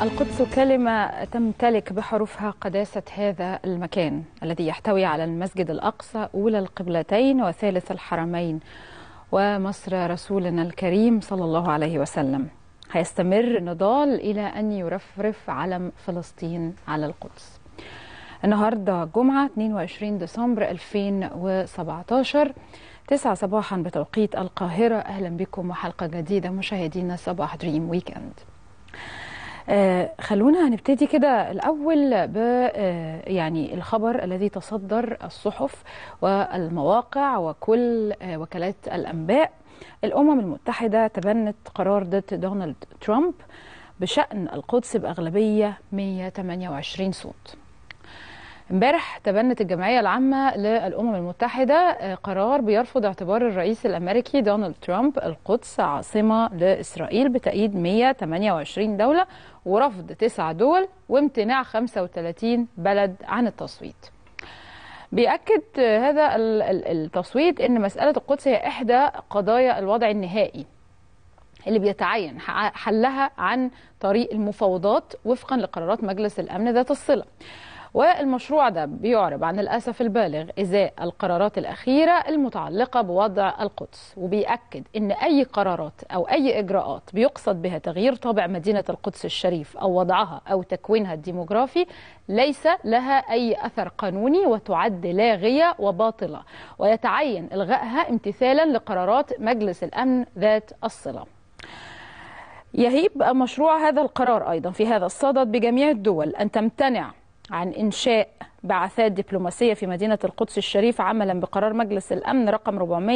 القدس كلمة تمتلك بحروفها قداسة هذا المكان الذي يحتوي على المسجد الأقصى أولى القبلتين وثالث الحرمين ومصر رسولنا الكريم صلى الله عليه وسلم هيستمر نضال إلى أن يرفرف علم فلسطين على القدس النهاردة جمعة 22 ديسمبر 2017 تسعة صباحا بتوقيت القاهرة أهلا بكم وحلقة جديدة مشاهدينا صباح دريم ويكند آه خلونا هنبتدي كده الأول ب آه يعني الخبر الذي تصدر الصحف والمواقع وكل آه وكالات الأنباء الأمم المتحدة تبنت قرار ضد دونالد ترامب بشأن القدس بأغلبية 128 صوت امبارح تبنت الجمعية العامة للأمم المتحدة قرار بيرفض اعتبار الرئيس الأمريكي دونالد ترامب القدس عاصمة لإسرائيل بتأييد 128 دولة ورفض تسع دول وامتناع 35 بلد عن التصويت بيأكد هذا التصويت أن مسألة القدس هي إحدى قضايا الوضع النهائي اللي بيتعين حلها عن طريق المفاوضات وفقا لقرارات مجلس الأمن ذات الصلة والمشروع ده بيعرب عن الأسف البالغ إزاء القرارات الأخيرة المتعلقة بوضع القدس وبيأكد أن أي قرارات أو أي إجراءات بيقصد بها تغيير طابع مدينة القدس الشريف أو وضعها أو تكوينها الديموغرافي ليس لها أي أثر قانوني وتعد لاغية وباطلة ويتعين إلغائها امتثالا لقرارات مجلس الأمن ذات الصلة يهيب مشروع هذا القرار أيضا في هذا الصدد بجميع الدول أن تمتنع عن إنشاء بعثات دبلوماسية في مدينة القدس الشريف عملا بقرار مجلس الأمن رقم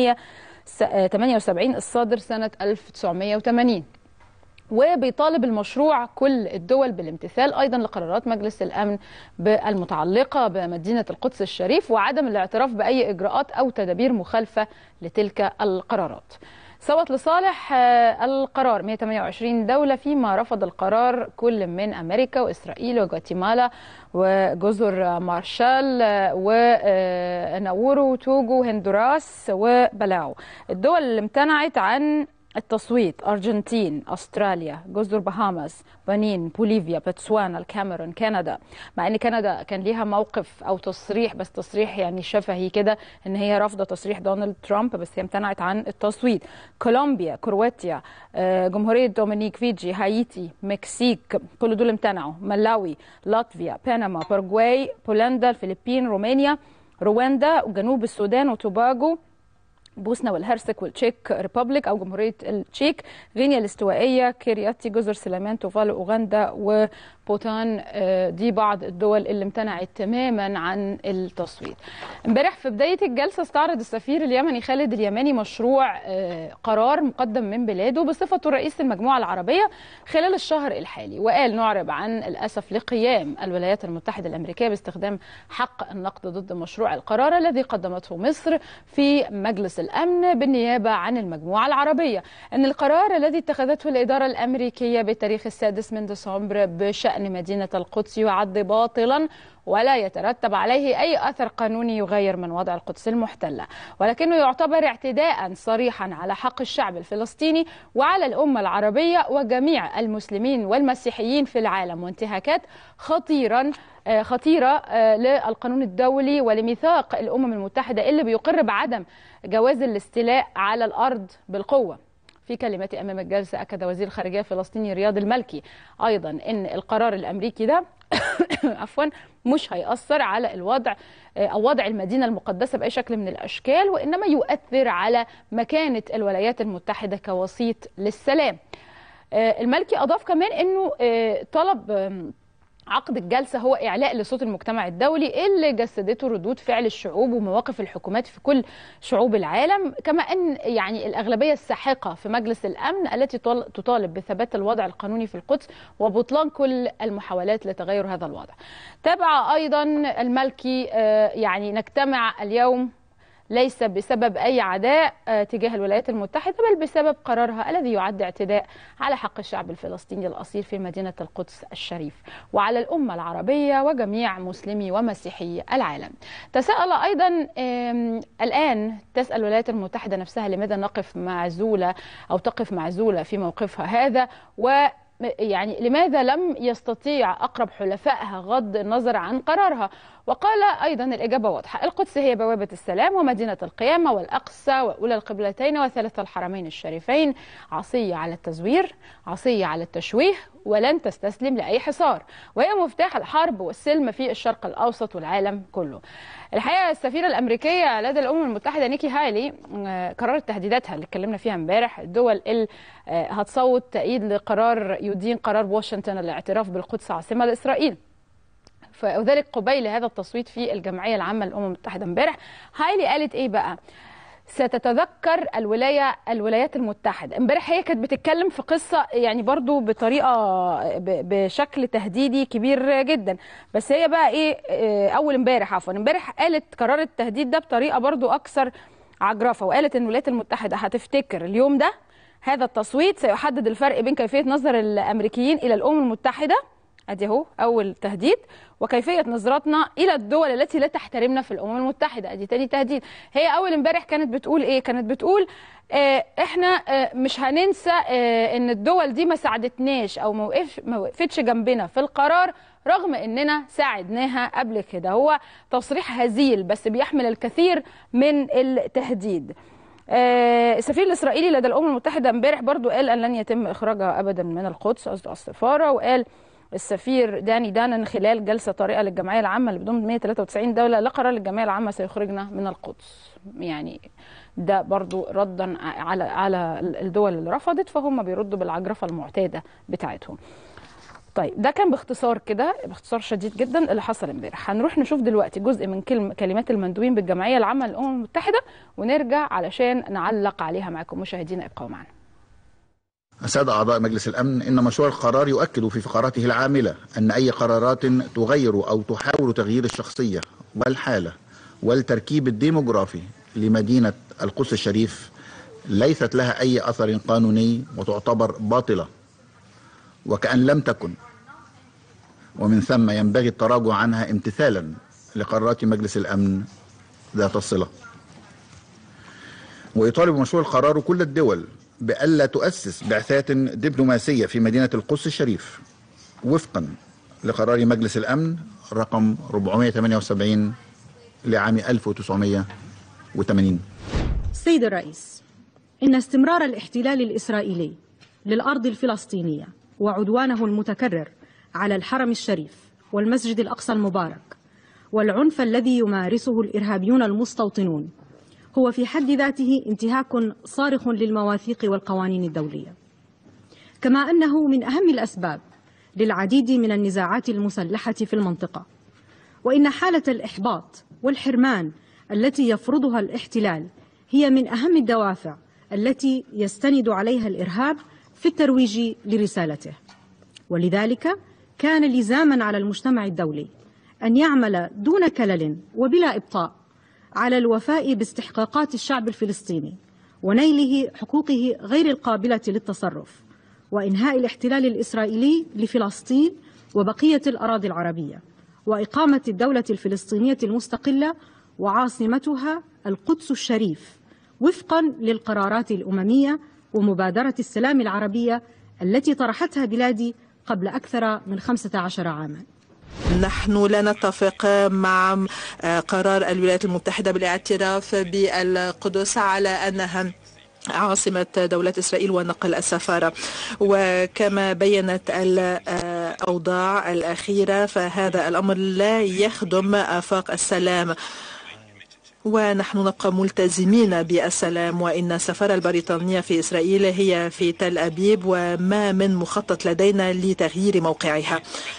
478 الصادر سنة 1980 وبيطالب المشروع كل الدول بالامتثال ايضا لقرارات مجلس الامن المتعلقه بمدينه القدس الشريف وعدم الاعتراف باي اجراءات او تدابير مخالفه لتلك القرارات. صوت لصالح القرار 128 دولة فيما رفض القرار كل من أمريكا وإسرائيل وغواتيمالا وجزر مارشال وناورو وتوجو هندوراس وبلاو الدول اللي امتنعت عن التصويت أرجنتين أستراليا جزر بهاماس بنين بوليفيا بتسوانا الكاميرون كندا مع ان كندا كان ليها موقف او تصريح بس تصريح يعني شفهي كده ان هي رافضه تصريح دونالد ترامب بس هي امتنعت عن التصويت كولومبيا كرواتيا جمهوريه دومينيك فيجي هايتي مكسيك كل دول امتنعوا ملاوي لاتفيا بنما باراغواي بولندا الفلبين رومانيا رواندا وجنوب السودان وتوباغو بوسنا والهرسك والتشيك ريبوبليك او جمهوريه التشيك غينيا الاستوائيه كيرياتي جزر سليمان توفال اوغندا وبوتان دي بعض الدول اللي امتنعت تماما عن التصويت امبارح في بدايه الجلسه استعرض السفير اليمني خالد اليماني مشروع قرار مقدم من بلاده بصفته رئيس المجموعه العربيه خلال الشهر الحالي وقال نعرب عن الاسف لقيام الولايات المتحده الامريكيه باستخدام حق النقد ضد مشروع القرار الذي قدمته مصر في مجلس الامن بالنيابه عن المجموعه العربيه ان القرار الذي اتخذته الاداره الامريكيه بتاريخ السادس من ديسمبر بشان مدينه القدس يعد باطلا ولا يترتب عليه اي اثر قانوني يغير من وضع القدس المحتله ولكنه يعتبر اعتداء صريحا على حق الشعب الفلسطيني وعلى الامه العربيه وجميع المسلمين والمسيحيين في العالم وانتهاكات خطيرا خطيره للقانون الدولي ولميثاق الامم المتحده اللي بيقر بعدم جواز الاستيلاء على الارض بالقوه في كلمته امام الجلسه اكد وزير الخارجيه الفلسطيني رياض المالكي ايضا ان القرار الامريكي ده عفوا مش هيأثر على الوضع او وضع المدينه المقدسه باي شكل من الاشكال وانما يؤثر على مكانه الولايات المتحده كوسيط للسلام. المالكي اضاف كمان انه طلب عقد الجلسة هو إعلاء لصوت المجتمع الدولي اللي جسدته ردود فعل الشعوب ومواقف الحكومات في كل شعوب العالم كما أن يعني الأغلبية الساحقة في مجلس الأمن التي تطالب بثبات الوضع القانوني في القدس وبطلان كل المحاولات لتغير هذا الوضع تابع أيضا الملكي يعني نجتمع اليوم ليس بسبب أي عداء تجاه الولايات المتحدة بل بسبب قرارها الذي يعد اعتداء على حق الشعب الفلسطيني الأصيل في مدينة القدس الشريف وعلى الأمة العربية وجميع مسلمي ومسيحي العالم تساءل أيضا الآن تسأل الولايات المتحدة نفسها لماذا نقف معزولة أو تقف معزولة في موقفها هذا و يعني لماذا لم يستطيع أقرب حلفائها غض النظر عن قرارها وقال أيضا الإجابة واضحة القدس هي بوابة السلام ومدينة القيامة والأقصى وأولى القبلتين وثلاث الحرمين الشريفين عصية على التزوير عصية على التشويه ولن تستسلم لأي حصار وهي مفتاح الحرب والسلم في الشرق الأوسط والعالم كله الحقيقة السفيرة الأمريكية لدى الأمم المتحدة نيكي هايلي قررت تهديداتها اللي اتكلمنا فيها امبارح الدول اللي هتصوت تأييد لقرار يدين قرار واشنطن الاعتراف بالقدس عاصمة لإسرائيل وذلك قبيل هذا التصويت في الجمعية العامة للأمم المتحدة امبارح هايلي قالت إيه بقى ستتذكر الولايه الولايات المتحده امبارح هي كانت بتتكلم في قصه يعني برضو بطريقه بشكل تهديدي كبير جدا بس هي بقى ايه اول امبارح عفوا امبارح قالت قرار التهديد ده بطريقه برضو اكثر عجرفه وقالت ان الولايات المتحده هتفتكر اليوم ده هذا التصويت سيحدد الفرق بين كيفيه نظر الامريكيين الى الامم المتحده ادي اهو اول تهديد وكيفيه نظرتنا الى الدول التي لا تحترمنا في الامم المتحده ادي تاني تهديد هي اول امبارح كانت بتقول ايه كانت بتقول آه احنا آه مش هننسى آه ان الدول دي ما ساعدتناش او ما وقفتش جنبنا في القرار رغم اننا ساعدناها قبل كده هو تصريح هزيل بس بيحمل الكثير من التهديد السفير الاسرائيلي لدى الامم المتحده امبارح برضو قال ان لن يتم اخراجها ابدا من القدس قصده السفاره وقال السفير داني دانن خلال جلسه طارئه للجمعيه العامه اللي بضم 193 دوله لا قرار للجمعيه العامه سيخرجنا من القدس يعني ده برضو ردا على على الدول اللي رفضت فهم بيردوا بالعجرفه المعتاده بتاعتهم طيب ده كان باختصار كده باختصار شديد جدا اللي حصل امبارح هنروح نشوف دلوقتي جزء من كلمة كلمات المندوبين بالجمعيه العامه للامم المتحده ونرجع علشان نعلق عليها معكم مشاهدينا ابقوا معنا السادة أعضاء مجلس الأمن إن مشروع القرار يؤكد في فقراته العاملة أن أي قرارات تغير أو تحاول تغيير الشخصية والحالة والتركيب الديموغرافي لمدينة القدس الشريف ليست لها أي أثر قانوني وتعتبر باطلة وكأن لم تكن ومن ثم ينبغي التراجع عنها امتثالا لقرارات مجلس الأمن ذات الصلة ويطالب مشروع القرار كل الدول بألا تؤسس بعثات دبلوماسية في مدينة القدس الشريف وفقا لقرار مجلس الأمن رقم 478 لعام 1980 سيد الرئيس إن استمرار الاحتلال الإسرائيلي للأرض الفلسطينية وعدوانه المتكرر على الحرم الشريف والمسجد الأقصى المبارك والعنف الذي يمارسه الإرهابيون المستوطنون هو في حد ذاته انتهاك صارخ للمواثيق والقوانين الدولية كما أنه من أهم الأسباب للعديد من النزاعات المسلحة في المنطقة وإن حالة الإحباط والحرمان التي يفرضها الاحتلال هي من أهم الدوافع التي يستند عليها الإرهاب في الترويج لرسالته ولذلك كان لزاما على المجتمع الدولي أن يعمل دون كلل وبلا إبطاء على الوفاء باستحقاقات الشعب الفلسطيني ونيله حقوقه غير القابلة للتصرف وإنهاء الاحتلال الإسرائيلي لفلسطين وبقية الأراضي العربية وإقامة الدولة الفلسطينية المستقلة وعاصمتها القدس الشريف وفقا للقرارات الأممية ومبادرة السلام العربية التي طرحتها بلادي قبل أكثر من 15 عاماً نحن لا نتفق مع قرار الولايات المتحدة بالاعتراف بالقدس على أنها عاصمة دولة إسرائيل ونقل السفارة وكما بينت الأوضاع الأخيرة فهذا الأمر لا يخدم آفاق السلام ونحن نبقى ملتزمين بالسلام وإن السفارة البريطانية في إسرائيل هي في تل أبيب وما من مخطط لدينا لتغيير موقعها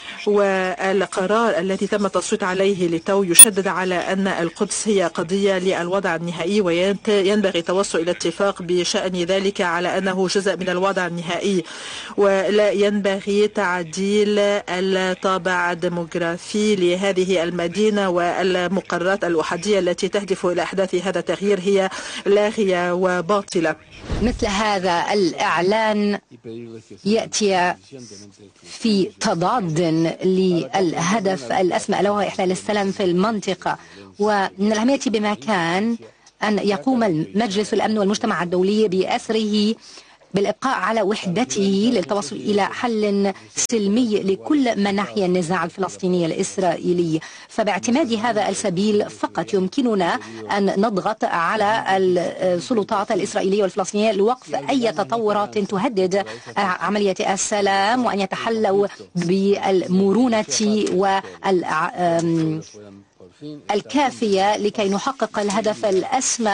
والقرار الذي تم التصويت عليه لتو يشدد على أن القدس هي قضية للوضع النهائي وينبغي التوصل إلى اتفاق بشأن ذلك على أنه جزء من الوضع النهائي ولا ينبغي تعديل الطابع الديموغرافي لهذه المدينة والمقررات الأحادية التي تهدف إلى أحداث هذا التغيير هي لاغية وباطلة مثل هذا الإعلان يأتي في تضاد للهدف الأسمى ألا وهو إحلال السلام في المنطقة ومن الأهمية بمكان أن يقوم مجلس الأمن والمجتمع الدولي بأسره بالإبقاء على وحدته للتوصل إلى حل سلمي لكل مناحي النزاع الفلسطيني الإسرائيلي فباعتماد هذا السبيل فقط يمكننا أن نضغط على السلطات الإسرائيلية والفلسطينية لوقف أي تطورات تهدد عملية السلام وأن يتحلوا بالمرونة والكافية لكي نحقق الهدف الأسمى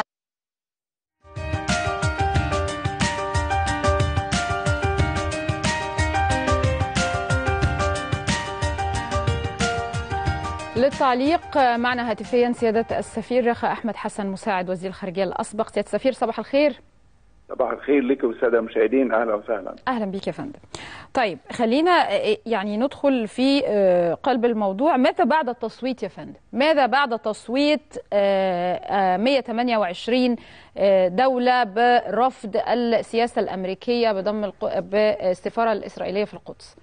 للتعليق معنا هاتفيا سيادة السفير رخاء أحمد حسن مساعد وزير الخارجية الأسبق سيادة السفير صباح الخير صباح الخير لك والساده المشاهدين اهلا وسهلا اهلا بك يا فندم طيب خلينا يعني ندخل في قلب الموضوع ماذا بعد التصويت يا فندم ماذا بعد تصويت 128 دولة برفض السياسة الأمريكية بضم بالسفارة الإسرائيلية في القدس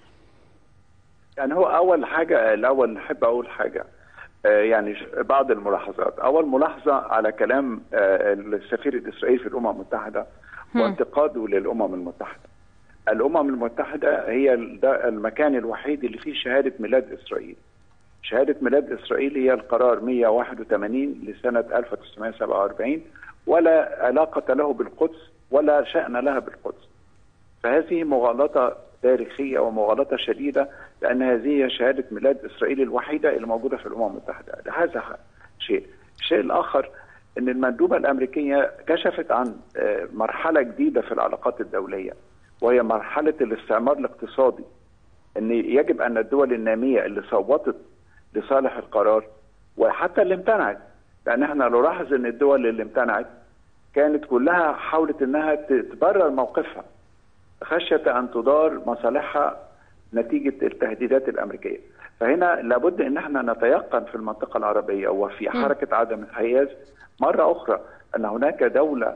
يعني هو اول حاجه الاول نحب اقول حاجه يعني بعض الملاحظات اول ملاحظه على كلام السفير الاسرائيلي في الامم المتحده وانتقاده للامم المتحده الامم المتحده هي المكان الوحيد اللي فيه شهاده ميلاد اسرائيل شهاده ميلاد اسرائيل هي القرار 181 لسنه 1947 ولا علاقه له بالقدس ولا شان لها بالقدس فهذه مغالطه تاريخيه ومغالطه شديده لان هذه هي شهاده ميلاد اسرائيل الوحيده اللي موجوده في الامم المتحده، هذا شيء. الشيء الاخر ان المندوبه الامريكيه كشفت عن مرحله جديده في العلاقات الدوليه وهي مرحله الاستعمار الاقتصادي. ان يجب ان الدول الناميه اللي صوتت لصالح القرار وحتى اللي امتنعت لان احنا نلاحظ ان الدول اللي امتنعت كانت كلها حاولت انها تبرر موقفها خشيه ان تدار مصالحها نتيجه التهديدات الامريكيه. فهنا لابد ان احنا نتيقن في المنطقه العربيه وفي حركه عدم الحياز مره اخرى ان هناك دوله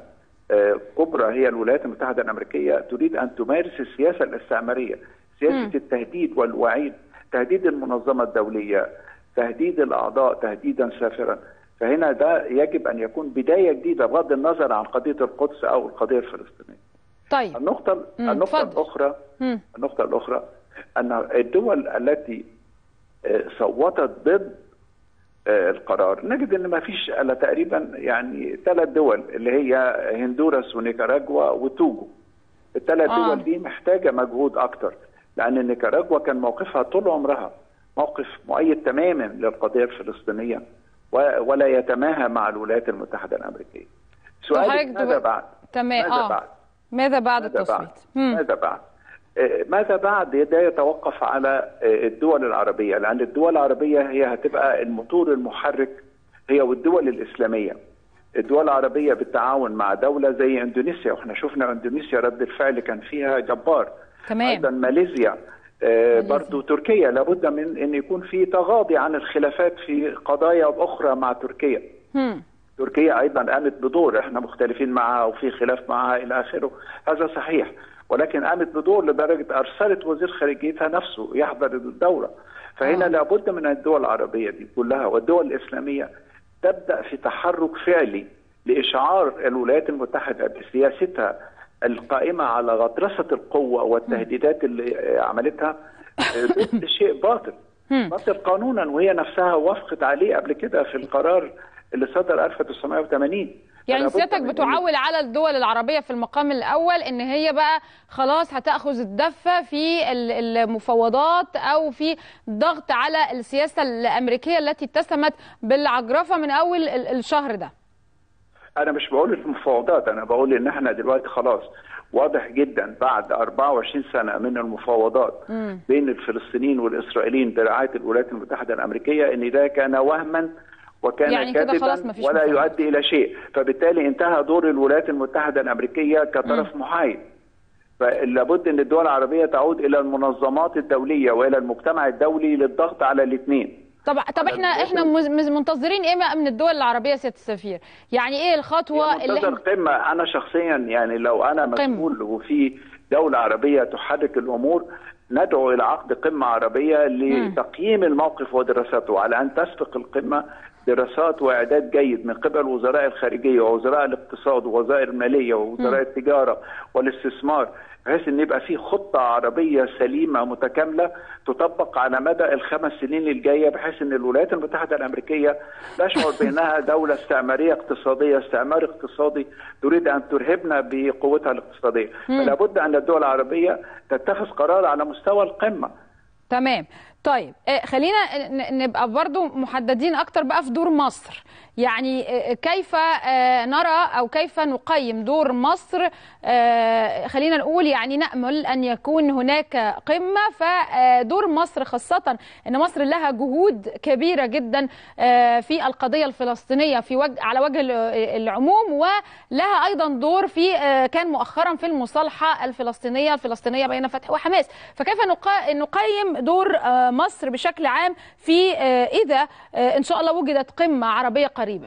كبرى هي الولايات المتحده الامريكيه تريد ان تمارس السياسه الاستعماريه، سياسه التهديد والوعيد، تهديد المنظمه الدوليه، تهديد الاعضاء تهديدا سافرا. فهنا ده يجب ان يكون بدايه جديده بغض النظر عن قضيه القدس او القضيه الفلسطينيه. طيب النقطة مم. النقطة اتفضل. الأخرى مم. النقطة الأخرى أن الدول التي آه، صوتت ضد آه، القرار نجد ان ما فيش الا تقريبا يعني ثلاث دول اللي هي هندوراس ونيكاراجوا وتوجو الثلاث آه. دول دي محتاجه مجهود اكتر لان نيكاراجوا كان موقفها طول عمرها موقف مؤيد تماما للقضيه الفلسطينيه و- ولا يتماهى مع الولايات المتحده الامريكيه. سؤالك حضرتك ماذا تب- بعد؟ تمام ماذا اه بعد؟ ماذا بعد ماذا التصويت بعد؟ مم. ماذا بعد؟ آه، ماذا بعد ده يتوقف على آه، الدول العربية لأن الدول العربية هي هتبقى الموتور المحرك هي والدول الإسلامية الدول العربية بالتعاون مع دولة زي إندونيسيا وإحنا شفنا إندونيسيا رد الفعل كان فيها جبار تمام. أيضا ماليزيا آه، برضو تركيا لابد من أن يكون في تغاضي عن الخلافات في قضايا أخرى مع تركيا مم. تركيا ايضا قامت بدور احنا مختلفين معها وفي خلاف معها الى اخره هذا صحيح ولكن قامت بدور لدرجه ارسلت وزير خارجيتها نفسه يحضر الدوره فهنا آه. لابد من الدول العربيه دي كلها والدول الاسلاميه تبدا في تحرك فعلي لاشعار الولايات المتحده بسياستها القائمه على غطرسه القوه والتهديدات اللي آه، عملتها آه، ضد شيء باطل باطل قانونا وهي نفسها وافقت عليه قبل كده في القرار اللي صدر 1980 يعني فلا بد سيادتك من إن- بتعول على الدول العربية في المقام الأول إن هي بقى خلاص هتأخذ الدفة في ال- المفاوضات أو في ضغط على السياسة الأمريكية التي اتسمت بالعجرفة من أول ال- الشهر ده انا مش بقول المفاوضات انا بقول ان احنا دلوقتي خلاص واضح جدا بعد 24 سنه من المفاوضات بين الفلسطينيين والاسرائيليين برعايه الولايات المتحده الامريكيه ان ده كان وهما وكان يعني كده كاذبا خلاص مفيش ولا مفاوضات. يؤدي الى شيء فبالتالي انتهى دور الولايات المتحده الامريكيه كطرف محايد فلابد ان الدول العربيه تعود الى المنظمات الدوليه والى المجتمع الدولي للضغط على الاثنين طب طب احنا احنا مز- مز- منتظرين ايه بقى من الدول العربية سيادة السفير يعني ايه الخطوة اللي منتظر احنا قمة أنا شخصيا يعني لو أنا مسؤول وفي دولة عربية تحرك الأمور ندعو إلى عقد قمة عربية لتقييم الموقف ودراسته على أن تسبق القمة دراسات واعداد جيد من قبل وزراء الخارجيه ووزراء الاقتصاد ووزائر الماليه ووزراء التجاره والاستثمار بحيث ان يبقى في خطه عربيه سليمه متكامله تطبق على مدى الخمس سنين الجايه بحيث ان الولايات المتحده الامريكيه تشعر بانها دوله استعماريه اقتصاديه استعمار اقتصادي تريد ان ترهبنا بقوتها الاقتصاديه فلا بد ان الدول العربيه تتخذ قرار على مستوى القمه تمام طيب آه، خلينا ن- نبقى برضو محددين اكتر بقى في دور مصر يعني آه، كيف آه، نرى او كيف نقيم دور مصر آه، خلينا نقول يعني نأمل ان يكون هناك قمة فدور مصر خاصة ان مصر لها جهود كبيرة جدا آه، في القضية الفلسطينية في وجه على وجه ال- العموم ولها ايضا دور في آه، كان مؤخرا في المصالحة الفلسطينية الفلسطينية بين فتح وحماس فكيف نقا- نقيم دور آه، مصر بشكل عام في آه، اذا آه، ان شاء الله وجدت قمة عربية قريبا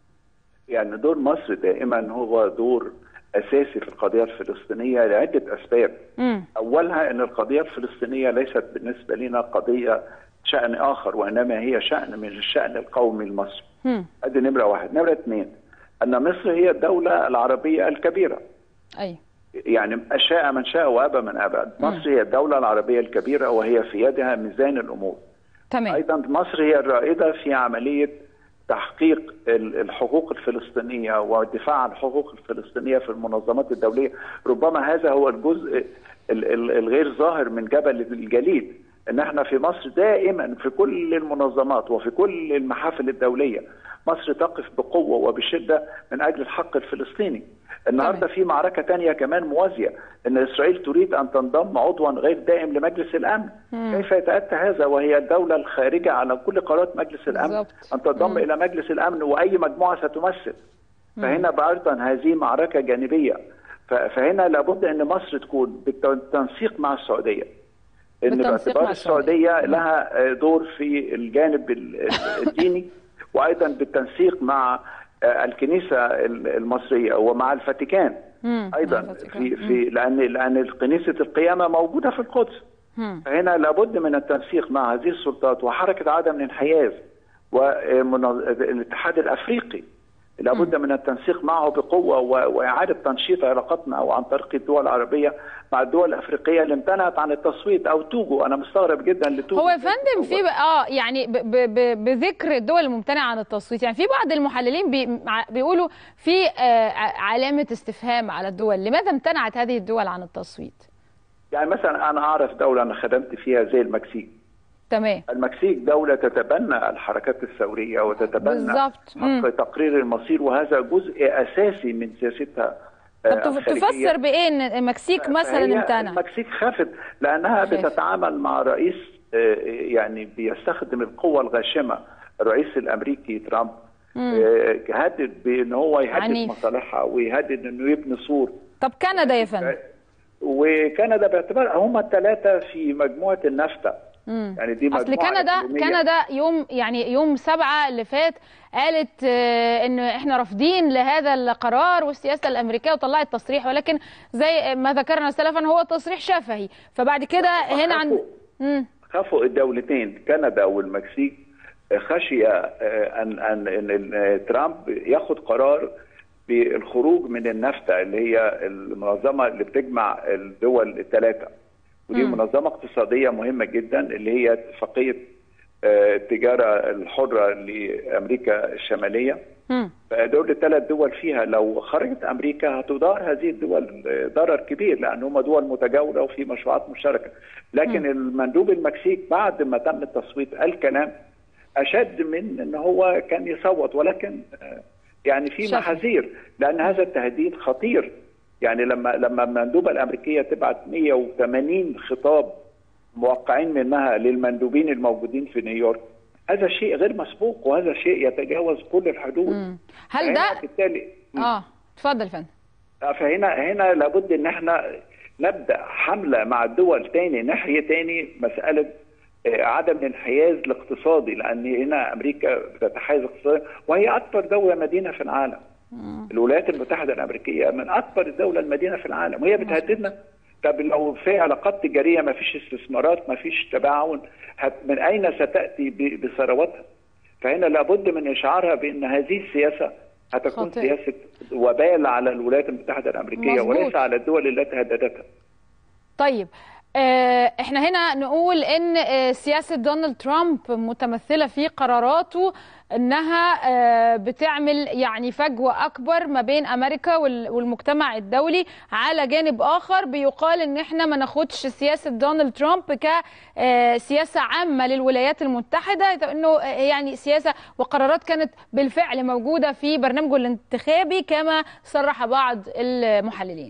يعني دور مصر دائما هو دور اساسي في القضيه الفلسطينيه لعده اسباب. مم. اولها ان القضيه الفلسطينيه ليست بالنسبه لنا قضيه شان اخر وانما هي شان من الشان القومي المصري. مم. ادي نمره واحد، نمره اثنين ان مصر هي الدوله العربيه الكبيره. اي يعني شاء من شاء وابى من ابى، مصر هي الدوله العربيه الكبيره وهي في يدها ميزان الامور. تمام ايضا مصر هي الرائده في عمليه تحقيق ال- الحقوق الفلسطينيه والدفاع عن الحقوق الفلسطينيه في المنظمات الدوليه ربما هذا هو الجزء ال- ال- الغير ظاهر من جبل الجليد ان احنا في مصر دائما في كل المنظمات وفي كل المحافل الدوليه مصر تقف بقوه وبشده من اجل الحق الفلسطيني النهارده في معركه تانية كمان موازيه ان اسرائيل تريد ان تنضم عضوا غير دائم لمجلس الامن كيف يتاتى هذا وهي الدوله الخارجه على كل قرارات مجلس الامن بالضبط. ان تنضم الى مجلس الامن واي مجموعه ستمثل فهنا ايضا هذه معركه جانبيه ف- فهنا لابد ان مصر تكون بالتنسيق مع السعوديه ان بالتنسيق باعتبار مع السعودية. السعوديه لها دور في الجانب ال- ال- الديني وايضا بالتنسيق مع الكنيسه المصريه ومع الفاتيكان مم. ايضا مع الفاتيكان. في في لان لان كنيسه القيامه موجوده في القدس مم. فهنا لابد من التنسيق مع هذه السلطات وحركه عدم الانحياز والاتحاد الافريقي لابد من التنسيق معه بقوه و- واعاده تنشيط علاقاتنا وعن طريق الدول العربيه مع الدول الافريقيه اللي امتنعت عن التصويت او توجو انا مستغرب جدا لتوجو هو يا فندم في ب- اه يعني ب ب ب بذكر الدول الممتنعه عن التصويت يعني في بعض المحللين بي مع- بيقولوا في آه ع- علامه استفهام على الدول لماذا امتنعت هذه الدول عن التصويت يعني مثلا انا اعرف دوله انا خدمت فيها زي المكسيك تمام المكسيك دولة تتبنى الحركات الثورية وتتبنى بالظبط. مم. حق تقرير المصير وهذا جزء أساسي من سياستها آه، طب تف- الخارجية. تفسر بايه ان المكسيك مثلا فهي امتنع المكسيك خافت لأنها خافت. بتتعامل مع رئيس آه، يعني بيستخدم القوة الغاشمة الرئيس الأمريكي ترامب آه، هدد بأن هو يهدد عنيف. مصالحها ويهدد أنه يبني سور طب كندا يا فندم وكندا باعتبار هم الثلاثة في مجموعة النفتا يعني دي اصل مجموعة كندا إقليمية. كندا يوم يعني يوم سبعة اللي فات قالت آه، ان احنا رافضين لهذا القرار والسياسه الامريكيه وطلعت تصريح ولكن زي ما ذكرنا سلفا هو تصريح شفهي فبعد كده هنا عند خافوا. مم. خافوا الدولتين كندا والمكسيك خشي آه، ان ان ان إن ترامب ياخد قرار بالخروج من النفتا اللي هي المنظمه اللي بتجمع الدول الثلاثه ودي مم. منظمه اقتصاديه مهمه جدا اللي هي اتفاقيه آه، التجاره الحره لامريكا الشماليه مم. فدول الثلاث دول فيها لو خرجت امريكا هتدار هذه الدول ضرر كبير لان هم دول متجاوره وفي مشروعات مشتركه لكن المندوب المكسيك بعد ما تم التصويت قال كلام اشد من ان هو كان يصوت ولكن آه، يعني في شكل. محاذير لان هذا التهديد خطير يعني لما لما المندوبه الامريكيه تبعت 180 خطاب موقعين منها للمندوبين الموجودين في نيويورك هذا شيء غير مسبوق وهذا شيء يتجاوز كل الحدود مم. هل فهنا ده بالتالي اه اتفضل يا فندم فهنا هنا لابد ان احنا نبدا حمله مع الدول تاني ناحيه تاني مساله آه، عدم الانحياز الاقتصادي لان هنا امريكا بتتحيز اقتصاديا وهي اكبر دوله مدينه في العالم الولايات المتحده الامريكيه من اكبر الدوله المدينه في العالم وهي بتهددنا طب لو في علاقات تجاريه ما فيش استثمارات ما فيش تباعد هت- من اين ستاتي ب- بثرواتها؟ فهنا لابد من اشعارها بان هذه السياسه هتكون خاطئة. سياسه وبال على الولايات المتحده الامريكيه مظبوط. وليس على الدول التي هددتها طيب آه، احنا هنا نقول ان آه، سياسة دونالد ترامب متمثلة في قراراته انها آه، بتعمل يعني فجوة اكبر ما بين امريكا وال- والمجتمع الدولي على جانب اخر بيقال ان احنا ما ناخدش سياسة دونالد ترامب كسياسة عامة للولايات المتحدة انه آه، يعني سياسة وقرارات كانت بالفعل موجودة في برنامجه الانتخابي كما صرح بعض المحللين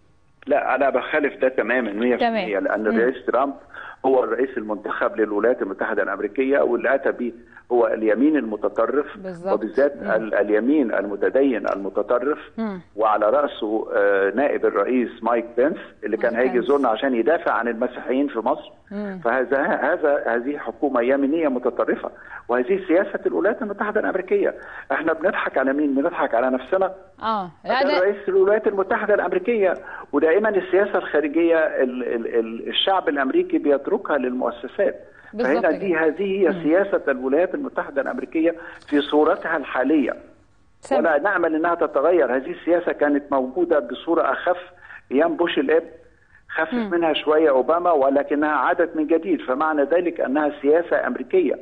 لا انا بخالف ده تماما 100% تمام. لان مم. الرئيس ترامب هو الرئيس المنتخب للولايات المتحده الامريكيه واللي اتى به هو اليمين المتطرف بالظبط. وبالذات مم. ال- اليمين المتدين المتطرف مم. وعلى راسه آه، نائب الرئيس مايك بنس اللي كان مايك هيجي بنس. يزورنا عشان يدافع عن المسيحيين في مصر مم. فهذا هذا هذه حكومه يمينيه متطرفه وهذه سياسه الولايات المتحده الامريكيه احنا بنضحك على مين بنضحك على نفسنا اه ده ده- رئيس الولايات المتحدة الأمريكية ودائما السياسة الخارجية ال ال ال الشعب الأمريكي بيتركها للمؤسسات بالظبط فهنا دي كده. هذه هي سياسة الولايات المتحدة الأمريكية في صورتها الحالية سامع. ولا نأمل أنها تتغير هذه السياسة كانت موجودة بصورة أخف أيام بوش الأب خفف منها شوية أوباما ولكنها عادت من جديد فمعنى ذلك أنها سياسة أمريكية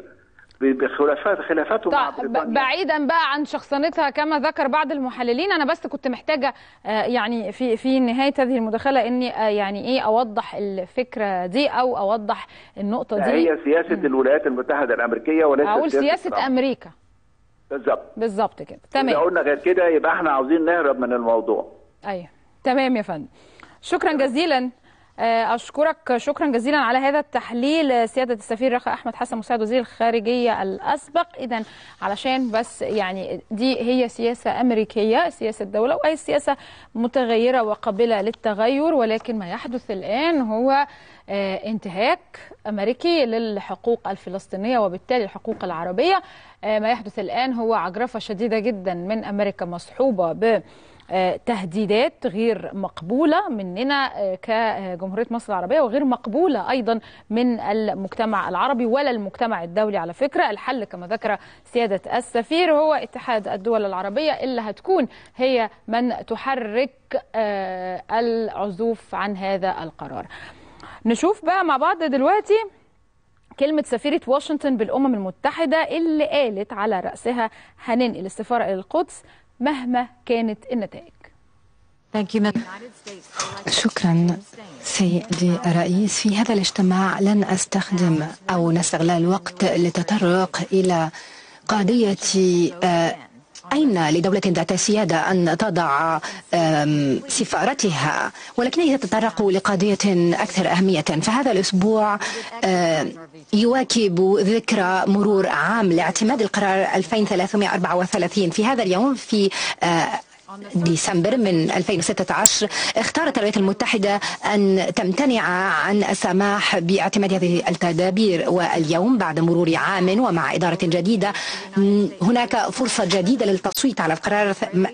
بخلافات خلافاته مع طيب ب- بريطانيا بعيدا بقى عن شخصنتها كما ذكر بعض المحللين انا بس كنت محتاجه آه، يعني في في نهايه هذه المداخله اني آه، يعني ايه اوضح الفكره دي او اوضح النقطه دي هي سياسة الولايات المتحدة الأمريكية وليس اقول سياسه ترامب. امريكا بالظبط بالظبط كده إذا تمام قلنا غير كده يبقى احنا عاوزين نهرب من الموضوع ايوه تمام يا فندم شكرا جزيلا آه، اشكرك شكرا جزيلا على هذا التحليل آه، سياده السفير رخاء احمد حسن مساعد وزير الخارجيه الاسبق اذا علشان بس يعني دي هي سياسه امريكيه سياسه دوله وهي سياسه متغيره وقابله للتغير ولكن ما يحدث الان هو آه، انتهاك امريكي للحقوق الفلسطينيه وبالتالي الحقوق العربيه آه، ما يحدث الان هو عجرفه شديده جدا من امريكا مصحوبه ب آه، تهديدات غير مقبولة مننا آه، كجمهورية مصر العربية وغير مقبولة أيضا من المجتمع العربي ولا المجتمع الدولي على فكرة الحل كما ذكر سيادة السفير هو اتحاد الدول العربية اللي هتكون هي من تحرك آه، العزوف عن هذا القرار نشوف بقى مع بعض دلوقتي كلمة سفيرة واشنطن بالأمم المتحدة اللي قالت على رأسها هننقل السفارة إلى القدس مهما كانت النتائج شكرا سيدي الرئيس في هذا الاجتماع لن أستخدم أو نستغل الوقت للتطرق إلى قضية آه، أين لدولة ذات سيادة أن تضع آم، سفارتها ولكنها تتطرق لقضية أكثر أهمية فهذا الأسبوع آه، يواكب ذكرى مرور عام لاعتماد القرار 2334 في هذا اليوم في آه، ديسمبر من 2016 اختارت الولايات المتحدة أن تمتنع عن السماح باعتماد هذه التدابير واليوم بعد مرور عام ومع إدارة جديدة م، هناك فرصة جديدة للتصويت على القرار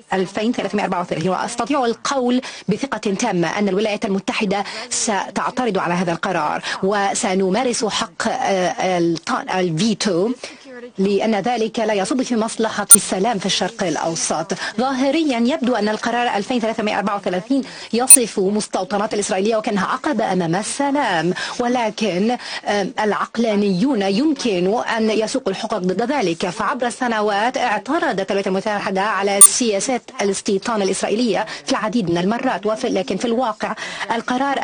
2334 وأستطيع القول بثقة تامة أن الولايات المتحدة ستعترض على هذا القرار وسنمارس حق آه، الط- الفيتو لأن ذلك لا يصب في مصلحة السلام في الشرق الأوسط ظاهريا يبدو أن القرار 2334 يصف مستوطنات الإسرائيلية وكأنها عقبة أمام السلام ولكن آم، العقلانيون يمكن أن يسوقوا الحقوق ضد ذلك فعبر السنوات اعترضت الولايات المتحدة على سياسات الاستيطان الإسرائيلية في العديد من المرات وفي لكن في الواقع القرار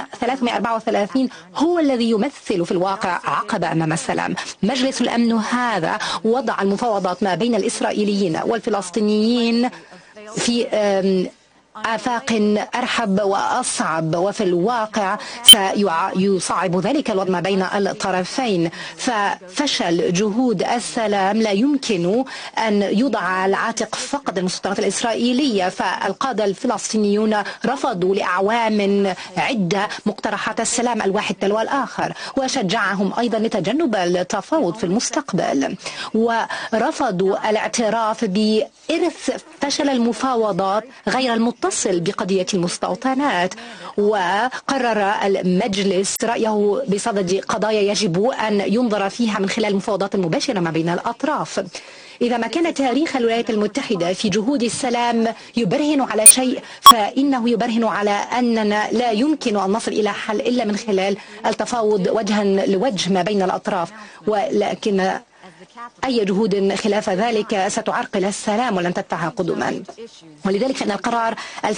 2334 هو الذي يمثل في الواقع عقبة أمام السلام مجلس الأمن هذا وضع المفاوضات ما بين الإسرائيليين والفلسطينيين في آم، آفاق أرحب وأصعب وفي الواقع سيصعب ذلك الوضع ما بين الطرفين ففشل جهود السلام لا يمكن أن يوضع على العاتق فقط المستوطنات الإسرائيلية فالقادة الفلسطينيون رفضوا لأعوام عدة مقترحات السلام الواحد تلو الآخر وشجعهم أيضا لتجنب التفاوض في المستقبل ورفضوا الاعتراف بإرث فشل المفاوضات غير المطلق تتصل بقضية المستوطنات وقرر المجلس رأيه بصدد قضايا يجب أن ينظر فيها من خلال المفاوضات المباشرة ما بين الأطراف إذا ما كان تاريخ الولايات المتحدة في جهود السلام يبرهن على شيء فإنه يبرهن على أننا لا يمكن أن نصل إلى حل إلا من خلال التفاوض وجها لوجه ما بين الأطراف ولكن أي جهود خلاف ذلك ستعرقل السلام ولن تدفعها قدما ولذلك فإن القرار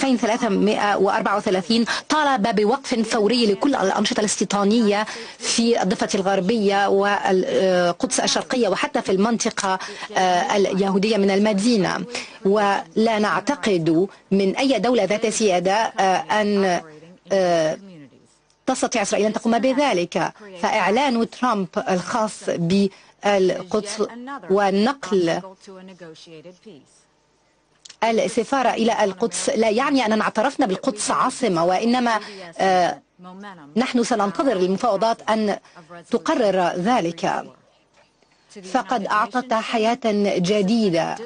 2334 طالب بوقف فوري لكل الأنشطة الاستيطانية في الضفة الغربية والقدس الشرقية وحتى في المنطقة اليهودية من المدينة ولا نعتقد من أي دولة ذات سيادة أن تستطيع إسرائيل أن تقوم بذلك فإعلان ترامب الخاص ب القدس ونقل السفارة إلى القدس لا يعني أننا اعترفنا بالقدس عاصمة وإنما نحن سننتظر المفاوضات أن تقرر ذلك فقد أعطت حياة جديدة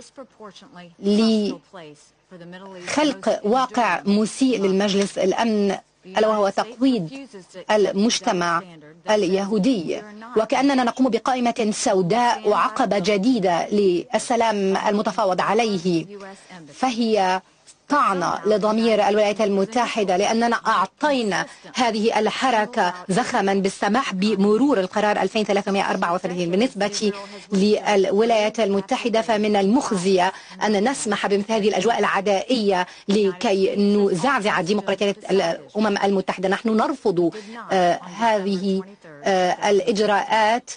لخلق واقع مسيء للمجلس الأمن ألا وهو تقويض المجتمع اليهودي وكأننا نقوم بقائمة سوداء وعقبة جديدة للسلام المتفاوض عليه فهي طعنة لضمير الولايات المتحدة لأننا أعطينا هذه الحركة زخما بالسماح بمرور القرار 2334 بالنسبة للولايات المتحدة فمن المخزية أن نسمح بمثل هذه الأجواء العدائية لكي نزعزع ديمقراطية الأمم المتحدة نحن نرفض آه هذه آه الإجراءات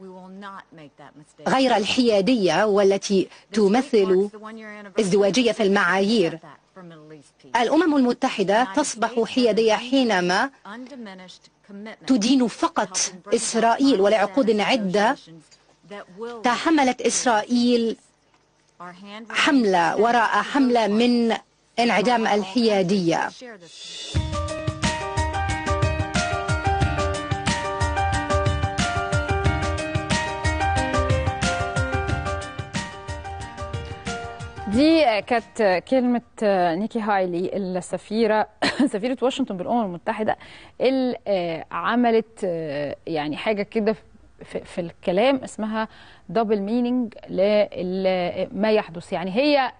غير الحيادية والتي تمثل ازدواجية في المعايير الأمم المتحدة تصبح حيادية حينما تدين فقط إسرائيل ولعقود عدة تحملت إسرائيل حملة وراء حملة من انعدام الحيادية دي كانت كلمة نيكي هايلي السفيرة سفيرة واشنطن بالأمم المتحدة اللي عملت يعني حاجة كده في الكلام اسمها دبل مينينج لما يحدث يعني هي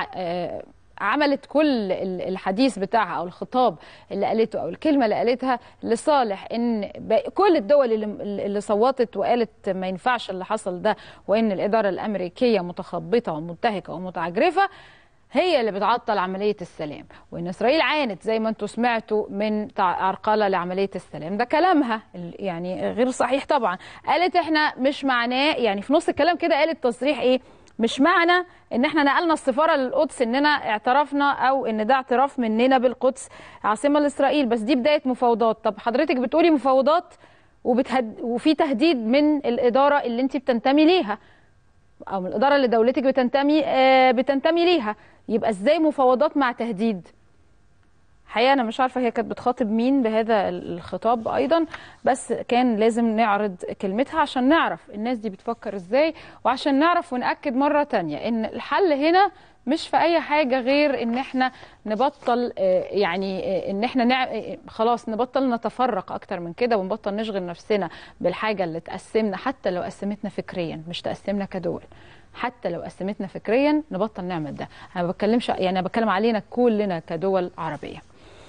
عملت كل الحديث بتاعها او الخطاب اللي قالته او الكلمه اللي قالتها لصالح ان كل الدول اللي, اللي صوتت وقالت ما ينفعش اللي حصل ده وان الاداره الامريكيه متخبطه ومنتهكه ومتعجرفه هي اللي بتعطل عمليه السلام وان اسرائيل عانت زي ما انتم سمعتوا من عرقله لعمليه السلام ده كلامها يعني غير صحيح طبعا قالت احنا مش معناه يعني في نص الكلام كده قالت تصريح ايه مش معنى ان احنا نقلنا السفاره للقدس اننا اعترفنا او ان ده اعتراف مننا بالقدس عاصمه لاسرائيل بس دي بدايه مفاوضات طب حضرتك بتقولي مفاوضات وبتهد وفي تهديد من الاداره اللي انت بتنتمي ليها او من الاداره اللي دولتك بتنتمي آه بتنتمي ليها يبقى ازاي مفاوضات مع تهديد حقيقه انا مش عارفه هي كانت بتخاطب مين بهذا الخطاب ايضا بس كان لازم نعرض كلمتها عشان نعرف الناس دي بتفكر ازاي وعشان نعرف ونأكد مره تانية ان الحل هنا مش في اي حاجه غير ان احنا نبطل يعني ان احنا نع... خلاص نبطل نتفرق اكتر من كده ونبطل نشغل نفسنا بالحاجه اللي تقسمنا حتى لو قسمتنا فكريا مش تقسمنا كدول حتى لو قسمتنا فكريا نبطل نعمل ده انا ما بتكلمش يعني انا بتكلم علينا كلنا كدول عربيه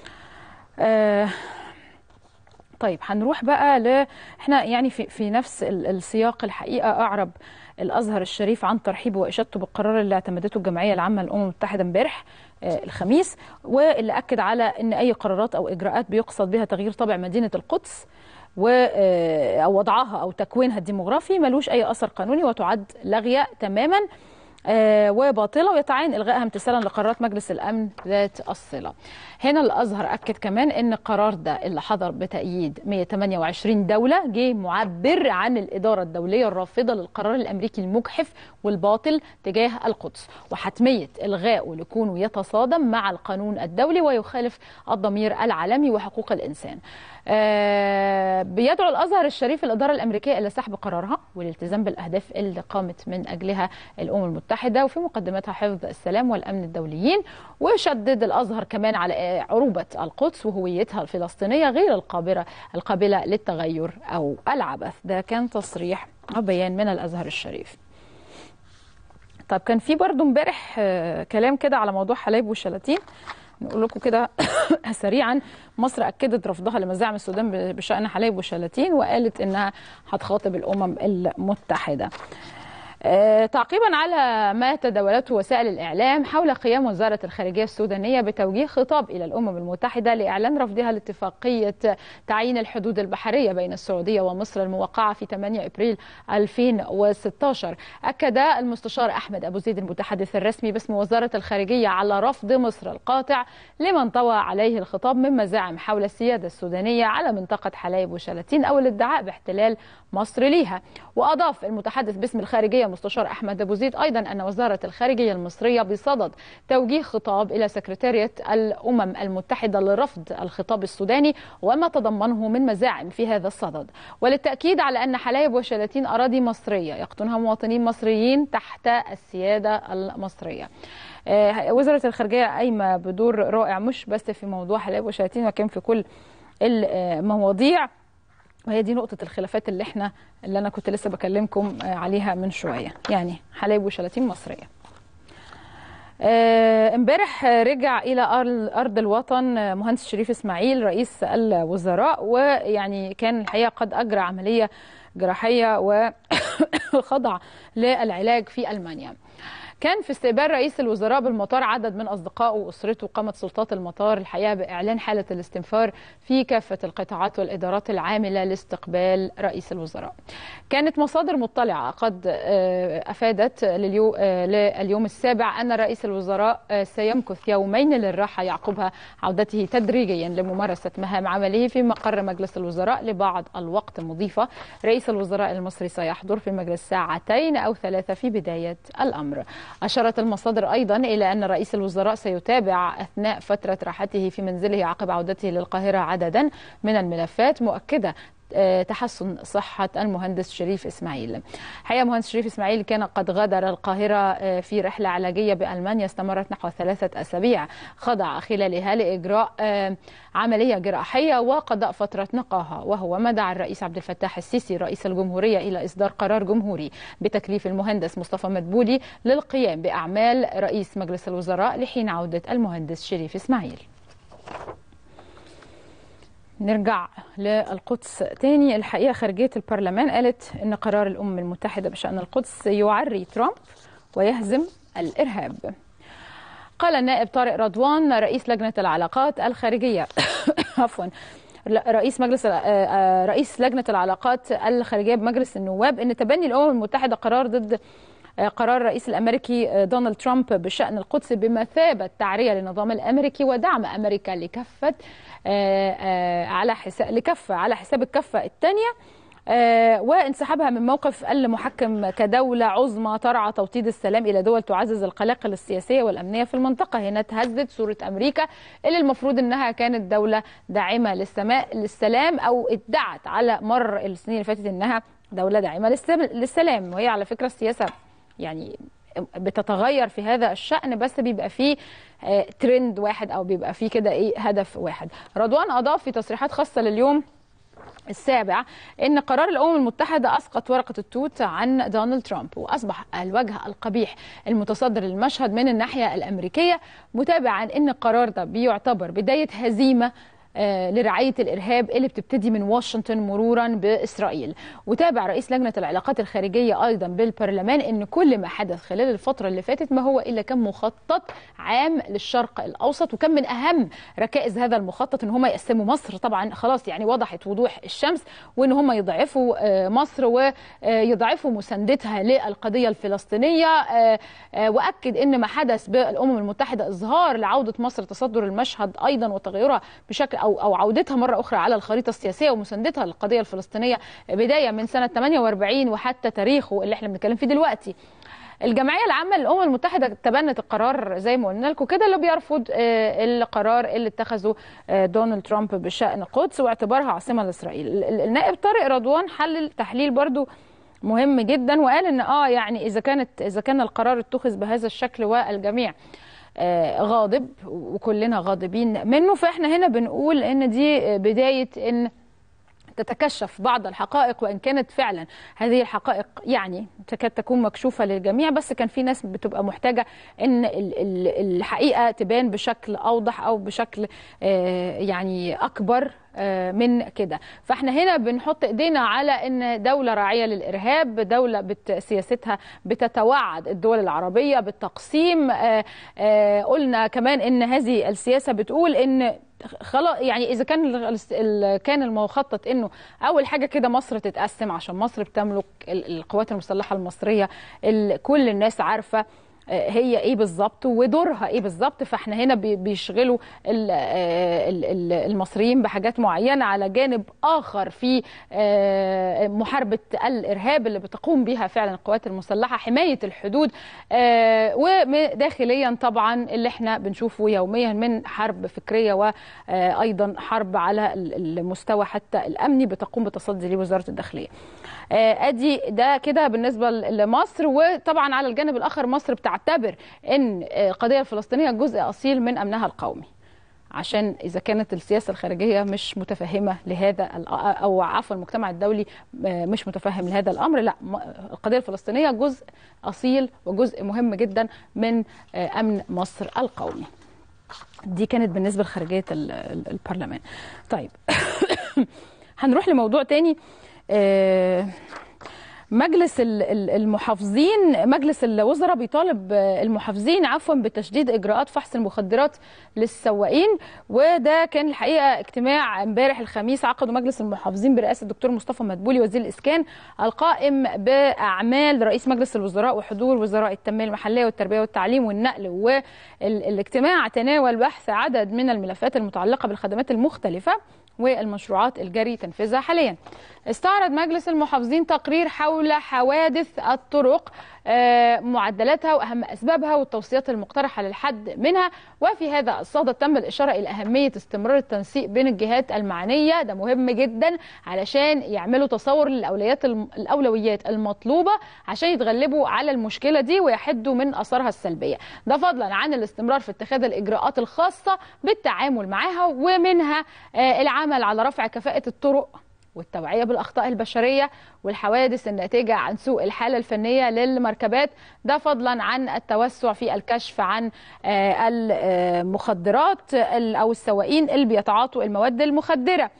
آه طيب هنروح بقى ل احنا يعني في في نفس السياق الحقيقه اعرب الازهر الشريف عن ترحيبه واشادته بالقرار اللي اعتمدته الجمعيه العامه للامم المتحده امبارح آه الخميس واللي اكد على ان اي قرارات او اجراءات بيقصد بها تغيير طابع مدينه القدس و او وضعها او تكوينها الديموغرافي ملوش اي اثر قانوني وتعد لاغيه تماما آه وباطله ويتعين الغائها امتثالا لقرارات مجلس الامن ذات الصله. هنا الازهر اكد كمان ان القرار ده اللي حضر بتأييد 128 دوله جه معبر عن الاداره الدوليه الرافضه للقرار الامريكي المجحف والباطل تجاه القدس وحتميه الغائه لكونه يتصادم مع القانون الدولي ويخالف الضمير العالمي وحقوق الانسان. آه بيدعو الازهر الشريف الاداره الامريكيه الى سحب قرارها والالتزام بالاهداف اللي قامت من اجلها الامم المتحده المتحدة وفي مقدمتها حفظ السلام والأمن الدوليين وشدد الأزهر كمان على عروبة القدس وهويتها الفلسطينية غير القابلة القابلة للتغير أو العبث ده كان تصريح أو بيان من الأزهر الشريف طب كان في برضو امبارح آه، كلام كده على موضوع حلايب والشلاتين نقول لكم كده سريعا مصر اكدت رفضها لمزاعم السودان ب- بشان حلايب والشلاتين وقالت انها هتخاطب الامم المتحده آه، تعقيبا على ما تداولته وسائل الاعلام حول قيام وزاره الخارجيه السودانيه بتوجيه خطاب الى الامم المتحده لاعلان رفضها لاتفاقيه تعيين الحدود البحريه بين السعوديه ومصر الموقعه في 8 ابريل 2016 اكد المستشار احمد ابو زيد المتحدث الرسمي باسم وزاره الخارجيه على رفض مصر القاطع لمن طوى عليه الخطاب من مزاعم حول السياده السودانيه على منطقه حلايب وشلاتين او الادعاء باحتلال مصر ليها واضاف المتحدث باسم الخارجيه المستشار احمد ابو زيد ايضا ان وزاره الخارجيه المصريه بصدد توجيه خطاب الى سكرتاريه الامم المتحده لرفض الخطاب السوداني وما تضمنه من مزاعم في هذا الصدد وللتاكيد على ان حلايب وشلاتين اراضي مصريه يقطنها مواطنين مصريين تحت السياده المصريه آه، وزاره الخارجيه قايمه بدور رائع مش بس في موضوع حلايب وشلاتين ولكن في كل المواضيع وهي دي نقطة الخلافات اللي احنا اللي انا كنت لسه بكلمكم آه، عليها من شوية يعني حلايب وشلاتين مصرية آه، امبارح آه، رجع الى أر- ارض الوطن آه، مهندس شريف اسماعيل رئيس الوزراء ويعني كان الحقيقه قد اجرى عمليه جراحيه وخضع للعلاج في المانيا كان في استقبال رئيس الوزراء بالمطار عدد من اصدقائه واسرته قامت سلطات المطار الحقيقه باعلان حاله الاستنفار في كافه القطاعات والادارات العامله لاستقبال رئيس الوزراء. كانت مصادر مطلعه قد آه، افادت لليو- آه، لليوم السابع ان رئيس الوزراء آه، سيمكث يومين للراحه يعقبها عودته تدريجيا لممارسه مهام عمله في مقر مجلس الوزراء لبعض الوقت مضيفه رئيس الوزراء المصري سيحضر في مجلس ساعتين او ثلاثه في بدايه الامر. أشارت المصادر أيضا إلى أن رئيس الوزراء سيتابع أثناء فترة راحته في منزله عقب عودته للقاهرة عددا من الملفات مؤكدة آه، تحسن صحة المهندس شريف إسماعيل حقيقة مهندس شريف إسماعيل كان قد غادر القاهرة آه، في رحلة علاجية بألمانيا استمرت نحو ثلاثة أسابيع خضع خلالها لإجراء آه، عملية جراحية وقضاء فترة نقاهة وهو ما دعا الرئيس عبد الفتاح السيسي رئيس الجمهورية إلى إصدار قرار جمهوري بتكليف المهندس مصطفى مدبولي للقيام بأعمال رئيس مجلس الوزراء لحين عودة المهندس شريف إسماعيل نرجع للقدس تاني الحقيقة خارجية البرلمان قالت أن قرار الأمم المتحدة بشأن القدس يعري ترامب ويهزم الإرهاب قال النائب طارق رضوان رئيس لجنة العلاقات الخارجية عفوا رئيس مجلس رئيس لجنة العلاقات الخارجية بمجلس النواب أن تبني الأمم المتحدة قرار ضد قرار الرئيس الامريكي دونالد ترامب بشان القدس بمثابه تعريه للنظام الامريكي ودعم امريكا لكفه على حساب لكفه على حساب الكفه الثانيه وانسحابها من موقف المحكم كدولة عظمى ترعى توطيد السلام إلى دول تعزز القلاقل السياسية والأمنية في المنطقة هنا تهزت صورة أمريكا اللي المفروض أنها كانت دولة داعمة للسماء للسلام أو ادعت على مر السنين اللي فاتت أنها دولة داعمة للسلام وهي على فكرة السياسة يعني بتتغير في هذا الشأن بس بيبقى فيه ترند واحد أو بيبقى فيه كده إيه هدف واحد رضوان أضاف في تصريحات خاصة لليوم السابع ان قرار الامم المتحده اسقط ورقه التوت عن دونالد ترامب واصبح الوجه القبيح المتصدر للمشهد من الناحيه الامريكيه متابعا ان القرار ده بيعتبر بدايه هزيمه لرعاية الإرهاب اللي بتبتدي من واشنطن مرورا بإسرائيل وتابع رئيس لجنة العلاقات الخارجية أيضا بالبرلمان أن كل ما حدث خلال الفترة اللي فاتت ما هو إلا كان مخطط عام للشرق الأوسط وكان من أهم ركائز هذا المخطط أن هم يقسموا مصر طبعا خلاص يعني وضحت وضوح الشمس وأن هم يضعفوا مصر ويضعفوا مساندتها للقضية الفلسطينية وأكد أن ما حدث بالأمم المتحدة إظهار لعودة مصر تصدر المشهد أيضا وتغيرها بشكل او او عودتها مره اخرى على الخريطه السياسيه ومساندتها للقضيه الفلسطينيه بدايه من سنه 48 وحتى تاريخه اللي احنا بنتكلم فيه دلوقتي. الجمعيه العامه للامم المتحده تبنت القرار زي ما قلنا لكم كده اللي بيرفض القرار اللي اتخذه دونالد ترامب بشان القدس واعتبارها عاصمه لاسرائيل. النائب طارق رضوان حلل تحليل برضو مهم جدا وقال ان اه يعني اذا كانت اذا كان القرار اتخذ بهذا الشكل والجميع آه غاضب وكلنا غاضبين منه فاحنا هنا بنقول ان دي بدايه ان تتكشف بعض الحقائق وان كانت فعلا هذه الحقائق يعني تكاد تكون مكشوفه للجميع بس كان في ناس بتبقى محتاجه ان الحقيقه تبان بشكل اوضح او بشكل يعني اكبر من كده فاحنا هنا بنحط ايدينا على ان دوله راعيه للارهاب دوله بت سياستها بتتوعد الدول العربيه بالتقسيم قلنا كمان ان هذه السياسه بتقول ان خلاص يعني اذا كان كان المخطط انه اول حاجه كده مصر تتقسم عشان مصر بتملك القوات المسلحه المصريه كل الناس عارفه هي ايه بالظبط ودورها ايه بالظبط فاحنا هنا بيشغلوا المصريين بحاجات معينه على جانب اخر في محاربه الارهاب اللي بتقوم بها فعلا القوات المسلحه حمايه الحدود وداخليا طبعا اللي احنا بنشوفه يوميا من حرب فكريه وايضا حرب على المستوى حتى الامني بتقوم بتصدي ليه وزاره الداخليه. ادي ده كده بالنسبه لمصر وطبعا على الجانب الاخر مصر بتعتبر ان القضيه الفلسطينيه جزء اصيل من امنها القومي عشان اذا كانت السياسه الخارجيه مش متفهمه لهذا او عفوا المجتمع الدولي مش متفهم لهذا الامر لا القضيه الفلسطينيه جزء اصيل وجزء مهم جدا من امن مصر القومي دي كانت بالنسبه لخارجيه البرلمان طيب هنروح لموضوع تاني مجلس المحافظين مجلس الوزراء بيطالب المحافظين عفوا بتشديد اجراءات فحص المخدرات للسواقين وده كان الحقيقه اجتماع امبارح الخميس عقده مجلس المحافظين برئاسه الدكتور مصطفى مدبولي وزير الاسكان القائم باعمال رئيس مجلس الوزراء وحضور وزراء التنميه المحليه والتربيه والتعليم والنقل والاجتماع تناول بحث عدد من الملفات المتعلقه بالخدمات المختلفه والمشروعات الجري تنفيذها حاليا استعرض مجلس المحافظين تقرير حول حوادث الطرق معدلاتها واهم اسبابها والتوصيات المقترحه للحد منها وفي هذا الصدد تم الاشاره الى اهميه استمرار التنسيق بين الجهات المعنيه ده مهم جدا علشان يعملوا تصور للاولويات الاولويات المطلوبه عشان يتغلبوا على المشكله دي ويحدوا من اثارها السلبيه ده فضلا عن الاستمرار في اتخاذ الاجراءات الخاصه بالتعامل معها ومنها العمل على رفع كفاءه الطرق والتوعية بالأخطاء البشرية والحوادث الناتجة عن سوء الحالة الفنية للمركبات ده فضلا عن التوسع في الكشف عن المخدرات أو السواقين اللي بيتعاطوا المواد المخدرة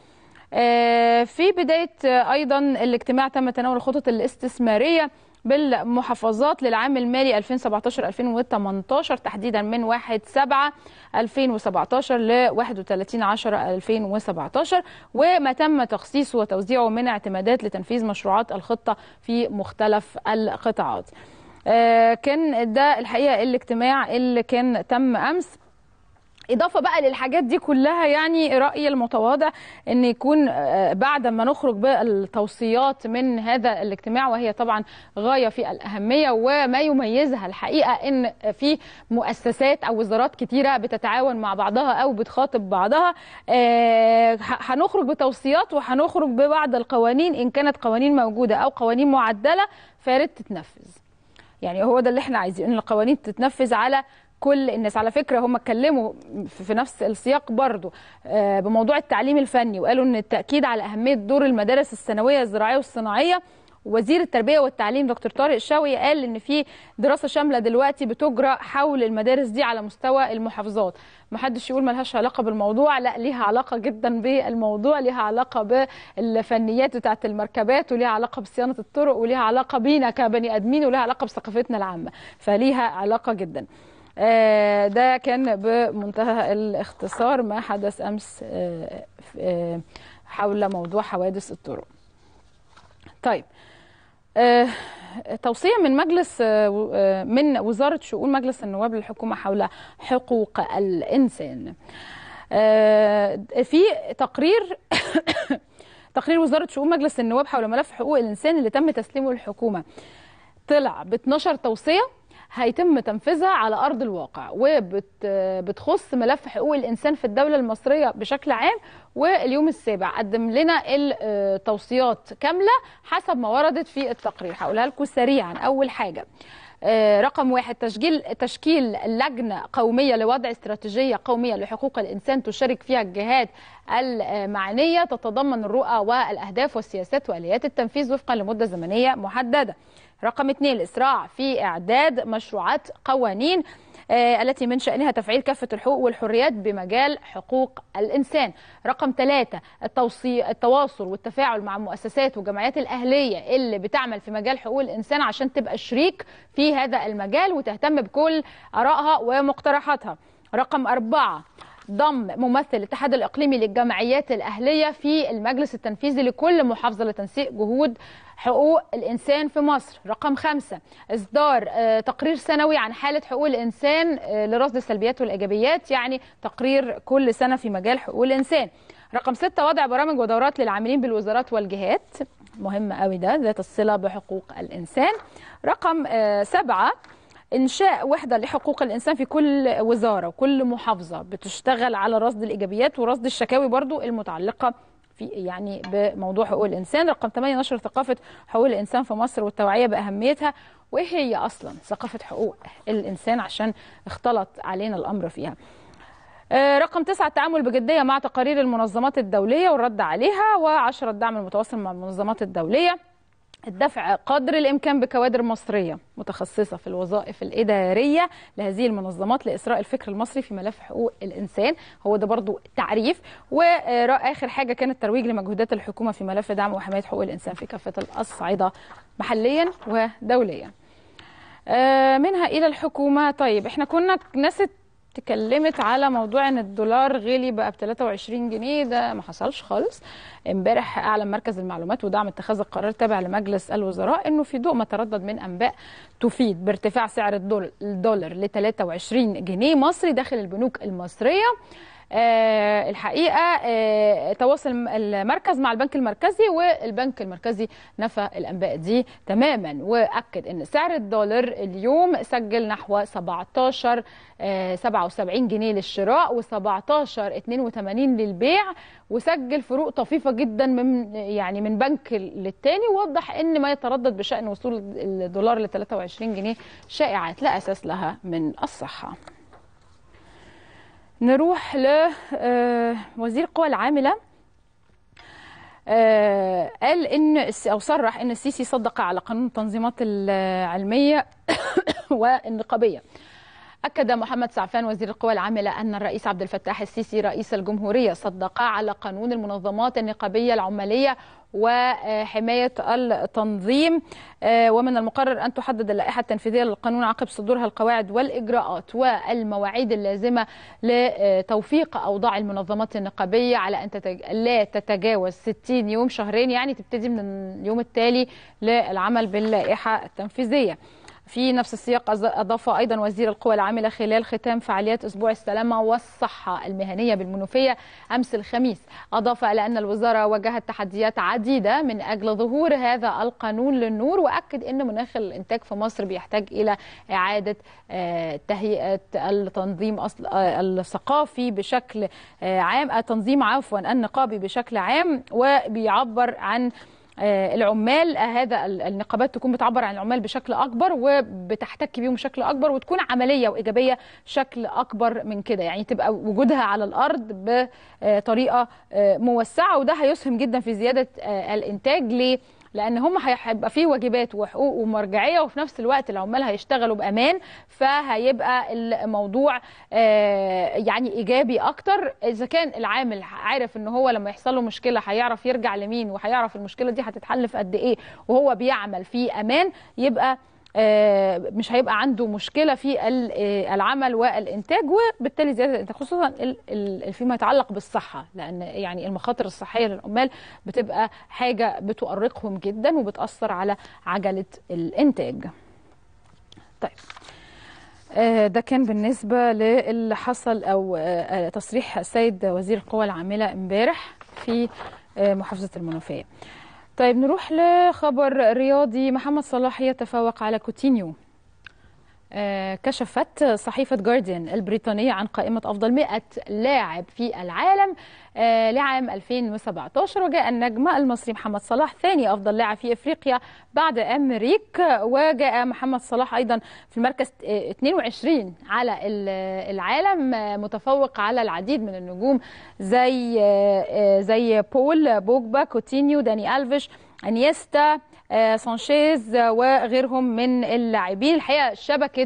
في بداية أيضا الاجتماع تم تناول الخطط الاستثمارية بالمحافظات للعام المالي 2017 2018 تحديدا من 1 7 2017 ل 31 10 2017 وما تم تخصيصه وتوزيعه من اعتمادات لتنفيذ مشروعات الخطه في مختلف القطاعات. كان ده الحقيقه الاجتماع اللي كان تم امس اضافه بقى للحاجات دي كلها يعني رايي المتواضع ان يكون بعد ما نخرج بالتوصيات من هذا الاجتماع وهي طبعا غايه في الاهميه وما يميزها الحقيقه ان في مؤسسات او وزارات كتيره بتتعاون مع بعضها او بتخاطب بعضها هنخرج بتوصيات وهنخرج ببعض القوانين ان كانت قوانين موجوده او قوانين معدله فياريت تتنفذ يعني هو ده اللي احنا عايزين ان القوانين تتنفذ على كل الناس على فكره هم اتكلموا في نفس السياق برضو بموضوع التعليم الفني وقالوا ان التاكيد على اهميه دور المدارس الثانويه الزراعيه والصناعيه وزير التربيه والتعليم دكتور طارق الشاوي قال ان في دراسه شامله دلوقتي بتجرى حول المدارس دي على مستوى المحافظات ما حدش يقول ملهاش علاقه بالموضوع لا ليها علاقه جدا بالموضوع ليها علاقه بالفنيات بتاعه المركبات وليها علاقه بصيانه الطرق وليها علاقه بينا كبني ادمين وليها علاقه بثقافتنا العامه فليها علاقه جدا ده كان بمنتهى الاختصار ما حدث امس حول موضوع حوادث الطرق. طيب توصيه من مجلس من وزاره شؤون مجلس النواب للحكومه حول حقوق الانسان. في تقرير تقرير وزاره شؤون مجلس النواب حول ملف حقوق الانسان اللي تم تسليمه للحكومه طلع ب 12 توصيه هيتم تنفيذها على ارض الواقع وبتخص ملف حقوق الانسان في الدوله المصريه بشكل عام واليوم السابع قدم لنا التوصيات كامله حسب ما وردت في التقرير هقولها لكم سريعا اول حاجه آه، رقم واحد تشكيل تشكيل لجنه قوميه لوضع استراتيجيه قوميه لحقوق الانسان تشارك فيها الجهات المعنيه تتضمن الرؤى والاهداف والسياسات واليات التنفيذ وفقا لمده زمنيه محدده. رقم اثنين الاسراع في اعداد مشروعات قوانين آه، التي من شأنها تفعيل كافة الحقوق والحريات بمجال حقوق الإنسان رقم ثلاثة التوصي... التواصل والتفاعل مع المؤسسات والجمعيات الأهلية اللي بتعمل في مجال حقوق الإنسان عشان تبقى شريك في هذا المجال وتهتم بكل آرائها ومقترحاتها رقم أربعة ضم ممثل الاتحاد الاقليمي للجمعيات الاهليه في المجلس التنفيذي لكل محافظه لتنسيق جهود حقوق الانسان في مصر رقم خمسة اصدار آه، تقرير سنوي عن حاله حقوق الانسان آه، لرصد السلبيات والايجابيات يعني تقرير كل سنه في مجال حقوق الانسان رقم ستة وضع برامج ودورات للعاملين بالوزارات والجهات مهم قوي ده ذات الصله بحقوق الانسان رقم آه، سبعة انشاء وحده لحقوق الانسان في كل وزاره وكل محافظه بتشتغل على رصد الايجابيات ورصد الشكاوي برضو المتعلقه في يعني بموضوع حقوق الانسان رقم 8 نشر ثقافه حقوق الانسان في مصر والتوعيه باهميتها وايه هي اصلا ثقافه حقوق الانسان عشان اختلط علينا الامر فيها آه، رقم تسعة التعامل بجدية مع تقارير المنظمات الدولية والرد عليها وعشرة الدعم المتواصل مع المنظمات الدولية الدفع قدر الامكان بكوادر مصريه متخصصه في الوظائف الاداريه لهذه المنظمات لاسراء الفكر المصري في ملف حقوق الانسان هو ده برضو تعريف واخر حاجه كان الترويج لمجهودات الحكومه في ملف دعم وحمايه حقوق الانسان في كافه الاصعده محليا ودوليا آه، منها الى الحكومه طيب احنا كنا ناس اتكلمت على موضوع ان الدولار غلي بقى ب 23 جنيه ده ما حصلش خالص امبارح اعلن مركز المعلومات ودعم اتخاذ القرار التابع لمجلس الوزراء انه في ضوء ما تردد من انباء تفيد بارتفاع سعر الدول- الدولار ل 23 جنيه مصري داخل البنوك المصريه آه الحقيقه آه تواصل المركز مع البنك المركزي والبنك المركزي نفى الانباء دي تماما واكد ان سعر الدولار اليوم سجل نحو 17 آه 77 جنيه للشراء و17 82 للبيع وسجل فروق طفيفه جدا من يعني من بنك للتاني ووضح ان ما يتردد بشان وصول الدولار ل 23 جنيه شائعات لا اساس لها من الصحه نروح لوزير القوى العاملة آه، قال ان الس- او صرح ان السيسي صدق على قانون التنظيمات العلميه والنقابيه أكد محمد سعفان وزير القوى العاملة أن الرئيس عبد الفتاح السيسي رئيس الجمهورية صدق على قانون المنظمات النقابية العمالية وحماية التنظيم آه، ومن المقرر أن تحدد اللائحة التنفيذية للقانون عقب صدورها القواعد والإجراءات والمواعيد اللازمة لتوفيق أوضاع المنظمات النقابية على أن تتج... لا تتجاوز 60 يوم شهرين يعني تبتدي من اليوم التالي للعمل باللائحة التنفيذية في نفس السياق أز- أضاف أيضا وزير القوى العاملة خلال ختام فعاليات أسبوع السلامة والصحة المهنية بالمنوفية أمس الخميس أضاف إلى أن الوزارة واجهت تحديات عديدة من أجل ظهور هذا القانون للنور وأكد أن مناخ الإنتاج في مصر بيحتاج إلى إعادة آه، تهيئة التنظيم أصل آه، الثقافي بشكل آه، عام التنظيم عفوا النقابي بشكل عام وبيعبر عن آه، العمال آه، هذا ال- النقابات تكون بتعبر عن العمال بشكل اكبر وبتحتك بيهم بشكل اكبر وتكون عمليه وايجابيه بشكل اكبر من كده يعني تبقى وجودها على الارض بطريقه آه، موسعه وده هيسهم جدا في زياده آه، الانتاج ليه؟ لان هم هيبقى فيه واجبات وحقوق ومرجعيه وفي نفس الوقت العمال هيشتغلوا بامان فهيبقى الموضوع آه، يعني ايجابي اكتر اذا كان العامل عارف ان هو لما يحصل له مشكله هيعرف يرجع لمين وهيعرف المشكله دي هتتحل في قد ايه وهو بيعمل في امان يبقى آه، مش هيبقى عنده مشكله في ال- آه، العمل والانتاج وبالتالي زياده الانتاج خصوصا ال- ال- فيما يتعلق بالصحه لان يعني المخاطر الصحيه للعمال بتبقى حاجه بتؤرقهم جدا وبتاثر على عجله الانتاج. طيب آه، ده كان بالنسبه للي حصل او آه، آه، تصريح السيد وزير القوى العامله امبارح في آه، محافظه المنوفيه. طيب نروح لخبر رياضي محمد صلاح يتفوق على كوتينيو كشفت صحيفة جارديان البريطانية عن قائمة أفضل 100 لاعب في العالم لعام 2017 وجاء النجم المصري محمد صلاح ثاني أفضل لاعب في إفريقيا بعد أمريك وجاء محمد صلاح أيضا في المركز 22 على العالم متفوق على العديد من النجوم زي زي بول بوجبا كوتينيو داني ألفيش انيستا سانشيز وغيرهم من اللاعبين الحقيقه شبكه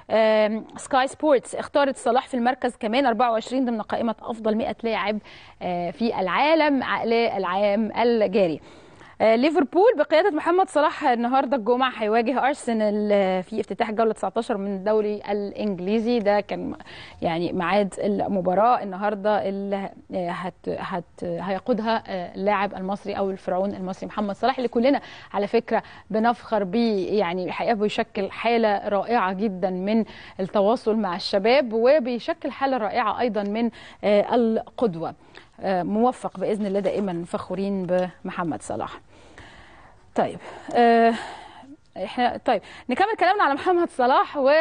سكاي سبورتس اختارت صلاح في المركز كمان 24 ضمن قائمه افضل 100 لاعب في العالم للعام الجاري ليفربول بقياده محمد صلاح النهارده الجمعه هيواجه ارسنال في افتتاح جوله 19 من الدوري الانجليزي ده كان يعني ميعاد المباراه النهارده اللي هت هت هيقودها اللاعب المصري او الفرعون المصري محمد صلاح اللي كلنا على فكره بنفخر بيه يعني الحقيقه بيشكل حاله رائعه جدا من التواصل مع الشباب وبيشكل حاله رائعه ايضا من القدوه موفق باذن الله دائما فخورين بمحمد صلاح. طيب آه احنا طيب نكمل كلامنا على محمد صلاح و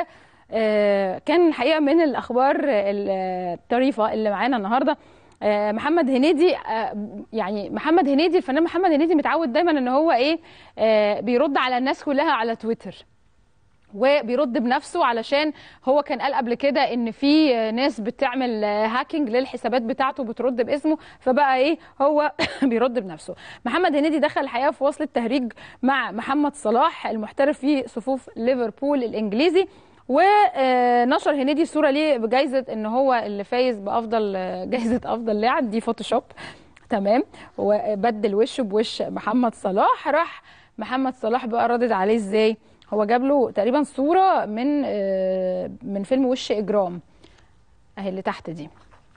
آه كان الحقيقه من الاخبار الطريفه اللي معانا النهارده آه محمد هنيدي يعني محمد هنيدي الفنان محمد هنيدي متعود دايما ان هو ايه بيرد على الناس كلها على تويتر وبيرد بنفسه علشان هو كان قال قبل كده ان في ناس بتعمل هاكينج للحسابات بتاعته بترد باسمه فبقى ايه هو بيرد بنفسه محمد هنيدي دخل الحقيقه في وصل التهريج مع محمد صلاح المحترف في صفوف ليفربول الانجليزي ونشر هنيدي صوره ليه بجائزه ان هو اللي فايز بافضل جائزه افضل لاعب دي فوتوشوب تمام وبدل وشه بوش محمد صلاح راح محمد صلاح بقى ردد عليه ازاي هو جاب له تقريبا صوره من من فيلم وش اجرام اهي اللي تحت دي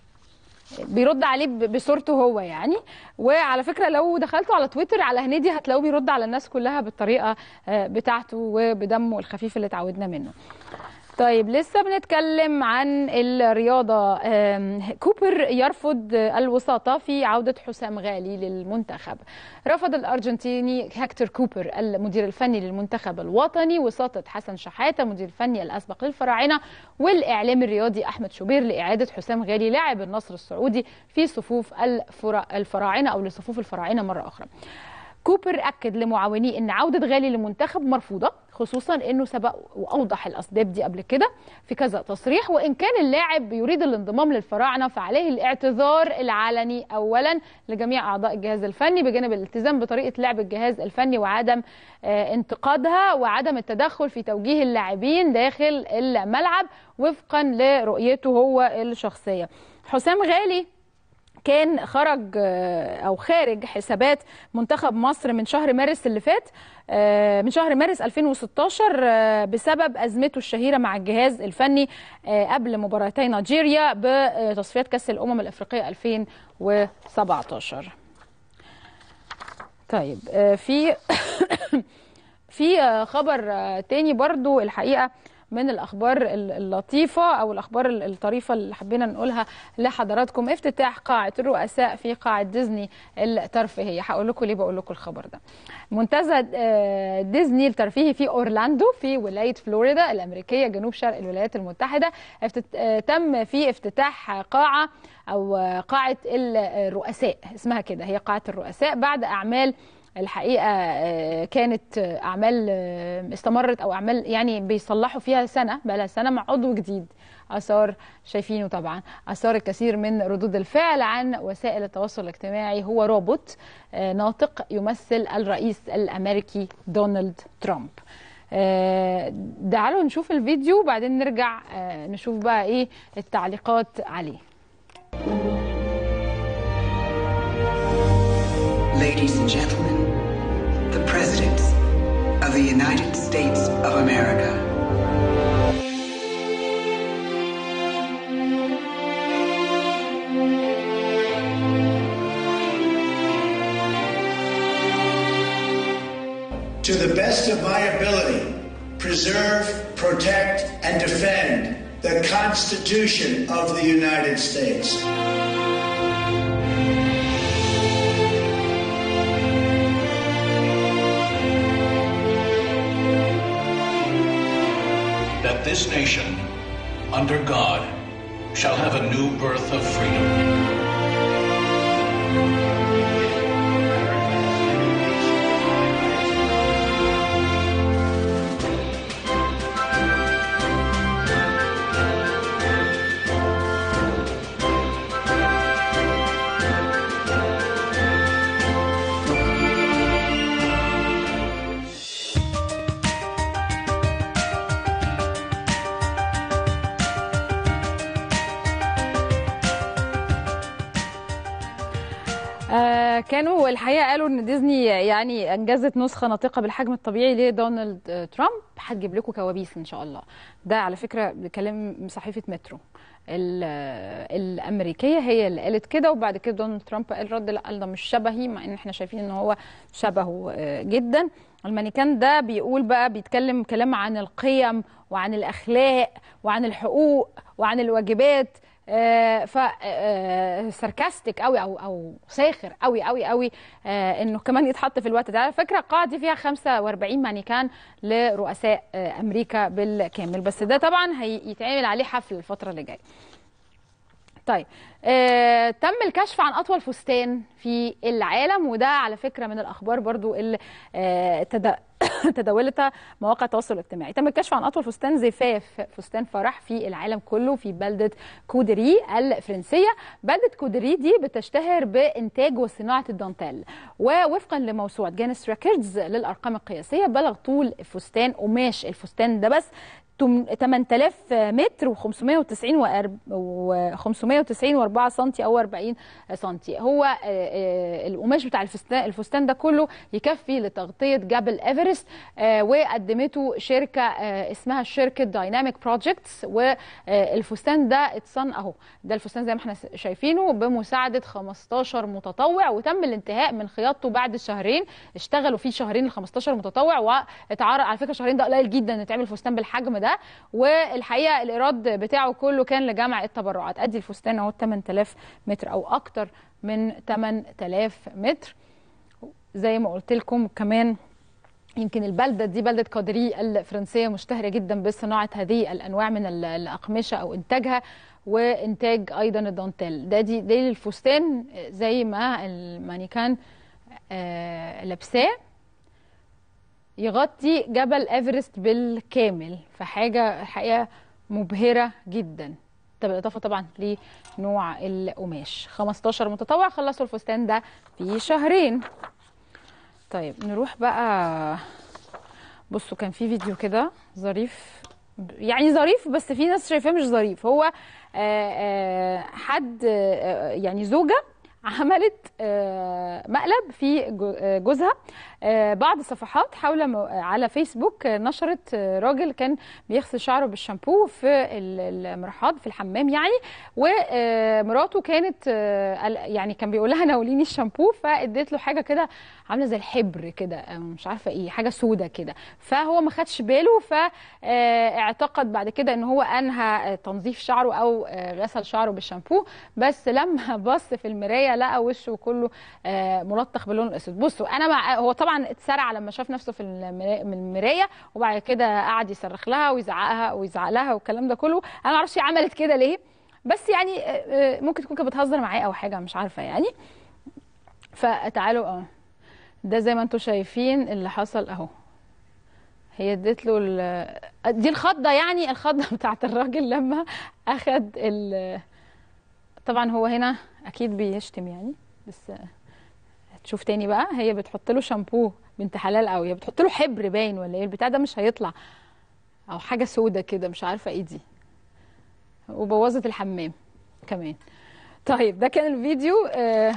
بيرد عليه بصورته هو يعني وعلى فكره لو دخلتوا على تويتر على هنيدي هتلاقوه بيرد على الناس كلها بالطريقه بتاعته وبدمه الخفيف اللي اتعودنا منه طيب لسه بنتكلم عن الرياضة كوبر يرفض الوساطة في عودة حسام غالي للمنتخب رفض الأرجنتيني هكتور كوبر المدير الفني للمنتخب الوطني وساطة حسن شحاتة مدير الفني الأسبق للفراعنة والإعلام الرياضي أحمد شوبير لإعادة حسام غالي لاعب النصر السعودي في صفوف الفراعنة أو لصفوف الفراعنة مرة أخرى كوبر أكد لمعاونيه أن عودة غالي للمنتخب مرفوضة خصوصا أنه سبق وأوضح الأسباب دي قبل كده في كذا تصريح وإن كان اللاعب يريد الانضمام للفراعنة فعليه الاعتذار العلني أولا لجميع أعضاء الجهاز الفني بجانب الالتزام بطريقة لعب الجهاز الفني وعدم انتقادها وعدم التدخل في توجيه اللاعبين داخل الملعب وفقا لرؤيته هو الشخصية حسام غالي كان خرج او خارج حسابات منتخب مصر من شهر مارس اللي فات من شهر مارس 2016 بسبب ازمته الشهيره مع الجهاز الفني قبل مباراتي نيجيريا بتصفيات كاس الامم الافريقيه 2017 طيب في في خبر تاني برضو الحقيقه من الاخبار اللطيفه او الاخبار الطريفه اللي حبينا نقولها لحضراتكم افتتاح قاعه الرؤساء في قاعه ديزني الترفيهيه هقول لكم ليه بقول لكم الخبر ده منتزه ديزني الترفيهي في اورلاندو في ولايه فلوريدا الامريكيه جنوب شرق الولايات المتحده تم في افتتاح قاعه او قاعه الرؤساء اسمها كده هي قاعه الرؤساء بعد اعمال الحقيقه كانت اعمال استمرت او اعمال يعني بيصلحوا فيها سنه بقى لها سنه مع عضو جديد اثار شايفينه طبعا اثار الكثير من ردود الفعل عن وسائل التواصل الاجتماعي هو روبوت ناطق يمثل الرئيس الامريكي دونالد ترامب تعالوا نشوف الفيديو وبعدين نرجع نشوف بقى ايه التعليقات عليه Ladies and gentlemen, the President of the United States of America. To the best of my ability, preserve, protect, and defend the Constitution of the United States. that this nation, under God, shall have a new birth of freedom. آه كانوا الحقيقه قالوا ان ديزني يعني انجزت نسخه ناطقه بالحجم الطبيعي لدونالد آه، ترامب هتجيب لكم كوابيس ان شاء الله ده على فكره بكلام صحيفه مترو ال- آه، الامريكيه هي اللي قالت كده وبعد كده دونالد ترامب قال رد لا قال ده مش شبهي مع ان احنا شايفين ان هو شبهه آه، جدا المانيكان ده بيقول بقى بيتكلم كلام عن القيم وعن الاخلاق وعن الحقوق وعن الواجبات آه، ف ساركاستيك قوي او او ساخر قوي قوي قوي آه، انه كمان يتحط في الوقت ده على فكره القاعه دي فيها 45 مانيكان لرؤساء آه، امريكا بالكامل بس ده طبعا هيتعمل عليه حفل الفتره اللي جايه طيب آه، تم الكشف عن اطول فستان في العالم وده على فكره من الاخبار برضو اللي آه، تد- تداولتها مواقع التواصل الاجتماعي تم الكشف عن اطول فستان زفاف فستان فرح في العالم كله في بلده كودري الفرنسيه بلده كودري دي بتشتهر بانتاج وصناعه الدانتيل ووفقا لموسوعه جينيس ريكوردز للارقام القياسيه بلغ طول فستان قماش الفستان ده بس تم- 8000 متر و590 و 590 و4 سم او 40 سم هو آه، آه، القماش بتاع الفستان الفستان ده كله يكفي لتغطيه جبل ايفرست آه، وقدمته شركه آه، اسمها شركه دايناميك بروجكتس والفستان ده اتصن اهو ده الفستان زي ما احنا شايفينه بمساعده 15 متطوع وتم الانتهاء من خياطته بعد شهرين اشتغلوا فيه شهرين ال 15 متطوع واتعرض على فكره شهرين ده قليل جدا ان يتعمل فستان بالحجم ده والحقيقه الايراد بتاعه كله كان لجمع التبرعات ادي الفستان اهو 8000 متر او اكتر من 8000 متر زي ما قلت لكم كمان يمكن البلده دي بلده كادري الفرنسيه مشتهره جدا بصناعه هذه الانواع من ال- الاقمشه او انتاجها وانتاج ايضا الدانتيل ده دي دي الفستان زي ما المانيكان آه، لابساه يغطي جبل ايفرست بالكامل فحاجه حقيقه مبهره جدا ده بالاضافه طبعا لنوع القماش 15 متطوع خلصوا الفستان ده في شهرين طيب نروح بقى بصوا كان في فيديو كده ظريف يعني ظريف بس في ناس شايفاه مش ظريف هو آه، آه، حد آه، يعني زوجة عملت آه، مقلب في جو- آه، جوزها آه، بعض صفحات حول مو- على فيسبوك آه، نشرت آه، راجل كان بيغسل شعره بالشامبو في ال- المرحاض في الحمام يعني ومراته كانت آه، قال- يعني كان بيقول لها ناوليني الشامبو فاديت له حاجه كده عامله زي الحبر كده آه، مش عارفه ايه حاجه سودة كده فهو ما خدش باله فاعتقد بعد كده ان هو انهى آه، تنظيف شعره او آه، غسل شعره بالشامبو بس لما بص في المرايه لقى وشه كله آه، ملطخ باللون الاسود بصوا انا مع هو طبعا اتسرع لما شاف نفسه في المرا- من المرايه وبعد كده قعد يصرخ لها ويزعقها ويزعق لها والكلام ده كله انا ما اعرفش هي عملت كده ليه بس يعني آه، آه، ممكن تكون كانت بتهزر معاه او حاجه مش عارفه يعني فتعالوا اه ده زي ما انتم شايفين اللي حصل اهو هي اديت له ال- دي الخضه يعني الخضه بتاعت الراجل لما اخد ال طبعا هو هنا اكيد بيشتم يعني بس هتشوف تاني بقى هي بتحط له شامبو بنت حلال قوي هي بتحط له حبر باين ولا ايه البتاع ده مش هيطلع او حاجه سودة كده مش عارفه ايه دي وبوظت الحمام كمان طيب ده كان الفيديو آه،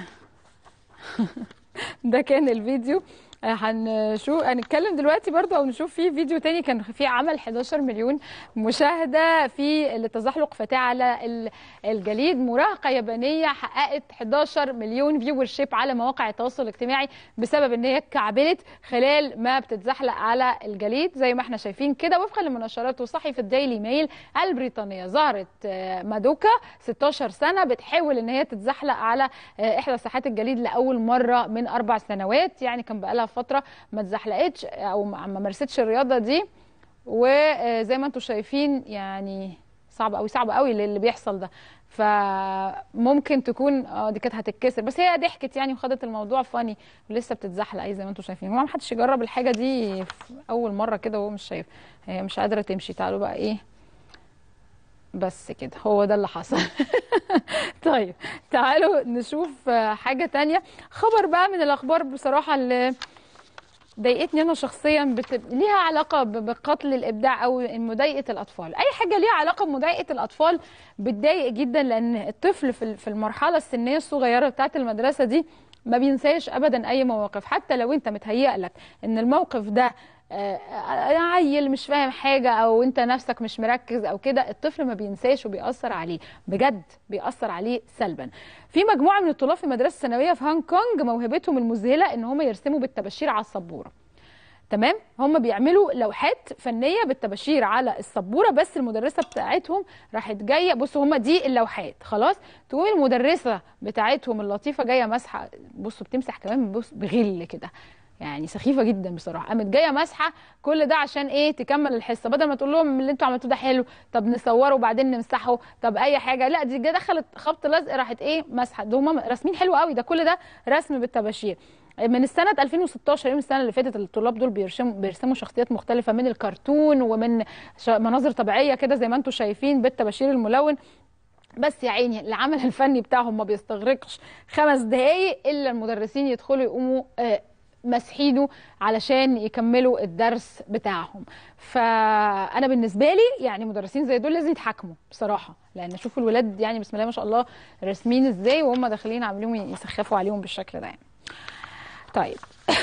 ده كان الفيديو آه، هنشوف هنتكلم دلوقتي برضو او نشوف فيه فيديو تاني كان فيه عمل 11 مليون مشاهده في التزحلق فتاة على ال- الجليد مراهقه يابانيه حققت 11 مليون فيور شيب على مواقع التواصل الاجتماعي بسبب ان هي اتكعبلت خلال ما بتتزحلق على الجليد زي ما احنا شايفين كده وفقا لمنشرات صحيفه ديلي ميل البريطانيه ظهرت آه، مادوكا 16 سنه بتحاول ان هي تتزحلق على آه، احدى ساحات الجليد لاول مره من اربع سنوات يعني كان بقالها فتره ما اتزحلقتش او ما ما مارستش الرياضه دي وزي ما انتم شايفين يعني صعب قوي صعب قوي اللي بيحصل ده فممكن تكون اه دي كانت هتتكسر بس هي ضحكت يعني وخدت الموضوع فاني ولسه بتتزحلق اي زي ما انتم شايفين هو ما حدش يجرب الحاجه دي في اول مره كده وهو مش شايف هي مش قادره تمشي تعالوا بقى ايه بس كده هو ده اللي حصل طيب تعالوا نشوف حاجه تانية خبر بقى من الاخبار بصراحه اللي ضايقتني انا شخصيا بت... ليها علاقه بقتل الابداع او مضايقه الاطفال اي حاجه ليها علاقه بمضايقه الاطفال بتضايق جدا لان الطفل في المرحله السنيه الصغيره بتاعه المدرسه دي ما بينساش ابدا اي مواقف حتى لو انت متهيأ لك ان الموقف ده عيل مش فاهم حاجة أو أنت نفسك مش مركز أو كده الطفل ما بينساش وبيأثر عليه بجد بيأثر عليه سلبا في مجموعة من الطلاب في مدرسة ثانوية في هونج كونج موهبتهم المذهلة إن هم يرسموا بالطباشير على السبورة تمام هم بيعملوا لوحات فنيه بالطباشير على السبوره بس المدرسه بتاعتهم راحت جايه بصوا هم دي اللوحات خلاص تقوم المدرسه بتاعتهم اللطيفه جايه مسحه بصوا بتمسح كمان بص بغل كده يعني سخيفه جدا بصراحه قامت جايه مسحه كل ده عشان ايه تكمل الحصه بدل ما تقول لهم اللي انتوا عملتوه ده حلو طب نصوره وبعدين نمسحه طب اي حاجه لا دي دخلت خبط لزق راحت ايه مسحه ده هم راسمين حلو قوي ده كل ده رسم بالطباشير من السنه 2016 يوم السنه اللي فاتت الطلاب دول بيرسموا بيرسموا شخصيات مختلفه من الكرتون ومن مناظر طبيعيه كده زي ما انتم شايفين بالطباشير الملون بس يا عيني العمل الفني بتاعهم ما بيستغرقش خمس دقايق الا المدرسين يدخلوا يقوموا آه مسحينه علشان يكملوا الدرس بتاعهم فانا بالنسبه لي يعني مدرسين زي دول لازم يتحاكموا بصراحه لان شوفوا الولاد يعني بسم الله ما شاء الله راسمين ازاي وهم داخلين عاملين يسخفوا عليهم بالشكل ده يعني. طيب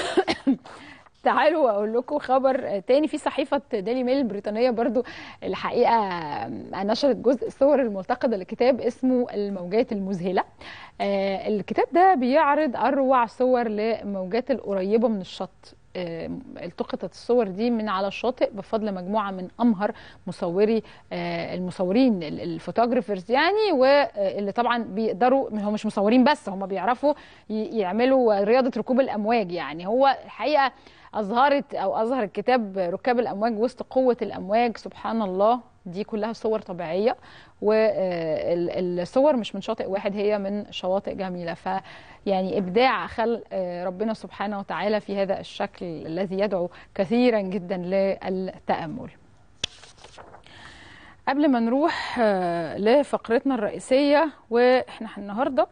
تعالوا اقول لكم خبر تاني في صحيفه ديلي ميل البريطانيه برضو الحقيقه نشرت جزء صور الملتقطه لكتاب اسمه الموجات المذهله الكتاب ده بيعرض اروع صور للموجات القريبه من الشط التقطت الصور دي من على الشاطئ بفضل مجموعه من امهر مصوري المصورين الفوتوغرافرز يعني واللي طبعا بيقدروا هم مش مصورين بس هم بيعرفوا يعملوا رياضه ركوب الامواج يعني هو الحقيقه اظهرت او اظهر الكتاب ركاب الامواج وسط قوه الامواج سبحان الله دي كلها صور طبيعيه والصور مش من شاطئ واحد هي من شواطئ جميله ف يعني ابداع خلق ربنا سبحانه وتعالى في هذا الشكل الذي يدعو كثيرا جدا للتامل قبل ما نروح لفقرتنا الرئيسيه واحنا النهارده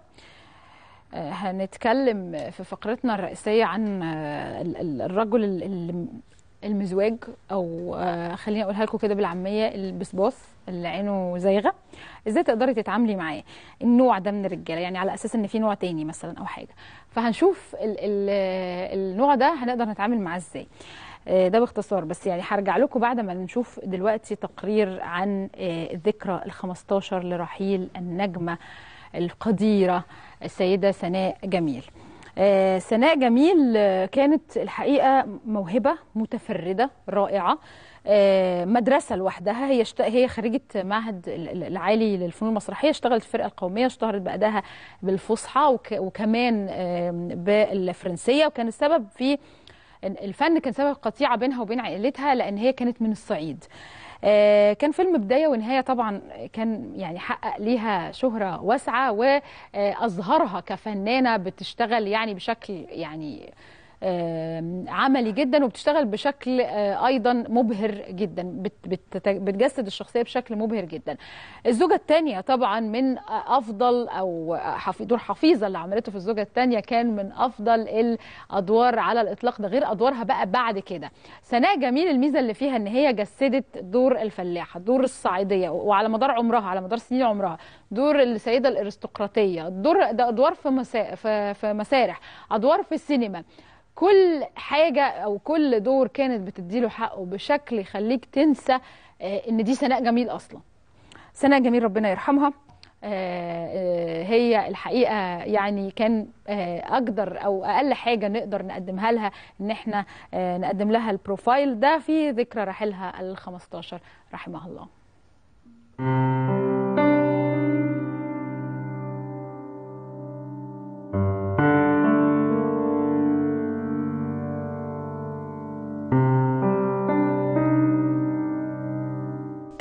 هنتكلم في فقرتنا الرئيسيه عن الرجل المزواج او خليني اقولها لكم كده بالعاميه البسباص اللي عينه زايغه ازاي تقدري تتعاملي معاه النوع ده من الرجاله يعني على اساس ان في نوع تاني مثلا او حاجه فهنشوف ال ال النوع ده هنقدر نتعامل معاه ازاي ده باختصار بس يعني هرجع لكم بعد ما نشوف دلوقتي تقرير عن الذكرى ال 15 لرحيل النجمه القديره السيده سناء جميل آه سناء جميل آه كانت الحقيقه موهبه متفرده رائعه آه مدرسه لوحدها هي شت... هي خريجه معهد العالي للفنون المسرحيه اشتغلت في الفرقه القوميه اشتهرت بادائها بالفصحى وك... وكمان بالفرنسيه وكان السبب في الفن كان سبب قطيعه بينها وبين عائلتها لان هي كانت من الصعيد كان فيلم بداية ونهاية طبعا كان يعني حقق ليها شهرة واسعة وأظهرها كفنانة بتشتغل يعني بشكل يعني عملي جدا وبتشتغل بشكل ايضا مبهر جدا بتجسد الشخصيه بشكل مبهر جدا الزوجه الثانيه طبعا من افضل او دور حفيظه اللي عملته في الزوجه الثانيه كان من افضل الادوار على الاطلاق ده غير ادوارها بقى بعد كده سناء جميل الميزه اللي فيها ان هي جسدت دور الفلاحه دور الصعيديه وعلى مدار عمرها على مدار سنين عمرها دور السيده الارستقراطيه دور ده ادوار في مسا... في مسارح ادوار في السينما كل حاجة أو كل دور كانت بتديله حقه بشكل يخليك تنسى إن دي سناء جميل أصلا سناء جميل ربنا يرحمها هي الحقيقة يعني كان أقدر أو أقل حاجة نقدر نقدمها لها إن إحنا نقدم لها البروفايل ده في ذكرى رحلها ال 15 رحمها الله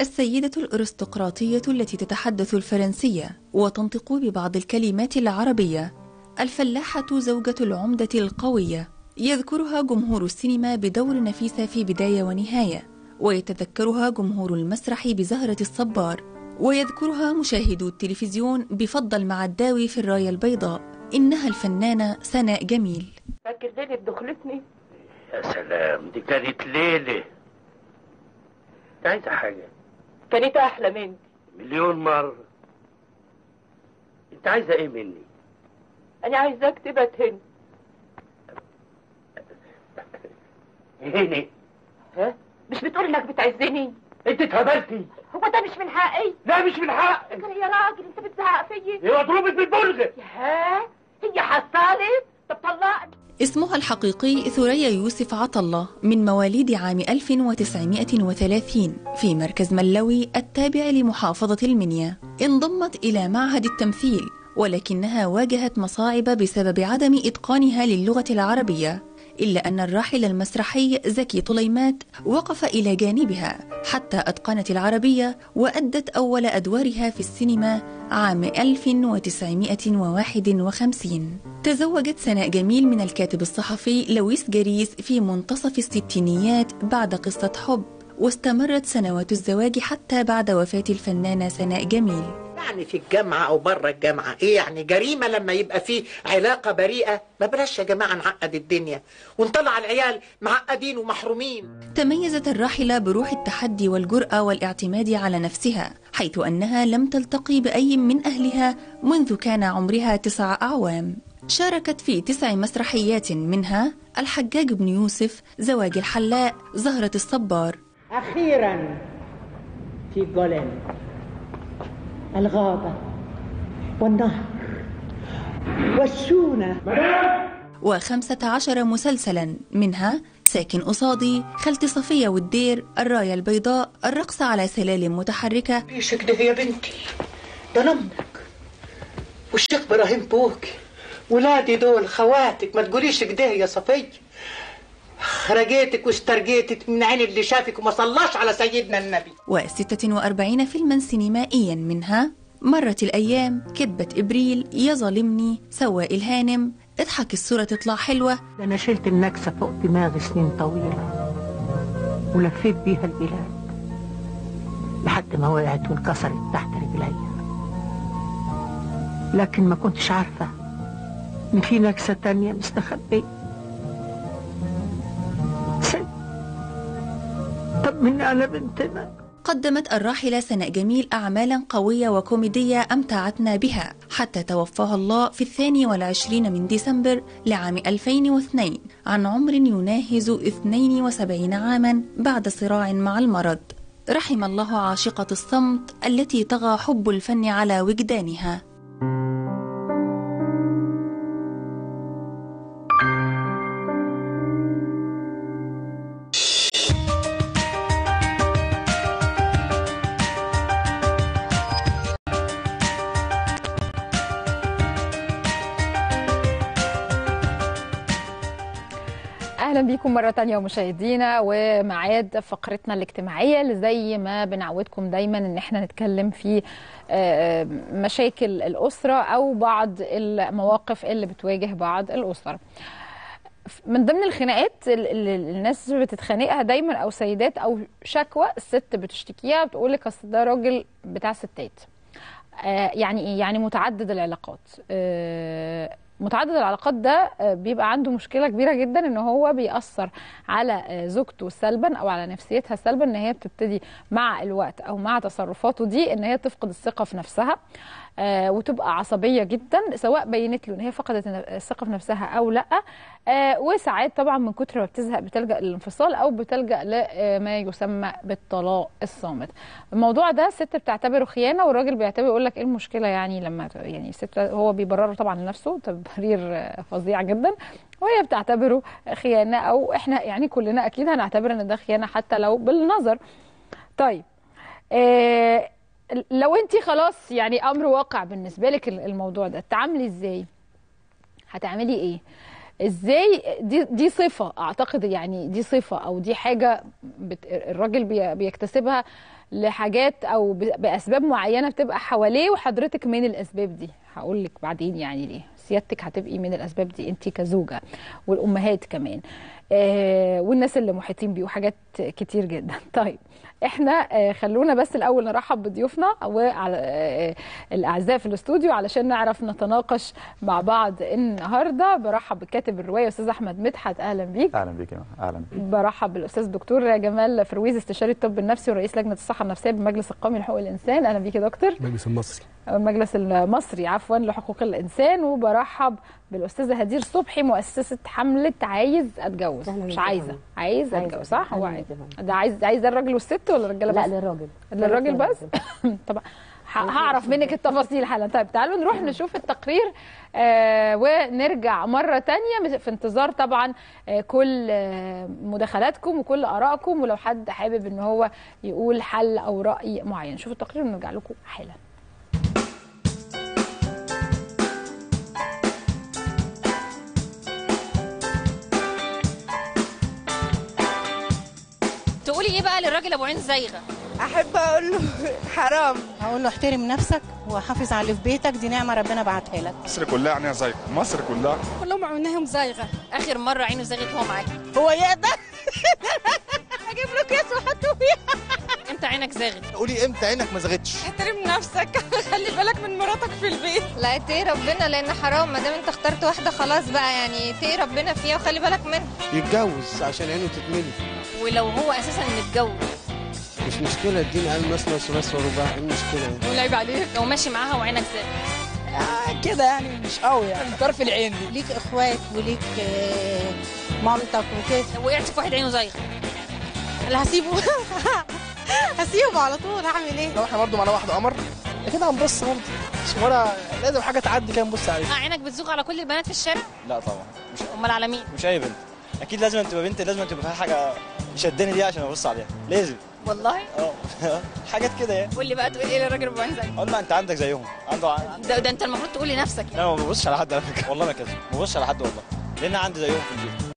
السيدة الأرستقراطية التي تتحدث الفرنسية وتنطق ببعض الكلمات العربية الفلاحة زوجة العمدة القوية يذكرها جمهور السينما بدور نفيسة في بداية ونهاية ويتذكرها جمهور المسرح بزهرة الصبار ويذكرها مشاهدو التلفزيون بفضل معداوي في الراية البيضاء إنها الفنانة سناء جميل فاكر ليلة دخلتني يا سلام دي كانت ليلة انت عايزة حاجة كانت أحلى مني مليون مرة انت عايزة ايه مني أنا عايزاك تبقى هنا هني ها مش بتقول إنك بتعزني انت اتهبلتي هو ده مش من حقي لا مش من حقك لكن يا راجل أنت بتزعق فيا هي مضروبة بالبرغة ها هي حصلت طب طلقني اسمها الحقيقي ثريا يوسف عطلة من مواليد عام 1930 في مركز ملوي التابع لمحافظة المنيا انضمت إلى معهد التمثيل ولكنها واجهت مصاعب بسبب عدم إتقانها للغة العربية إلا أن الراحل المسرحي زكي طليمات وقف إلى جانبها حتى أتقنت العربية وأدت أول أدوارها في السينما عام 1951 تزوجت سناء جميل من الكاتب الصحفي لويس جريس في منتصف الستينيات بعد قصة حب واستمرت سنوات الزواج حتى بعد وفاة الفنانة سناء جميل يعني في الجامعة أو بره الجامعة إيه يعني جريمة لما يبقى في علاقة بريئة ما بلاش يا جماعة نعقد الدنيا ونطلع العيال معقدين ومحرومين تميزت الراحلة بروح التحدي والجرأة والاعتماد على نفسها حيث أنها لم تلتقي بأي من أهلها منذ كان عمرها تسع أعوام شاركت في تسع مسرحيات منها الحجاج بن يوسف زواج الحلاق زهرة الصبار أخيرا في جولان الغابة والنهر والسونة وخمسة عشر مسلسلا منها ساكن قصادي خالتي صفية والدير الراية البيضاء الرقص على سلالم متحركة ليش كده يا بنتي ده أنا أمك والشيخ إبراهيم بوك ولادي دول خواتك ما تقوليش كده يا صفية خرجيتك واسترجيتك من عين اللي شافك وما صلاش على سيدنا النبي وستة وأربعين فيلما سينمائيا منها مرت الأيام كذبة إبريل يا ظالمني سواق الهانم اضحك الصورة تطلع حلوة ده أنا شلت النكسة فوق دماغي سنين طويلة ولفيت بيها البلاد لحد ما وقعت وانكسرت تحت رجليا لكن ما كنتش عارفة إن في نكسة تانية مستخبية طب من على بنتنا قدمت الراحلة سناء جميل أعمالا قوية وكوميدية أمتعتنا بها حتى توفاها الله في الثاني والعشرين من ديسمبر لعام 2002 عن عمر يناهز 72 عاما بعد صراع مع المرض رحم الله عاشقة الصمت التي طغى حب الفن على وجدانها اهلا بيكم مره تانية مشاهدينا وميعاد فقرتنا الاجتماعيه اللي زي ما بنعودكم دايما ان احنا نتكلم في آه، مشاكل الاسره او بعض المواقف اللي بتواجه بعض الاسر من ضمن الخناقات اللي الناس بتتخانقها دايما او سيدات او شكوى الست بتشتكيها بتقول لك اصل ده راجل بتاع ستات آه، يعني ايه يعني متعدد العلاقات آه، متعدد العلاقات ده آه، بيبقى عنده مشكله كبيره جدا ان هو بيأثر على آه، زوجته سلبا او على نفسيتها سلبا ان هي بتبتدي مع الوقت او مع تصرفاته دي ان هي تفقد الثقه في نفسها آه، وتبقى عصبيه جدا سواء بينت له ان هي فقدت الثقه في نفسها او لا آه، وساعات طبعا من كتر ما بتزهق بتلجا للانفصال او بتلجا لما يسمى بالطلاق الصامت الموضوع ده الست بتعتبره خيانه والراجل بيعتبر يقول لك ايه المشكله يعني لما ت- يعني الست هو بيبرره طبعا لنفسه تبرير آه، فظيع جدا وهي بتعتبره خيانه او احنا يعني كلنا اكيد هنعتبر ان ده خيانه حتى لو بالنظر طيب آه لو انت خلاص يعني امر واقع بالنسبه لك الموضوع ده تعاملي ازاي هتعملي ايه ازاي دي دي صفه اعتقد يعني دي صفه او دي حاجه بت الراجل بي بيكتسبها لحاجات او ب- باسباب معينه بتبقى حواليه وحضرتك من الاسباب دي هقول لك بعدين يعني ليه سيادتك هتبقي من الاسباب دي انت كزوجه والامهات كمان آه والناس اللي محيطين بيه وحاجات كتير جدا طيب احنا آه خلونا بس الاول نرحب بضيوفنا وعلى آه الاعزاء في الاستوديو علشان نعرف نتناقش مع بعض النهارده برحب بكاتب الروايه استاذ احمد مدحت اهلا بيك اهلا بيك يا مان. اهلا بيك برحب بالاستاذ دكتور جمال فرويز استشاري الطب النفسي ورئيس لجنه الصحه النفسيه بالمجلس القومي لحقوق الانسان اهلا بيك يا دكتور المجلس المصري أو المجلس المصري عفوا لحقوق الانسان وبرحب بالاستاذه هدير صبحي مؤسسه حمله عايز اتجوز مش عايزه عايز عايزة. اتجوز صح هو أهلاً عايز بيك. ده عايز عايز الراجل والست ولا الرجاله بس لا للراجل للراجل بس طبعا ه- هعرف منك التفاصيل حالا طيب تعالوا نروح نشوف التقرير آه ونرجع مرة تانية في انتظار طبعا آه كل آه مداخلاتكم وكل آرائكم ولو حد حابب ان هو يقول حل او رأي معين شوفوا التقرير ونرجع لكم حالا تقولي ايه بقى للراجل ابو عين زايغه احب اقول له حرام اقول له احترم نفسك وحافظ على اللي في بيتك دي نعمه ربنا بعتها لك مصر كلها عينيها زايغه مصر كلها كلهم عينهم زايغه اخر مره عينه زاغت وهو معاكي هو يقدر اجيب له كيس واحطه فيها امتى عينك زاغت قولي امتى عينك ما زغتش احترم نفسك خلي بالك من مراتك في البيت لا اتقي ربنا لان حرام ما دام انت اخترت واحده خلاص بقى يعني اتقي ربنا فيها وخلي بالك منها يتجوز عشان عينه تتملي ولو هو اساسا متجوز مش مشكله الدين قال مثنى وثلاث ورباع ايه المشكله يعني ولعب عليك لو ماشي معاها وعينك زاغت كده يعني مش قوي يعني طرف العين دي ليك اخوات وليك آه، مامتك وكده وقعت في واحد عينه زايغه اللي هسيبه هسيبه على طول هعمل ايه لو احنا برضه معانا واحده قمر كده هنبص برضه مش ولا لازم حاجه تعدي كده نبص عليها اه عينك بتزوغ على كل البنات في الشارع لا طبعا مش امال على مين مش اي بنت اكيد لازم تبقى بنت لازم تبقى فيها حاجه شداني دي عشان ابص عليها لازم والله اه حاجات كده يعني قول لي بقى تقول ايه للراجل ابو عين زايغه اقول له انت عندك زيهم عنده ع- ده, ده انت المفروض تقول لنفسك لا ما ببصش على حد على فكره والله ما كذب ما ببصش على حد والله لان عندي زيهم في البيت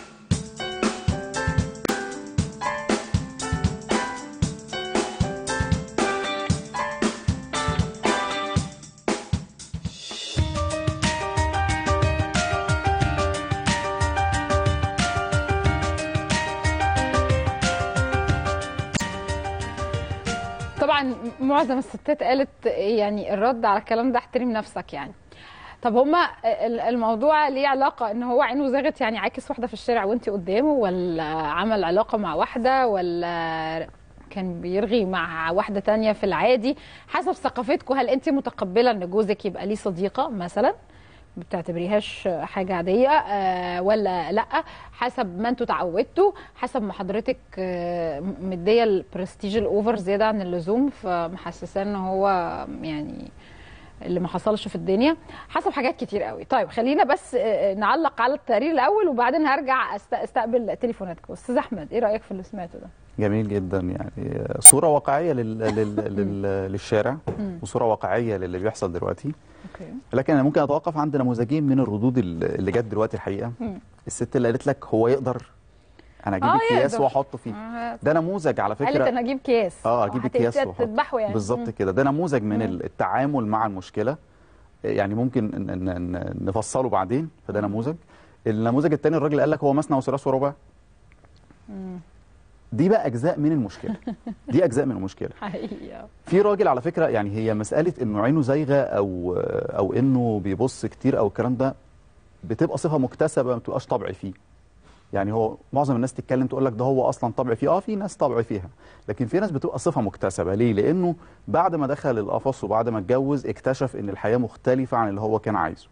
طبعا معظم الستات قالت يعني الرد على الكلام ده احترم نفسك يعني طب هما ال- الموضوع ليه علاقة ان هو عينه زاغت يعني عاكس واحدة في الشارع وانت قدامه ولا عمل علاقة مع واحدة ولا كان بيرغي مع واحدة تانية في العادي حسب ثقافتكم هل انت متقبلة ان جوزك يبقى ليه صديقة مثلا بتعتبريهاش حاجة عادية آه، ولا لا حسب ما انتوا تعودتوا حسب ما حضرتك آه، مدية البرستيج الاوفر زيادة عن اللزوم فمحسساه ان هو يعني اللي ما حصلش في الدنيا حسب حاجات كتير قوي طيب خلينا بس آه، نعلق على التقرير الاول وبعدين هرجع أست- استقبل تليفوناتكم استاذ احمد ايه رايك في اللي سمعته ده جميل جدا يعني صوره واقعيه لل... لل... لل... للشارع مم. وصوره واقعيه للي بيحصل دلوقتي اوكي لكن انا ممكن اتوقف عند نموذجين من الردود اللي اللي جت دلوقتي الحقيقه مم. الست اللي قالت لك هو يقدر انا اجيب آه، الكياس يقدر. واحطه فيه آه، ده نموذج على فكره قالت انا اجيب كياس اه اجيب هت- الكياس هت- واحطه تذبحه يعني بالظبط مم. كده ده نموذج من مم. التعامل مع المشكله يعني ممكن ن- ن- ن- نفصله بعدين فده نموذج النموذج الثاني الراجل قال لك هو مثنى وثلاث ورباع مم. دي بقى اجزاء من المشكله دي اجزاء من المشكله حقيقي في راجل على فكره يعني هي مساله انه عينه زايغه او او انه بيبص كتير او الكلام ده بتبقى صفه مكتسبه ما بتبقاش طبع فيه يعني هو معظم الناس تتكلم تقول لك ده هو اصلا طبع فيه اه في ناس طبع فيها لكن في ناس بتبقى صفه مكتسبه ليه لانه بعد ما دخل القفص وبعد ما اتجوز اكتشف ان الحياه مختلفه عن اللي هو كان عايزه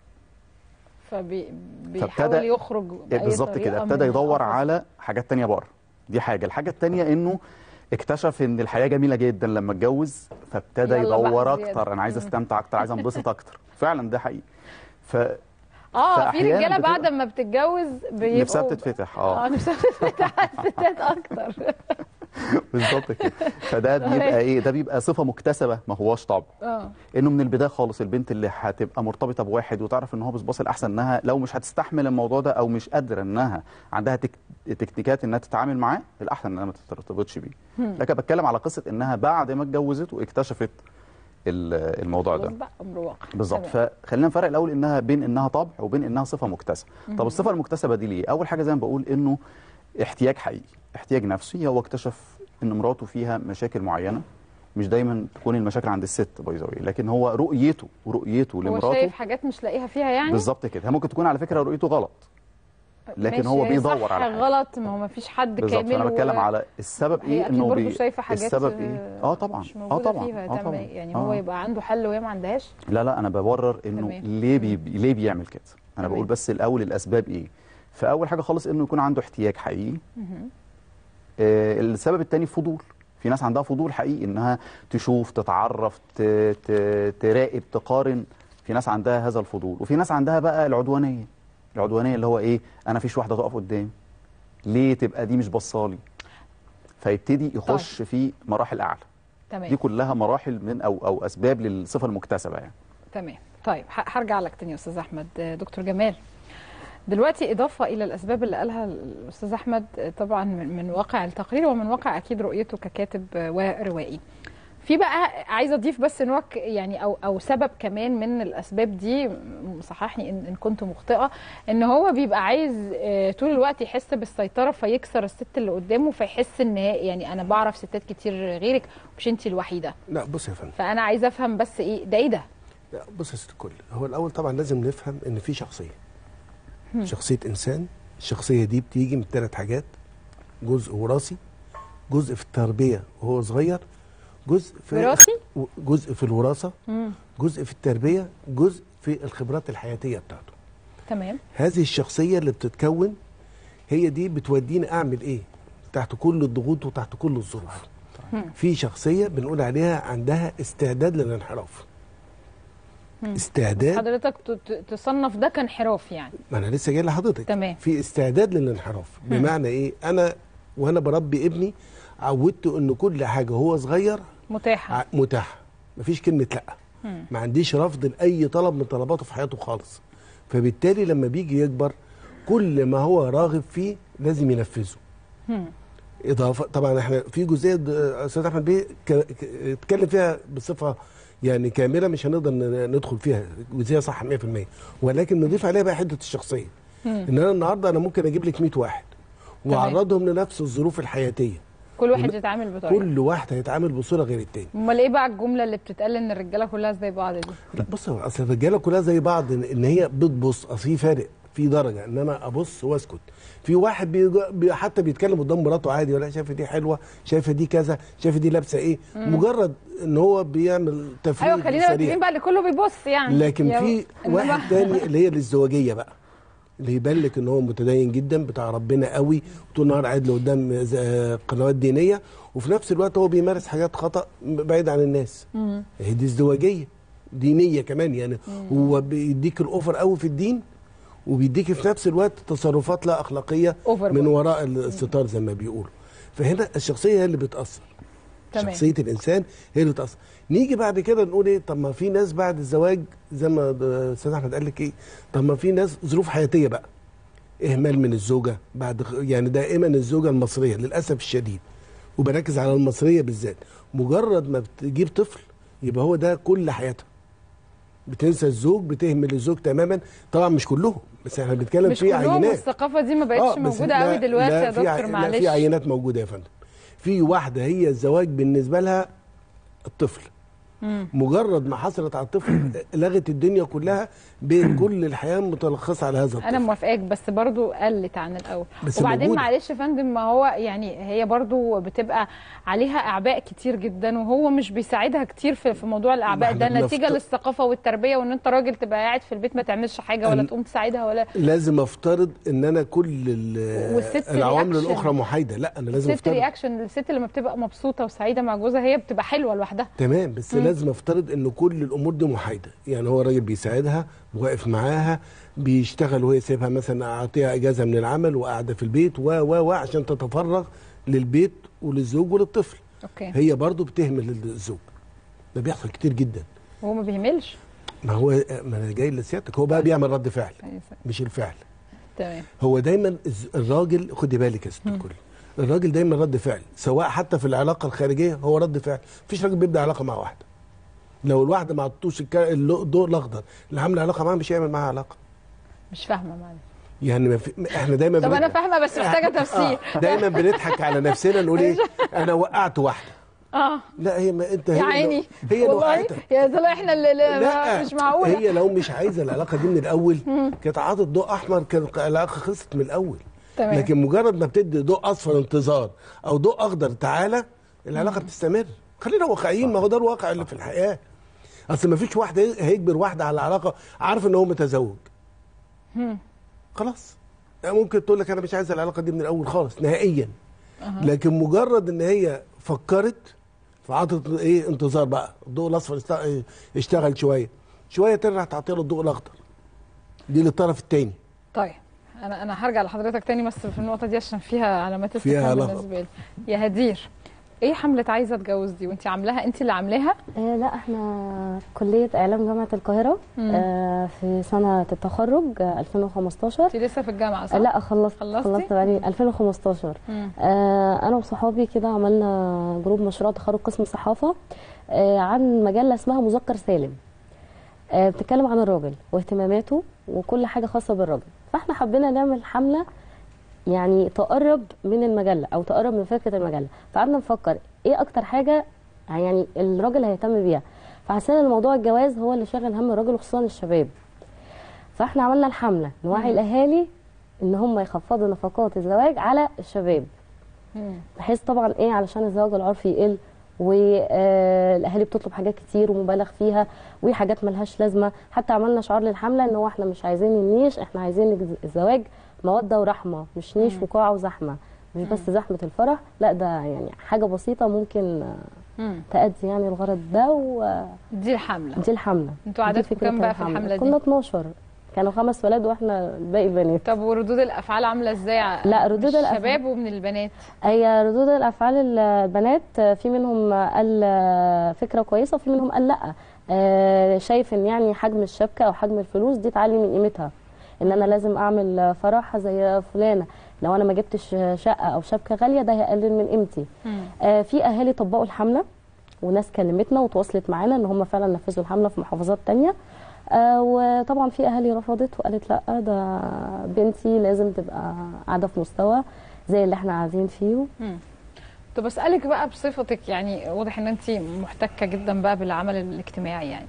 فبيحاول يخرج بأي بالظبط طريقة كده من ابتدى يدور القفص. على حاجات تانية بره دي حاجه الحاجه التانية انه اكتشف ان الحياه جميله جدا لما اتجوز فابتدى يلا بقى يدور زيادة. اكتر انا عايز مم. استمتع اكتر عايز انبسط اكتر فعلا ده حقيقي ف اه في فأحياناً رجاله بتبقى- بعد ما بتتجوز بيبقوا نفسها بتتفتح اه اه نفسها بتتفتح على الستات اكتر بالظبط كده فده بيبقى ايه ده بيبقى صفه مكتسبه ما هواش طبع اه انه من البدايه خالص البنت اللي هتبقى مرتبطه بواحد وتعرف ان هو بصباص الاحسن انها لو مش هتستحمل الموضوع ده او مش قادره انها عندها تك... تكتيكات انها تتعامل معاه الاحسن انها ما ترتبطش بيه هم. لكن بتكلم على قصه انها بعد ما اتجوزت واكتشفت ال- الموضوع ده خلاص بقى امر واقع بالظبط تمام. فخلينا نفرق الاول انها بين انها طبع وبين انها صفه مكتسبه مهم. طب الصفه المكتسبه دي ليه اول حاجه زي ما بقول انه احتياج حقيقي احتياج نفسي هو اكتشف ان مراته فيها مشاكل معينه مش دايما تكون المشاكل عند الست باي ذا لكن هو رؤيته ورؤيته هو لمراته شايف حاجات مش لاقيها فيها يعني بالظبط كده هي ممكن تكون على فكره رؤيته غلط لكن ماشي، هو هي بيدور صح على حاجه غلط ما هو ما فيش حد بالظبط كامل انا بتكلم و- على السبب هي ايه اكيد انه برضه شايفه حاجات السبب ايه اه طبعا مش اه موجوده طبعا فيها اه تم- طبعا يعني آه. هو يبقى عنده حل وهي ما عندهاش لا لا انا ببرر انه تمام. ليه بي ليه بيعمل كده انا تمام. بقول بس الاول الاسباب ايه فاول حاجه خالص انه يكون عنده احتياج حقيقي مهم. آه السبب الثاني فضول في ناس عندها فضول حقيقي انها تشوف تتعرف ت... ت... تراقب تقارن في ناس عندها هذا الفضول وفي ناس عندها بقى العدوانيه العدوانيه اللي هو ايه انا فيش واحده تقف قدامي ليه تبقى دي مش بصالي فيبتدي يخش في مراحل اعلى تمام دي كلها مراحل من او او اسباب للصفه المكتسبه يعني تمام طيب ه- هرجع لك تاني يا استاذ احمد آه، دكتور جمال دلوقتي اضافه الى الاسباب اللي قالها الاستاذ احمد آه، طبعا من من واقع التقرير ومن واقع اكيد رؤيته ككاتب آه، وروائي في بقى عايزه اضيف بس ان هو ك- يعني او او سبب كمان من الاسباب دي م- صححني ان, إن كنت مخطئه ان هو بيبقى عايز آه، طول الوقت يحس بالسيطره فيكسر الست اللي قدامه فيحس ان هي- يعني انا بعرف ستات كتير غيرك مش انت الوحيده لا بص يا فندم فانا عايزه افهم بس ايه ده ايه ده لا بص يا ست الكل هو الاول طبعا لازم نفهم ان في شخصيه هم. شخصيه انسان الشخصيه دي بتيجي من ثلاث حاجات جزء وراثي جزء في التربيه وهو صغير جزء في وراثي؟ جزء في الوراثه مم. جزء في التربيه جزء في الخبرات الحياتيه بتاعته تمام هذه الشخصيه اللي بتتكون هي دي بتوديني اعمل ايه تحت كل الضغوط وتحت كل الظروف مم. في شخصيه بنقول عليها عندها استعداد للانحراف مم. استعداد حضرتك ت- ت- تصنف ده كانحراف يعني ما انا لسه جاي لحضرتك تمام. في استعداد للانحراف مم. بمعنى ايه انا وانا بربي ابني عودته ان كل حاجه هو صغير متاحه ع- متاحه مفيش كلمه لا مم. ما عنديش رفض لاي طلب من طلباته في حياته خالص فبالتالي لما بيجي يكبر كل ما هو راغب فيه لازم ينفذه مم. اضافه طبعا احنا في جزئيه د- استاذ احمد بيه ك- ك- اتكلم فيها بصفه يعني كامله مش هنقدر ن- ندخل فيها جزئيه صح 100% ولكن نضيف عليها بقى حته الشخصيه مم. ان انا النهارده انا ممكن اجيب لك 100 واحد واعرضهم لنفس الظروف الحياتيه كل واحد ون- يتعامل بطريقه كل واحد هيتعامل بصوره غير التاني امال ايه بقى الجمله اللي بتتقال ان الرجاله كلها زي بعض دي لا بص هو اصل الرجاله كلها زي بعض ان إن هي بتبص اصل في فارق في درجه ان انا ابص واسكت في واحد بي بي حتى بيتكلم قدام مراته عادي ولا شايفه دي حلوه شايفه دي كذا شايفه دي لابسه ايه مم. مجرد ان هو بيعمل تفريغ ايوه خلينا متفقين سريع بقى اللي كله بيبص يعني لكن يا- في إنما- واحد تاني اللي هي الازدواجيه بقى اللي يبان لك ان هو متدين جدا بتاع ربنا قوي وطول النهار قاعد له قدام ز- آه، قنوات دينيه وفي نفس الوقت هو بيمارس حاجات خطا بعيد عن الناس مم. هي دي ازدواجيه دينيه كمان يعني هو بيديك الاوفر قوي في الدين وبيديك في نفس الوقت تصرفات لا اخلاقيه أوفر من بقى. وراء الستار زي ما بيقولوا فهنا الشخصيه هي اللي بتاثر تمام. شخصيه الانسان هي اللي بتاثر نيجي بعد كده نقول ايه طب ما في ناس بعد الزواج زي ما الاستاذ احمد قال لك ايه طب ما في ناس ظروف حياتيه بقى اهمال من الزوجه بعد خ- يعني دائما الزوجه المصريه للاسف الشديد وبركز على المصريه بالذات مجرد ما بتجيب طفل يبقى هو ده كل حياتها بتنسى الزوج بتهمل الزوج تماما طبعا مش كلهم بس احنا بنتكلم مش في كلهم عينات الثقافه دي ما آه، بقتش بس موجوده لا- قوي دلوقتي لا يا في ع- دكتور لا معلش في عينات موجوده يا فندم في واحده هي الزواج بالنسبه لها الطفل مم. مجرد ما حصلت على الطفل لغت الدنيا كلها بين كل الحياه متلخصه على هذا انا الطفل موافقاك بس برضو قلت عن الاول بس وبعدين موجودة. معلش يا فندم ما هو يعني هي برضو بتبقى عليها اعباء كتير جدا وهو مش بيساعدها كتير في في موضوع الاعباء ما ده احنا نتيجه بنفت- للثقافه والتربيه وان انت راجل تبقى قاعد في البيت ما تعملش حاجه ولا أن- تقوم تساعدها ولا لازم افترض ان انا كل ال- والست العوامل رياكشن. الاخرى محايده لا انا لازم الست افترض رياكشن الست لما بتبقى مبسوطه وسعيده مع جوزها هي بتبقى حلوه لوحدها تمام بس مم. لازم افترض ان كل الامور دي محايده يعني هو راجل بيساعدها واقف معاها بيشتغل وهي سايبها مثلا اعطيها اجازه من العمل وقاعده في البيت و و و عشان تتفرغ للبيت وللزوج وللطفل اوكي هي برضو بتهمل الزوج ده بيحصل كتير جدا هو ما بيهملش ما هو ما انا جاي لسيادتك هو بقى بيعمل رد فعل أيوة. مش الفعل تمام هو دايما الز- الراجل خدي بالك يا ست الكل الراجل دايما رد فعل سواء حتى في العلاقه الخارجيه هو رد فعل مفيش راجل بيبدا علاقه مع واحده لو الواحده ما عطوش الك- اللو- الضوء الاخضر اللي عامله علاقه معاها مش هيعمل معاها علاقه مش فاهمه معلش يعني ما في احنا دايما طب بن- انا فاهمه بس محتاجه تفسير آه، دايما بنضحك على نفسنا نقول ايه انا وقعت واحده اه لا هي ما انت هي يا اللي- عيني هي اللي والله وقعتها يا زلمه احنا اللي اللي لا مش معقوله هي لو مش عايزه العلاقه دي من الاول مم. كانت عاطت ضوء احمر كانت العلاقه خلصت من الاول تمام. لكن مجرد ما بتدي ضوء اصفر انتظار او ضوء اخضر تعالى العلاقه بتستمر خلينا واقعيين ما هو ده الواقع اللي في الحياه اصل ما فيش واحد هيجبر واحده على علاقه عارف ان هو متزوج مم. خلاص ممكن تقول لك انا مش عايزه العلاقه دي من الاول خالص نهائيا أها. لكن مجرد ان هي فكرت فعطت ايه انتظار بقى الضوء الاصفر است- إيه، اشتغل شويه شويه ترجع تعطي له الضوء الاخضر دي للطرف الثاني طيب انا انا هرجع لحضرتك تاني بس في النقطه دي عشان فيها علامات فيها استفهام لغط. بالنسبه لي يا هدير ايه حمله عايزه اتجوز دي وانت عاملاها انت اللي عاملاها آه لا احنا كلية إعلام جامعة القاهرة مم. آه في سنة التخرج آه 2015 انت لسه في الجامعه صح آه لا خلصت خلصتي؟ خلصت بقالي 2015 مم. آه انا وصحابي كده عملنا جروب مشروع تخرج قسم صحافة آه عن مجلة اسمها مذكر سالم آه بتتكلم عن الراجل واهتماماته وكل حاجة خاصة بالراجل فاحنا حبينا نعمل حملة يعني تقرب من المجلة أو تقرب من فكرة المجلة فقعدنا نفكر إيه أكتر حاجة يعني الراجل هيهتم بيها فحسينا ان موضوع الجواز هو اللي شاغل هم الراجل وخصوصا الشباب فاحنا عملنا الحملة نوعي مم. الأهالي إن هم يخفضوا نفقات الزواج على الشباب مم. بحيث طبعا ايه علشان الزواج العرفي يقل والاهالي بتطلب حاجات كتير ومبالغ فيها وحاجات ملهاش لازمه حتى عملنا شعار للحمله ان هو احنا مش عايزين النيش احنا عايزين الز- الزواج موده ورحمه مش نيش وقاعه وزحمه مش بس زحمه الفرح لا ده يعني حاجه بسيطه ممكن آه، مم. تأدي يعني الغرض ده ودي دي الحمله الحمله انتوا دي عددكم فكرة كام بقى في الحملة دي؟ كنا 12 كانوا خمس ولاد واحنا الباقي بنات طب وردود الافعال عامله ازاي ع- لا، ردود من الأفعال- الشباب ومن البنات هي ردود الافعال البنات في منهم قال فكره كويسه وفي منهم قال لا آه، شايف ان يعني حجم الشبكه او حجم الفلوس دي تعلي من قيمتها ان انا لازم اعمل فرح زي فلانه لو انا ما جبتش شقه او شبكه غاليه ده هيقلل من قيمتي آه، في اهالي طبقوا الحمله وناس كلمتنا وتواصلت معانا ان هم فعلا نفذوا الحمله في محافظات تانية آه، وطبعا في اهالي رفضت وقالت لا ده بنتي لازم تبقى قاعده في مستوى زي اللي احنا قاعدين فيه مم. طب اسالك بقى بصفتك يعني واضح ان انت محتكه جدا بقى بالعمل الاجتماعي يعني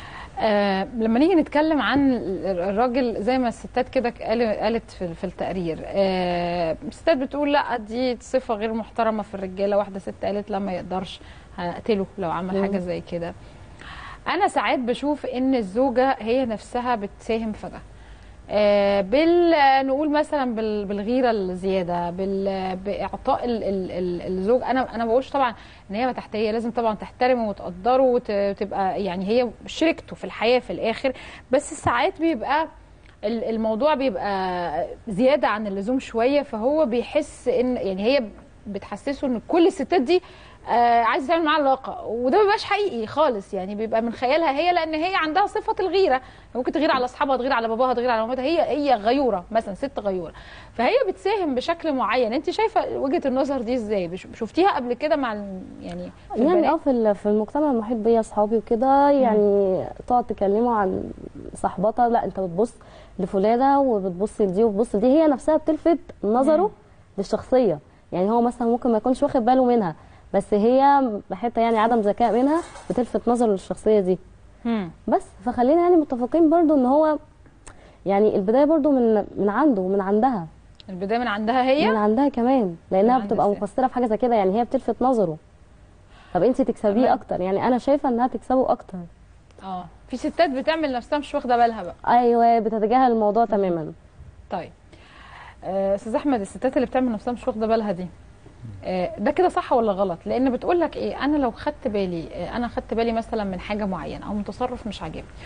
آه لما نيجي نتكلم عن الراجل زي ما الستات كده قال- قالت في, في التقرير آه الستات بتقول لا دي صفه غير محترمه في الرجاله واحده ست قالت لا ما يقدرش هقتله لو عمل مم. حاجه زي كده انا ساعات بشوف ان الزوجه هي نفسها بتساهم في ده آه، بال نقول مثلا بال- بالغيره الزياده بال باعطاء ال- ال- ال- الزوج انا انا ما بقولش طبعا ان هي تحتيه لازم طبعا تحترمه وتقدره وت- وتبقى يعني هي شريكته في الحياه في الاخر بس ساعات بيبقى ال- الموضوع بيبقى زياده عن اللزوم شويه فهو بيحس ان يعني هي بتحسسه ان كل الستات دي آه عايزه تعمل معاه علاقه وده ما بيبقاش حقيقي خالص يعني بيبقى من خيالها هي لان هي عندها صفه الغيره ممكن تغير على اصحابها تغير على باباها تغير على مامتها هي هي غيوره مثلا ست غيوره فهي بتساهم بشكل معين انت شايفه وجهه النظر دي ازاي بش- شفتيها قبل كده مع ال- يعني في يعني البنات؟ اه في ال- في المجتمع المحيط بيا اصحابي وكده يعني تقعد تكلموا عن صاحبتها لا انت بتبص لفلانه وبتبص لدي وبتبص لدي هي نفسها بتلفت نظره للشخصيه يعني هو مثلا ممكن ما يكونش واخد باله منها بس هي بحته يعني عدم ذكاء منها بتلفت نظره للشخصيه دي مم. بس فخلينا يعني متفقين برضو ان هو يعني البدايه برضو من من عنده ومن عندها البدايه من عندها هي من عندها كمان لانها عندها بتبقى إزاي؟ مقصره في حاجه زي كده يعني هي بتلفت نظره طب انت تكسبيه تمام. اكتر يعني انا شايفه انها تكسبه اكتر اه في ستات بتعمل نفسها مش واخده بالها بقى ايوه بتتجاهل الموضوع تماما طيب آه، استاذ احمد الستات اللي بتعمل نفسها مش واخده بالها دي آه، ده كده صح ولا غلط لان بتقول لك ايه انا لو خدت بالي آه، انا خدت بالي مثلا من حاجه معينه او من تصرف مش عاجبني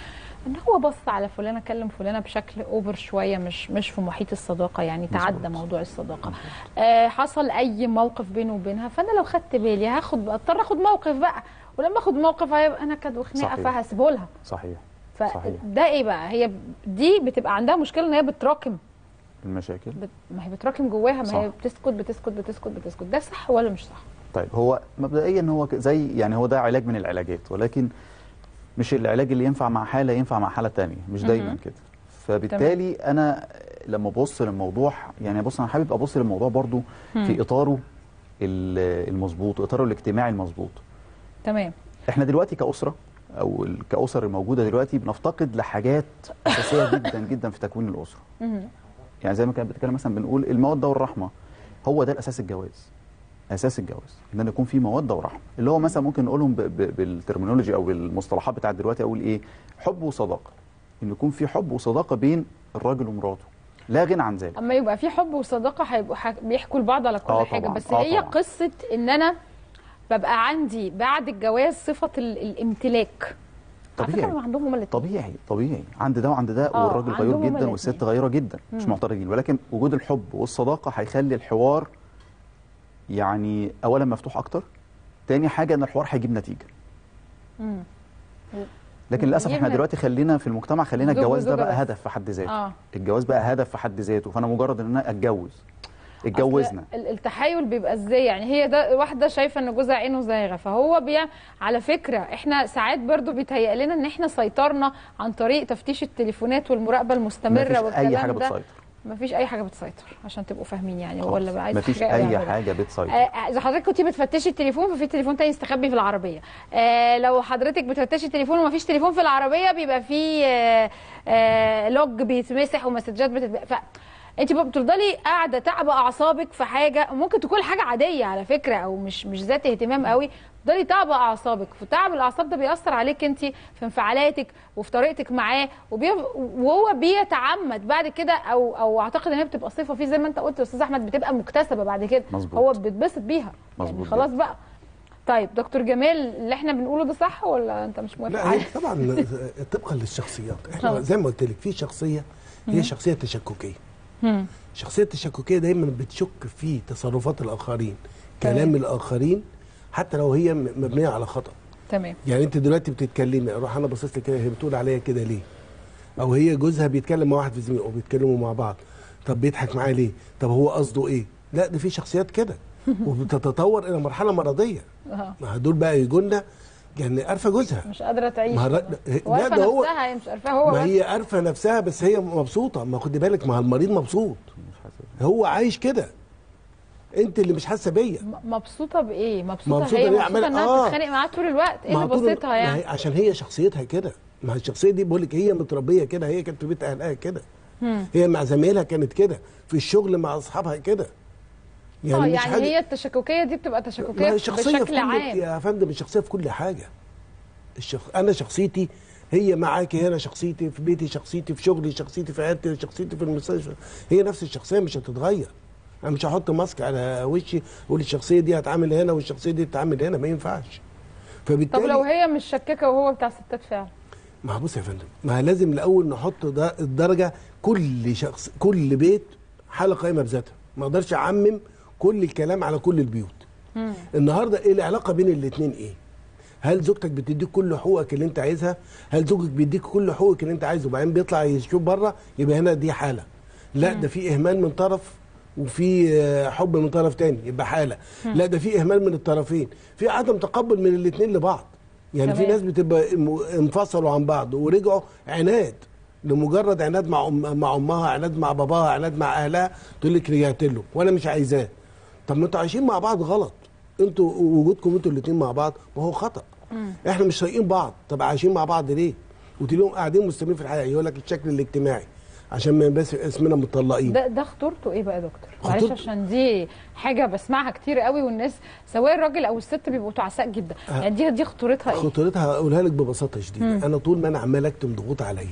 ان هو بص على فلانه كلم فلانه بشكل اوفر شويه مش مش في محيط الصداقه يعني تعدى موضوع الصداقه آه حصل اي موقف بينه وبينها فانا لو خدت بالي هاخد اضطر اخد موقف بقى ولما اخد موقف هيبقى انا كد وخناقه صحيح. فهسيبه لها صحيح صحيح. فده ايه بقى هي دي بتبقى عندها مشكله ان هي بتراكم المشاكل بت... ما هي بتراكم جواها ما هي صح. بتسكت بتسكت بتسكت بتسكت ده صح ولا مش صح طيب هو مبدئيا هو ك- زي يعني هو ده علاج من العلاجات ولكن مش العلاج اللي ينفع مع حاله ينفع مع حاله تانية مش دايما مهم. كده فبالتالي انا لما ابص للموضوع يعني بص انا حابب ابص للموضوع برضو مم. في اطاره ال- المظبوط اطاره الاجتماعي المظبوط تمام احنا دلوقتي كاسره او ال- كاسر الموجوده دلوقتي بنفتقد لحاجات اساسيه جدا جدا في تكوين الاسره مهم. يعني زي ما كانت بتتكلم مثلا بنقول الموده والرحمه هو ده الاساس الجواز اساس الجواز ان أنا يكون في موده ورحمه اللي هو مثلا ممكن نقولهم ب- ب- بالترمينولوجي او بالمصطلحات بتاعت دلوقتي اقول ايه حب وصداقه ان يكون في حب وصداقه بين الراجل ومراته لا غنى عن ذلك اما يبقى في حب وصداقه هيبقوا حك... بيحكوا لبعض على كل آه حاجه طبعاً، بس آه هي طبعاً. قصه ان انا ببقى عندي بعد الجواز صفه ال... الامتلاك على فكره طبيعي ما عندهم هما الاتنين. طبيعي طبيعي عند ده وعند ده آه، والراجل عندهم غيور هما جدا الاتنين. والست غيره جدا مش مم. معترضين ولكن وجود الحب والصداقه هيخلي الحوار يعني اولا مفتوح اكتر تاني حاجه ان الحوار هيجيب نتيجه مم. لكن للاسف احنا يجيب دلوقتي خلينا في المجتمع خلينا زوج الجواز ده وزوجة بقى بس. هدف في حد ذاته اه الجواز بقى هدف في حد ذاته فانا مجرد ان انا اتجوز اتجوزنا أصل ال- التحايل بيبقى ازاي يعني هي ده واحده شايفه ان جوزها عينه زايغه فهو بي على فكره احنا ساعات برضو بيتهيأ لنا ان احنا سيطرنا عن طريق تفتيش التليفونات والمراقبه المستمره مفيش والكلام اي حاجه ده بتسيطر مفيش اي حاجه بتسيطر عشان تبقوا فاهمين يعني هو اللي عايز مفيش حاجة اي يعملها. حاجه بتسيطر آه، اذا حضرتك كنت بتفتشي التليفون ففي تليفون تاني يستخبي في العربيه آه لو حضرتك بتفتشي التليفون ومفيش تليفون في العربيه بيبقى في آه آه لوج بيتمسح ومسجات بتتبقى ف... انت بقى بتفضلي قاعده تعبى اعصابك في حاجه ممكن تكون حاجه عاديه على فكره او مش مش ذات اهتمام قوي تفضلي تعبى اعصابك فتعب الاعصاب ده بيأثر عليك انت في انفعالاتك وفي طريقتك معاه وبي... وهو بيتعمد بعد كده او او اعتقد ان هي بتبقى صفه فيه زي ما انت قلت يا استاذ احمد بتبقى مكتسبه بعد كده مظبوط. هو بيتبسط بيها يعني مظبوط خلاص بقى طيب دكتور جمال اللي احنا بنقوله ده صح ولا انت مش موافق لا هي عليه؟ طبعا طبقا للشخصيات آه. احنا زي ما قلت لك في شخصيه مم. هي شخصيه تشككيه مم. الشخصيه التشككيه دايما بتشك في تصرفات الاخرين كلام الاخرين حتى لو هي م- مبنيه على خطا تمام يعني انت دلوقتي بتتكلمي اروح انا باصص لك كده هي بتقول عليا كده ليه او هي جوزها بيتكلم مع واحد في زميله او بيتكلموا مع بعض طب بيضحك معاه ليه طب هو قصده ايه لا ده في شخصيات كده وبتتطور الى مرحله مرضيه اه ما دول بقى يجونا يعني عارفه جوزها مش قادره تعيش ما بقى. لا وعارفة ده هو نفسها هي مش عارفاه هو ما بس. هي عارفه نفسها بس هي مبسوطه ما خدي بالك ما هو المريض مبسوط هو عايش كده انت اللي مش حاسه بيا م- مبسوطه بايه مبسوطه, مبسوطة هي ليه؟ مبسوطه عمالة- انها آه. بتتخانق معاه طول الوقت ايه ما اللي طول- بسيطها ما هي يعني عشان هي شخصيتها كده ما هي الشخصيه دي بقول لك هي متربيه كده هي كانت في بيت اهلها كده مم. هي مع زمايلها كانت كده في الشغل مع اصحابها كده يعني, اه مش يعني حاجة- هي التشككيه دي بتبقى ما تشككيه هي شخصيه في بشكل كل عام يا فندم الشخصيه في كل حاجه الشخ... انا شخصيتي هي معاكي هنا شخصيتي في بيتي شخصيتي في شغلي شخصيتي في عيادتي شخصيتي في المستشفى هي نفس الشخصيه مش هتتغير انا مش هحط ماسك على وشي اقول الشخصيه دي هتعامل هنا والشخصيه دي هتتعامل هنا ما ينفعش طب فبالتالي لو هي مش شكاكه وهو بتاع ستات فعلا ما هو بص يا فندم ما لازم الاول نحط ده الدرجه كل شخص كل بيت حاله قائمه بذاتها ما اقدرش اعمم كل الكلام على كل البيوت مم. النهارده ايه العلاقه بين الاثنين ايه هل زوجتك بتديك كل حقوقك اللي انت عايزها هل زوجك بيديك كل حقوقك اللي انت عايزه وبعدين بيطلع يشوف بره يبقى هنا دي حاله لا ده في اهمال من طرف وفي آه، حب من طرف تاني يبقى حاله مم. لا ده في اهمال من الطرفين في عدم تقبل من الاثنين لبعض يعني في تمام. ناس بتبقى م- انفصلوا عن بعض ورجعوا عناد لمجرد عناد مع أم مع امها عناد مع باباها عناد مع اهلها تقول لك رجعت له وانا مش عايزاه طب ما انتوا عايشين مع بعض غلط انتوا وجودكم انتوا الاثنين مع بعض ما هو خطا احنا مش طايقين بعض طب عايشين مع بعض ليه وتلاقيهم قاعدين مستمرين في الحياه يقول لك الشكل الاجتماعي عشان ما يبقاش اسمنا مطلقين ده ده خطورته ايه بقى يا دكتور؟ معلش خطورته- عشان دي حاجه بسمعها كتير قوي والناس سواء الراجل او الست بيبقوا تعساء جدا آه. يعني دي دي خطورتها ايه؟ خطورتها هقولها لك ببساطه شديده مم. انا طول ما انا عمال اكتم ضغوط عليا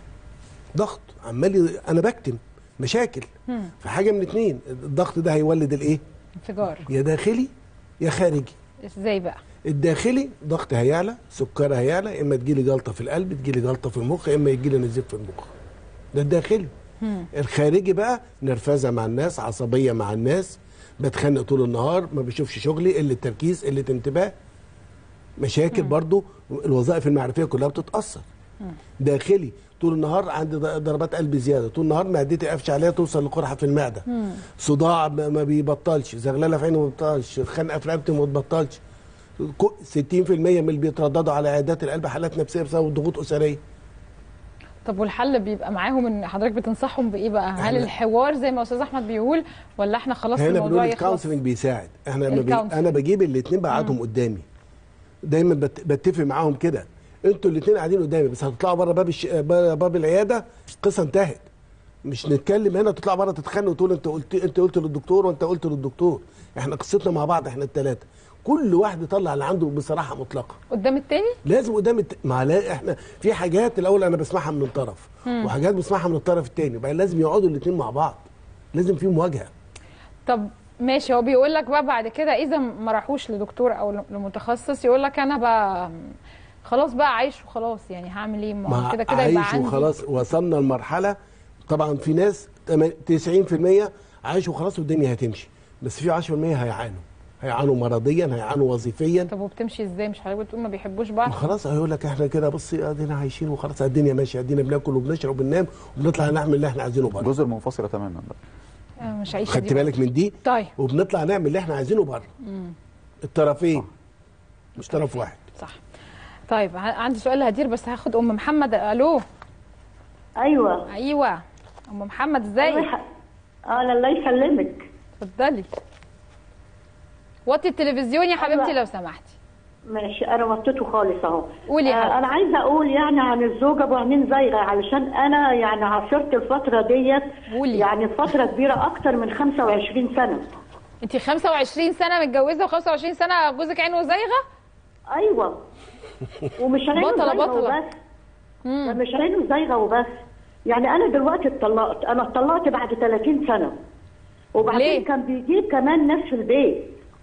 ضغط عمال انا بكتم مشاكل مم. فحاجه من اتنين الضغط ده هيولد الايه انفجار يا داخلي يا خارجي ازاي بقى؟ الداخلي ضغط هيعلى سكر هيعلى اما تجيلي جلطه في القلب تجيلي جلطه في المخ اما يجيلي نزيف في المخ ده الداخلي الخارجي بقى نرفزه مع الناس عصبيه مع الناس بتخانق طول النهار ما بشوفش شغلي قله تركيز قله انتباه مشاكل برضو الوظائف المعرفيه كلها بتتاثر داخلي طول النهار عندي ض- ضربات قلب زياده طول النهار معدتي قافشه عليها توصل لقرحه في المعده صداع ما ما بيبطلش زغلله في عيني ما بتبطلش خنقه في رقبتي ما بتبطلش كو- 60% من اللي بيترددوا على عيادات القلب حالات نفسيه بسبب ضغوط اسريه طب والحل بيبقى معاهم ان حضرتك بتنصحهم بايه بقى هل إحنا- الحوار زي ما استاذ احمد بيقول ولا احنا خلاص هنا الموضوع بنقول يخلص الكونسلنج بيساعد احنا لما بي... الكونسلنج. انا بجيب الاثنين بقعدهم قدامي دايما بت... بتفق معاهم كده انتوا الاثنين قاعدين قدامي بس هتطلعوا بره باب الش... بره باب العياده القصه انتهت مش نتكلم هنا تطلع بره تتخانقوا وتقول انت قلت انت قلت للدكتور وانت قلت للدكتور احنا قصتنا مع بعض احنا الثلاثه كل واحد يطلع اللي عنده بصراحه مطلقه قدام التاني لازم قدام الت... ما لا احنا في حاجات الاول انا بسمعها من طرف مم. وحاجات بسمعها من الطرف الثاني وبعدين لازم يقعدوا الاثنين مع بعض لازم في مواجهه طب ماشي هو بيقول لك بقى بعد كده اذا ما راحوش لدكتور او لمتخصص يقول لك انا بقى خلاص بقى عايش وخلاص يعني هعمل ايه ما هو ما كده كده يبقى عايش عندي وخلاص وصلنا لمرحله طبعا في ناس تم- 90% عايش وخلاص والدنيا هتمشي بس في 10% هيعانوا هيعانوا مرضيا هيعانوا وظيفيا طب وبتمشي ازاي مش حضرتك بتقول ما بيحبوش ما بعض خلاص هيقول لك احنا كده بصي ادينا عايشين وخلاص الدنيا ماشيه ادينا بناكل وبنشرب وبننام وبنطلع نعمل اللي احنا عايزينه بره جزر منفصله تماما بقى آه، مش عايشه خدت دي بالك من دي طيب وبنطلع نعمل اللي احنا عايزينه بره مم. الطرفين مش طرف واحد صح طيب ع- عندي سؤال لهدير بس هاخد ام محمد الو ايوه ايوه ام محمد ازاي اه الله يسلمك اتفضلي وطي التلفزيون يا حبيبتي لو سمحتي ماشي انا وطيته خالص اهو قولي يا آه حبيبتي. انا عايزه اقول يعني عن الزوجه ابو عينين زايغه علشان انا يعني عاصرت الفتره ديت يعني فتره كبيره اكتر من 25 سنه انت 25 سنه متجوزه و25 سنه جوزك عينه زايغه ايوه ومش عينه بطلة زايغه بطلة. وبس ده مش عينه زايغه وبس يعني انا دلوقتي اتطلقت انا اتطلقت بعد 30 سنه وبعدين ليه؟ كان بيجيب كمان ناس في البيت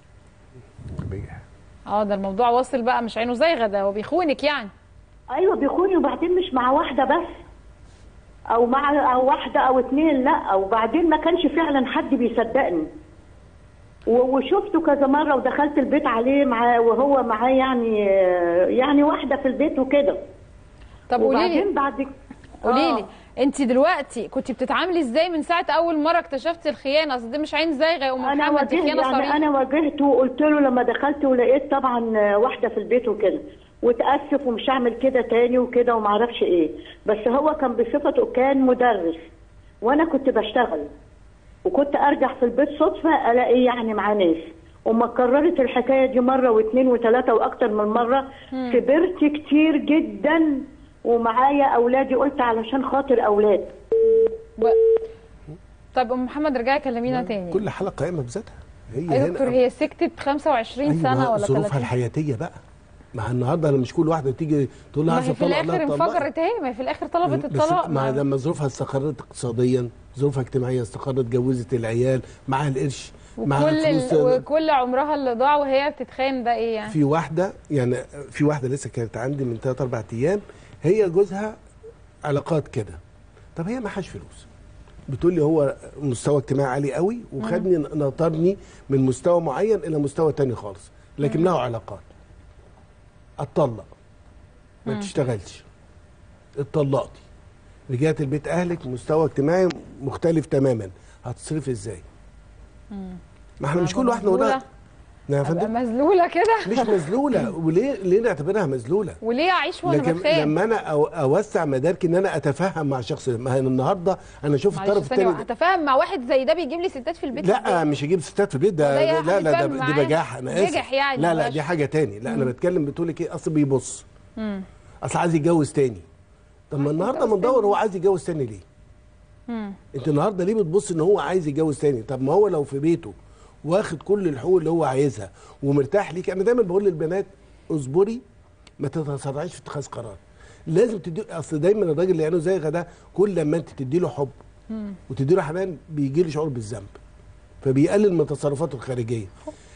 اه ده الموضوع واصل بقى مش عينه زايغه ده هو بيخونك يعني ايوه بيخوني وبعدين مش مع واحده بس او مع او واحده او اتنين لا وبعدين ما كانش فعلا حد بيصدقني و- وشفته كذا مره ودخلت البيت عليه مع وهو معاه يعني يعني واحده في البيت وكده طب قولي لي وبعدين بعد قولي لي آه. انت دلوقتي كنت بتتعاملي ازاي من ساعه اول مره اكتشفتي الخيانه اصل دي مش عين زايغه يا ام انا محمد دي واجهت خيانه يعني صريحه انا واجهته وقلت له لما دخلت ولقيت طبعا واحده في البيت وكده وتاسف ومش هعمل كده تاني وكده وما اعرفش ايه بس هو كان بصفته كان مدرس وانا كنت بشتغل وكنت ارجع في البيت صدفه الاقي يعني مع ناس وما كررت الحكايه دي مره واثنين وثلاثه واكتر من مره مم. كبرت كتير جدا ومعايا اولادي قلت علشان خاطر اولاد و... طب ام محمد رجعي كلمينا تاني كل حلقه قائمه بذاتها هي يا دكتور هي سكتت 25 سنه أيوة ولا ظروفها 30 الحياتيه بقى مع النهارده انا مش كل واحده تيجي تقول لها ما عايزه هي في أطلق، لا الاخر تطلقي. انفجرت اهي ما هي في الاخر طلبت بس الطلاق مع ما- لما ظروفها استقرت اقتصاديا ظروفها اجتماعيه استقرت جوزت العيال معاها القرش معاها وكل فلوس ال... وكل عمرها اللي ضاع وهي بتتخان ده ايه يعني في واحده يعني في واحده لسه كانت عندي من 3 4 ايام هي جوزها علاقات كده طب هي معهاش فلوس بتقول لي هو مستوى اجتماعي عالي قوي وخدني نطرني من مستوى معين الى مستوى تاني خالص لكن له علاقات اتطلق ما مم. تشتغلش اتطلقتي رجعت البيت اهلك مستوى اجتماعي مختلف تماما هتصرفي ازاي مم. ما احنا مش أبقى كل واحد نقول لها مذلولة؟ نعم يا ابقى فندم مذلوله كده مش مذلوله وليه ليه نعتبرها مذلوله وليه اعيش وانا لكن بتخان لما انا أو اوسع مداركي ان انا اتفهم مع شخص ما هي النهارده انا اشوف معلش الطرف ثانيه الثاني هتفاهم مع واحد زي ده بيجيب لي ستات في البيت لا مش هجيب ستات في البيت ده ولا يا لا لا ده هتفهم دي معاه. بجاحه انا اسف بجح يعني لا لا بلاش. دي حاجه تاني لا انا مم. بتكلم بتقول لك ايه اصل بيبص مم. اصل عايز يتجوز تاني طب ما النهارده بندور هو عايز يتجوز تاني ليه مم. انت النهارده ليه بتبص ان هو عايز يتجوز تاني طب ما هو لو في بيته واخد كل الحقوق اللي هو عايزها ومرتاح ليك انا دايما بقول للبنات اصبري ما تتسرعيش في اتخاذ قرار لازم تدي اصل دايما الراجل اللي عينه زيغه ده كل لما انت تدي له حب مم. وتدي له حنان بيجي له شعور بالذنب فبيقلل من تصرفاته الخارجيه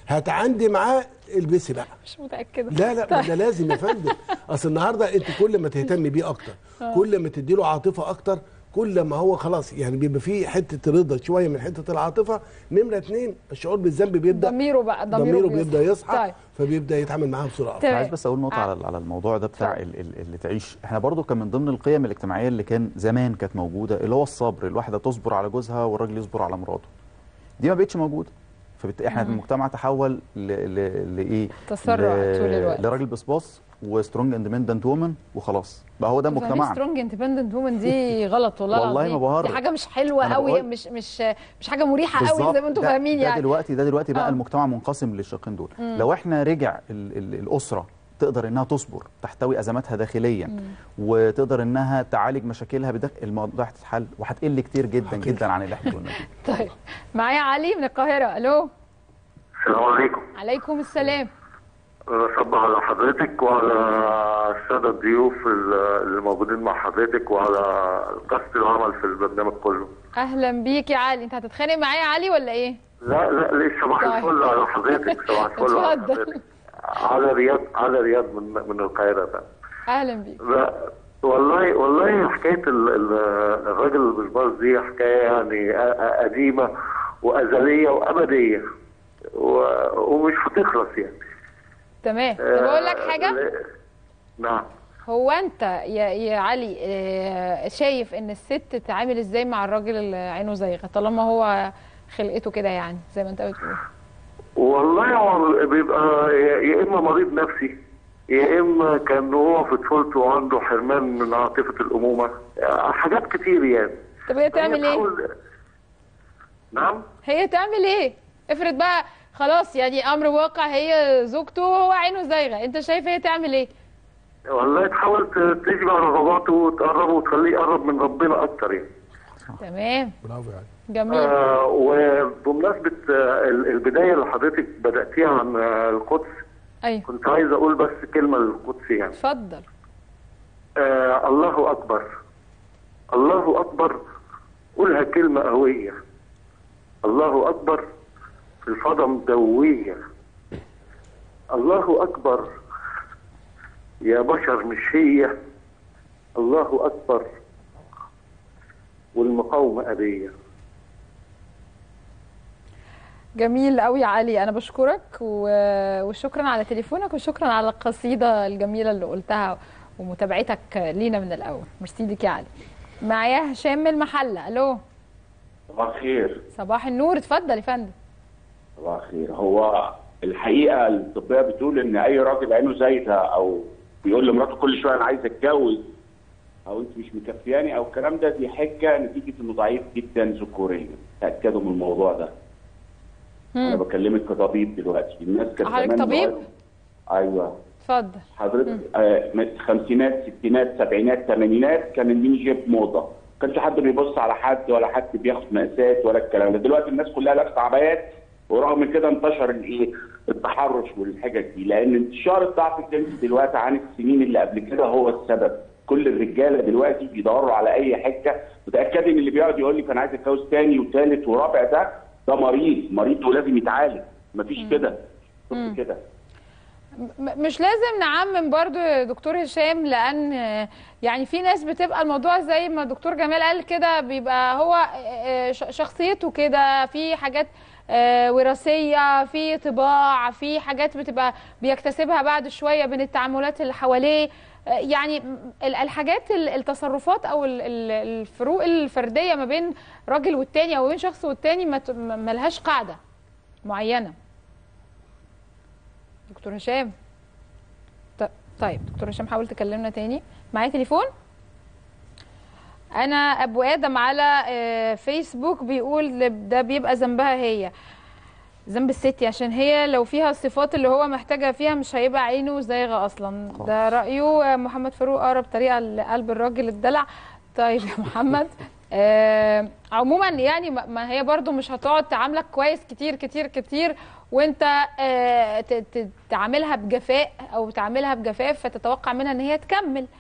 هتعندي معاه البسي بقى مش متاكده لا لا ما ده لازم يا فندم اصل النهارده انت كل ما تهتمي بيه اكتر آه. كل ما تدي له عاطفه اكتر كل ما هو خلاص يعني بيبقى فيه حته رضا شويه من حته العاطفه نمره اتنين الشعور بالذنب بيبدا ضميره بقى ضميره, ضميره بيصحى. بيبدا يصحى طيب فبيبدا يتعامل معاها بسرعه تمام. عايز بس اقول نقطه آه. على على الموضوع ده بتاع ال- ال- اللي تعيش احنا برضو كان من ضمن القيم الاجتماعيه اللي كان زمان كانت موجوده اللي هو الصبر الواحده تصبر على جوزها والراجل يصبر على مراته دي ما بقتش موجوده فبالتالي احنا مم. المجتمع تحول ل- ل- لايه تسرع ل- طول الوقت. لراجل بصباص وسترونج اندبندنت وومن وخلاص بقى هو ده مجتمعنا سترونج اندبندنت وومن دي غلط والله والله العظيم. ما بهرج. دي حاجه مش حلوه أنا قوي بقول- مش مش مش حاجه مريحه قوي بالظبط. زي ما انتم ده- فاهمين ده يعني دلوقتي ده دلوقتي بقى آه. المجتمع منقسم للشقين دول مم. لو احنا رجع ال ال الاسره تقدر انها تصبر تحتوي ازماتها داخليا مم. وتقدر انها تعالج مشاكلها بداخل الموضوع هتتحل وهتقل كتير جدا جدا عن اللي احنا قلنا فيه طيب معايا علي من القاهره الو السلام عليكم عليكم السلام صبح على حضرتك وعلى السادة الضيوف اللي موجودين مع حضرتك وعلى قصد العمل في البرنامج كله اهلا بيك يا علي انت هتتخانق معايا يا علي ولا ايه لا لا ليه صباح طيب. الفل على حضرتك صباح الفل على اتفضل. حضرتك على رياض على رياض من من القاهرة ده اهلا بيك لا والله والله حكاية ال- ال- الراجل البسباص دي حكاية يعني أ- أ- قديمة وأزلية وأبدية و- ومش هتخلص يعني تمام طب اقول لك حاجه لا- نعم هو انت يا يا علي آه، شايف ان الست تتعامل ازاي مع الراجل اللي عينه زايغه طالما هو خلقته كده يعني زي ما انت بتقول والله هو بيبقى يا يا اما مريض نفسي يا اما كان هو في طفولته وعنده حرمان من عاطفه الامومه حاجات كتير يعني طب هي تعمل ايه نعم هي تعمل ايه افرض بقى خلاص يعني امر واقع هي زوجته وهو عينه زايغه انت شايف هي تعمل ايه والله تحاول ت- تشبع رغباته وتقربه وتخليه يقرب من ربنا اكتر يعني تمام برافو يعني جميل آه وبمناسبه آه ال- البدايه اللي حضرتك بداتيها عن آه القدس ايوه كنت عايز اقول بس كلمه للقدس يعني اتفضل آه الله أكبر الله أكبر قولها كلمة قوية الله أكبر في الفضة مدوية الله أكبر يا بشر مش هي الله أكبر والمقاومة أبية جميل قوي يا علي انا بشكرك و- وشكرا على تليفونك وشكرا على القصيده الجميله اللي قلتها ومتابعتك لينا من الاول ميرسي ليك يا علي معايا هشام من المحله الو صباح الخير صباح النور اتفضل يا فندم صباح الخير هو الحقيقه الطبيه بتقول ان اي راجل عينه زايده او بيقول لمراته كل شويه انا عايز اتجوز او انت مش مكفياني او الكلام ده دي حجه نتيجه انه ضعيف جدا ذكوريا تاكدوا من الموضوع ده انا مم. بكلمك كطبيب دلوقتي الناس كانت حضرتك زمان طبيب؟ لغاية- ايوه اتفضل حضرتك آه من خمسينات ستينات سبعينات ثمانينات كان الميني جيب موضه ما كانش حد بيبص على حد ولا حد بياخد مقاسات ولا الكلام ده دلوقتي الناس كلها لابسه عبايات ورغم كده انتشر الايه التحرش والحاجات دي لان انتشار الضعف الجنسي دلوقتي عن السنين اللي قبل كده هو السبب كل الرجاله دلوقتي بيدوروا على اي حته متاكد ان اللي بيقعد يقول لي كان عايز اتجوز تاني وثالث ورابع ده ده مريض مريض ولازم يتعالج مفيش كده مم. بص كده م- مش لازم نعمم برضو يا دكتور هشام لان آه، يعني في ناس بتبقى الموضوع زي ما دكتور جمال قال كده بيبقى هو آه، ش- شخصيته كده في حاجات آه، وراثيه في طباع في حاجات بتبقى بيكتسبها بعد شويه من التعاملات اللي حواليه آه، يعني م- ال- الحاجات ال- التصرفات او ال- ال- الفروق الفرديه ما بين راجل والتاني او بين شخص والتاني ما ت- ما- ملهاش قاعده معينه دكتور هشام ط- طيب دكتور هشام حاول تكلمنا تاني معايا تليفون انا ابو ادم على آه، فيسبوك بيقول لب- ده بيبقى ذنبها هي ذنب الست عشان هي لو فيها الصفات اللي هو محتاجها فيها مش هيبقى عينه زايغه اصلا ده رايه آه، محمد فاروق اقرب طريقه لقلب الراجل الدلع طيب يا محمد آه عموما يعني ما ما هي برضو مش هتقعد تعاملك كويس كتير كتير كتير وانت آه ت- ت- تعاملها بجفاء او تعاملها بجفاف فتتوقع منها ان هي تكمل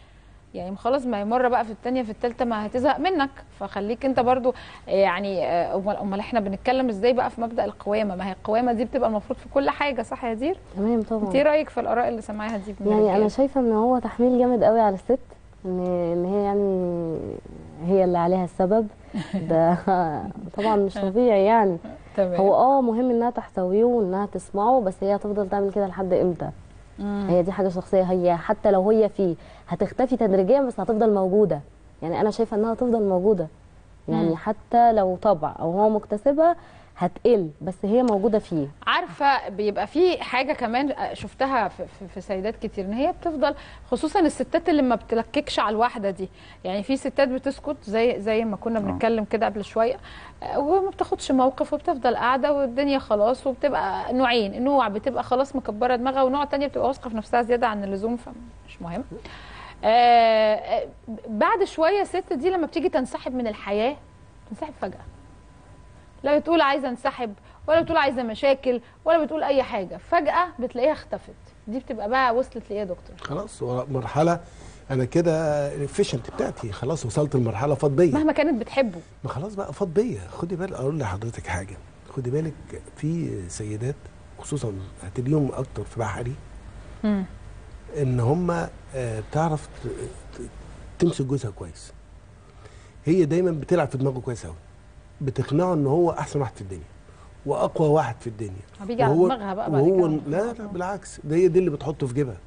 يعني خلاص ما هي مره بقى في الثانيه في الثالثه ما هتزهق منك فخليك انت برضو يعني آه، امال امال احنا بنتكلم ازاي بقى في مبدا القوامه ما هي القوامه دي بتبقى المفروض في كل حاجه صح يا دير تمام طبعا انت ايه رايك في الاراء اللي سامعاها دي من يعني انا الرجالة؟ شايفه ان هو تحميل جامد قوي على الست ان ان هي يعني هي اللي عليها السبب ده طبعا مش طبيعي يعني تمام. هو اه مهم انها تحتويه وانها تسمعه بس هي هتفضل تعمل كده لحد امتى مم. هي دي حاجه شخصيه هي حتى لو هي فيه هتختفي تدريجيا بس هتفضل موجوده يعني انا شايفه انها هتفضل موجوده يعني مم. حتى لو طبع او هو مكتسبها هتقل بس هي موجوده فيه عارفه بيبقى في حاجه كمان شفتها في, في, في سيدات كتير ان هي بتفضل خصوصا الستات اللي ما بتلككش على الواحده دي يعني في ستات بتسكت زي زي ما كنا بنتكلم كده قبل شويه آه، وما بتاخدش موقف وبتفضل قاعده والدنيا خلاص وبتبقى نوعين نوع بتبقى خلاص مكبره دماغها ونوع تانية بتبقى واثقه في نفسها زياده عن اللزوم فمش مهم آه، آه، بعد شويه الست دي لما بتيجي تنسحب من الحياه تنسحب فجاه لا بتقول عايزه انسحب ولا بتقول عايزه مشاكل ولا بتقول اي حاجه فجاه بتلاقيها اختفت دي بتبقى بقى وصلت لايه يا دكتور خلاص هو مرحله انا كده الافيشنت بتاعتي خلاص وصلت لمرحله فاض بيا مهما كانت بتحبه ما خلاص بقى فاض بيا خدي بالك اقول لحضرتك حاجه خدي بالك في سيدات خصوصا هتلاقيهم اكتر في بحري مم. ان هم آه، بتعرف ت- ت- تمسك جوزها كويس هي دايما بتلعب في دماغه كويس قوي بتقنعه ان هو احسن واحد في الدنيا واقوى واحد في الدنيا بيجي على وهو- دماغها بقى بعد وهو كده. لا لا بالعكس ده هي دي اللي بتحطه في جيبها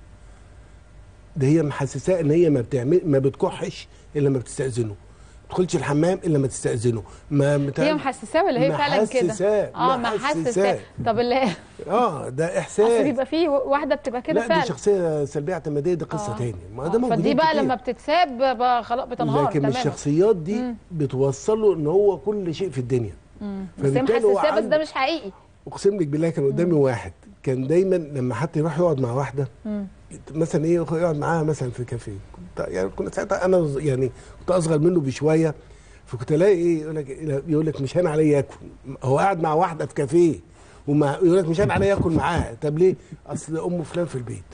ده هي محسساه ان هي ما بتعمل ما بتكحش الا لما بتستاذنه ما تدخلش الحمام الا لما تستاذنه ما بتعمل- هي محسساه ولا هي فعلا كده محسساه اه محسساه. محسساه طب اللي هي اه ده اصل احساس بيبقى فيه واحده بتبقى كده لا فعلا دي شخصيه سلبيه اعتماديه دي قصه آه. تاني ما آه، ده موجودين فدي بقى كتير. لما بتتساب بقى خلاص بتنهار لكن تماما الشخصيات دي مم. بتوصل له ان هو كل شيء في الدنيا مم. بس هي فبالتالي هو محسساه بس عنده- ده مش حقيقي اقسم لك بالله كان قدامي واحد كان دايما لما حتى يروح يقعد مع واحده مم. مثلا ايه يقعد معاها مثلا في كافيه كنت يعني كنا ساعتها انا ز- يعني كنت اصغر منه بشويه فكنت الاقي ايه يقول لك يقول لك مش هان عليا اكل هو قاعد مع واحده في كافيه وما يقول لك مش هان عليا اكل معاها طب ليه؟ اصل ام فلان في البيت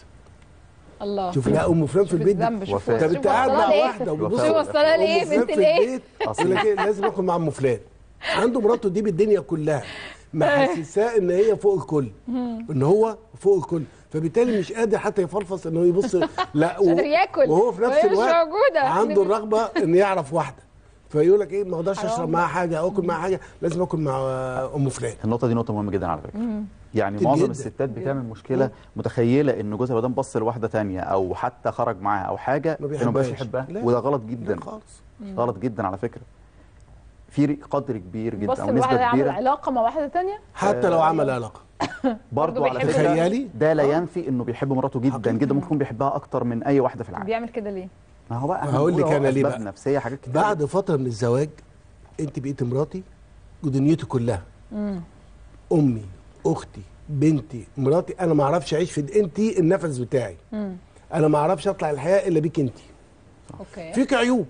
الله شوف لا ام فلان في شوف البيت دي. الذنب، شوف طب شوف انت قاعد وصلها مع لإيه؟ واحده وبتبص شوف وصلها لإيه؟ أم فلان بنت في الإيه؟ البيت يقول لك ايه لازم اكل مع ام فلان عنده مراته دي بالدنيا كلها محسساه ان هي فوق الكل ان هو فوق الكل فبالتالي مش قادر حتى يفلفص انه يبص لا مش قادر ياكل وهو في نفس وهي مش الوقت موجودة. عنده الرغبه ان يعرف واحده فيقول لك ايه ما اقدرش حرام اشرب معاها حاجه او اكل معاها حاجه لازم اكل مع ام فلان النقطه دي نقطه مهمه جدا على فكره مم. يعني كتير معظم جدا. الستات بتعمل مشكله متخيله ان جوزها ما دام بص لواحده تانية او حتى خرج معاها او حاجه ما انه مبقاش بيحبهاش. يحبها لا. وده غلط جدا لا خالص غلط جدا على فكره في قدر كبير جدا بص او الواحد نسبه يعمل كبيره علاقه مع واحده تانية حتى لو عمل علاقه برضه على بيحب فكره تخيلي ده لا ينفي انه بيحب مراته جدا جدا ممكن يكون بيحبها اكتر من اي واحده في العالم بيعمل كده ليه ما هو بقى هقول لك هنقول انا أهو ليه أسباب بقى نفسيه حاجات كتير بعد فتره من الزواج انت بقيت مراتي ودنيتي كلها مم. امي اختي بنتي مراتي انا ما اعرفش اعيش في انت النفس بتاعي مم. انا ما اعرفش اطلع الحياه الا بيك انت اوكي فيك عيوب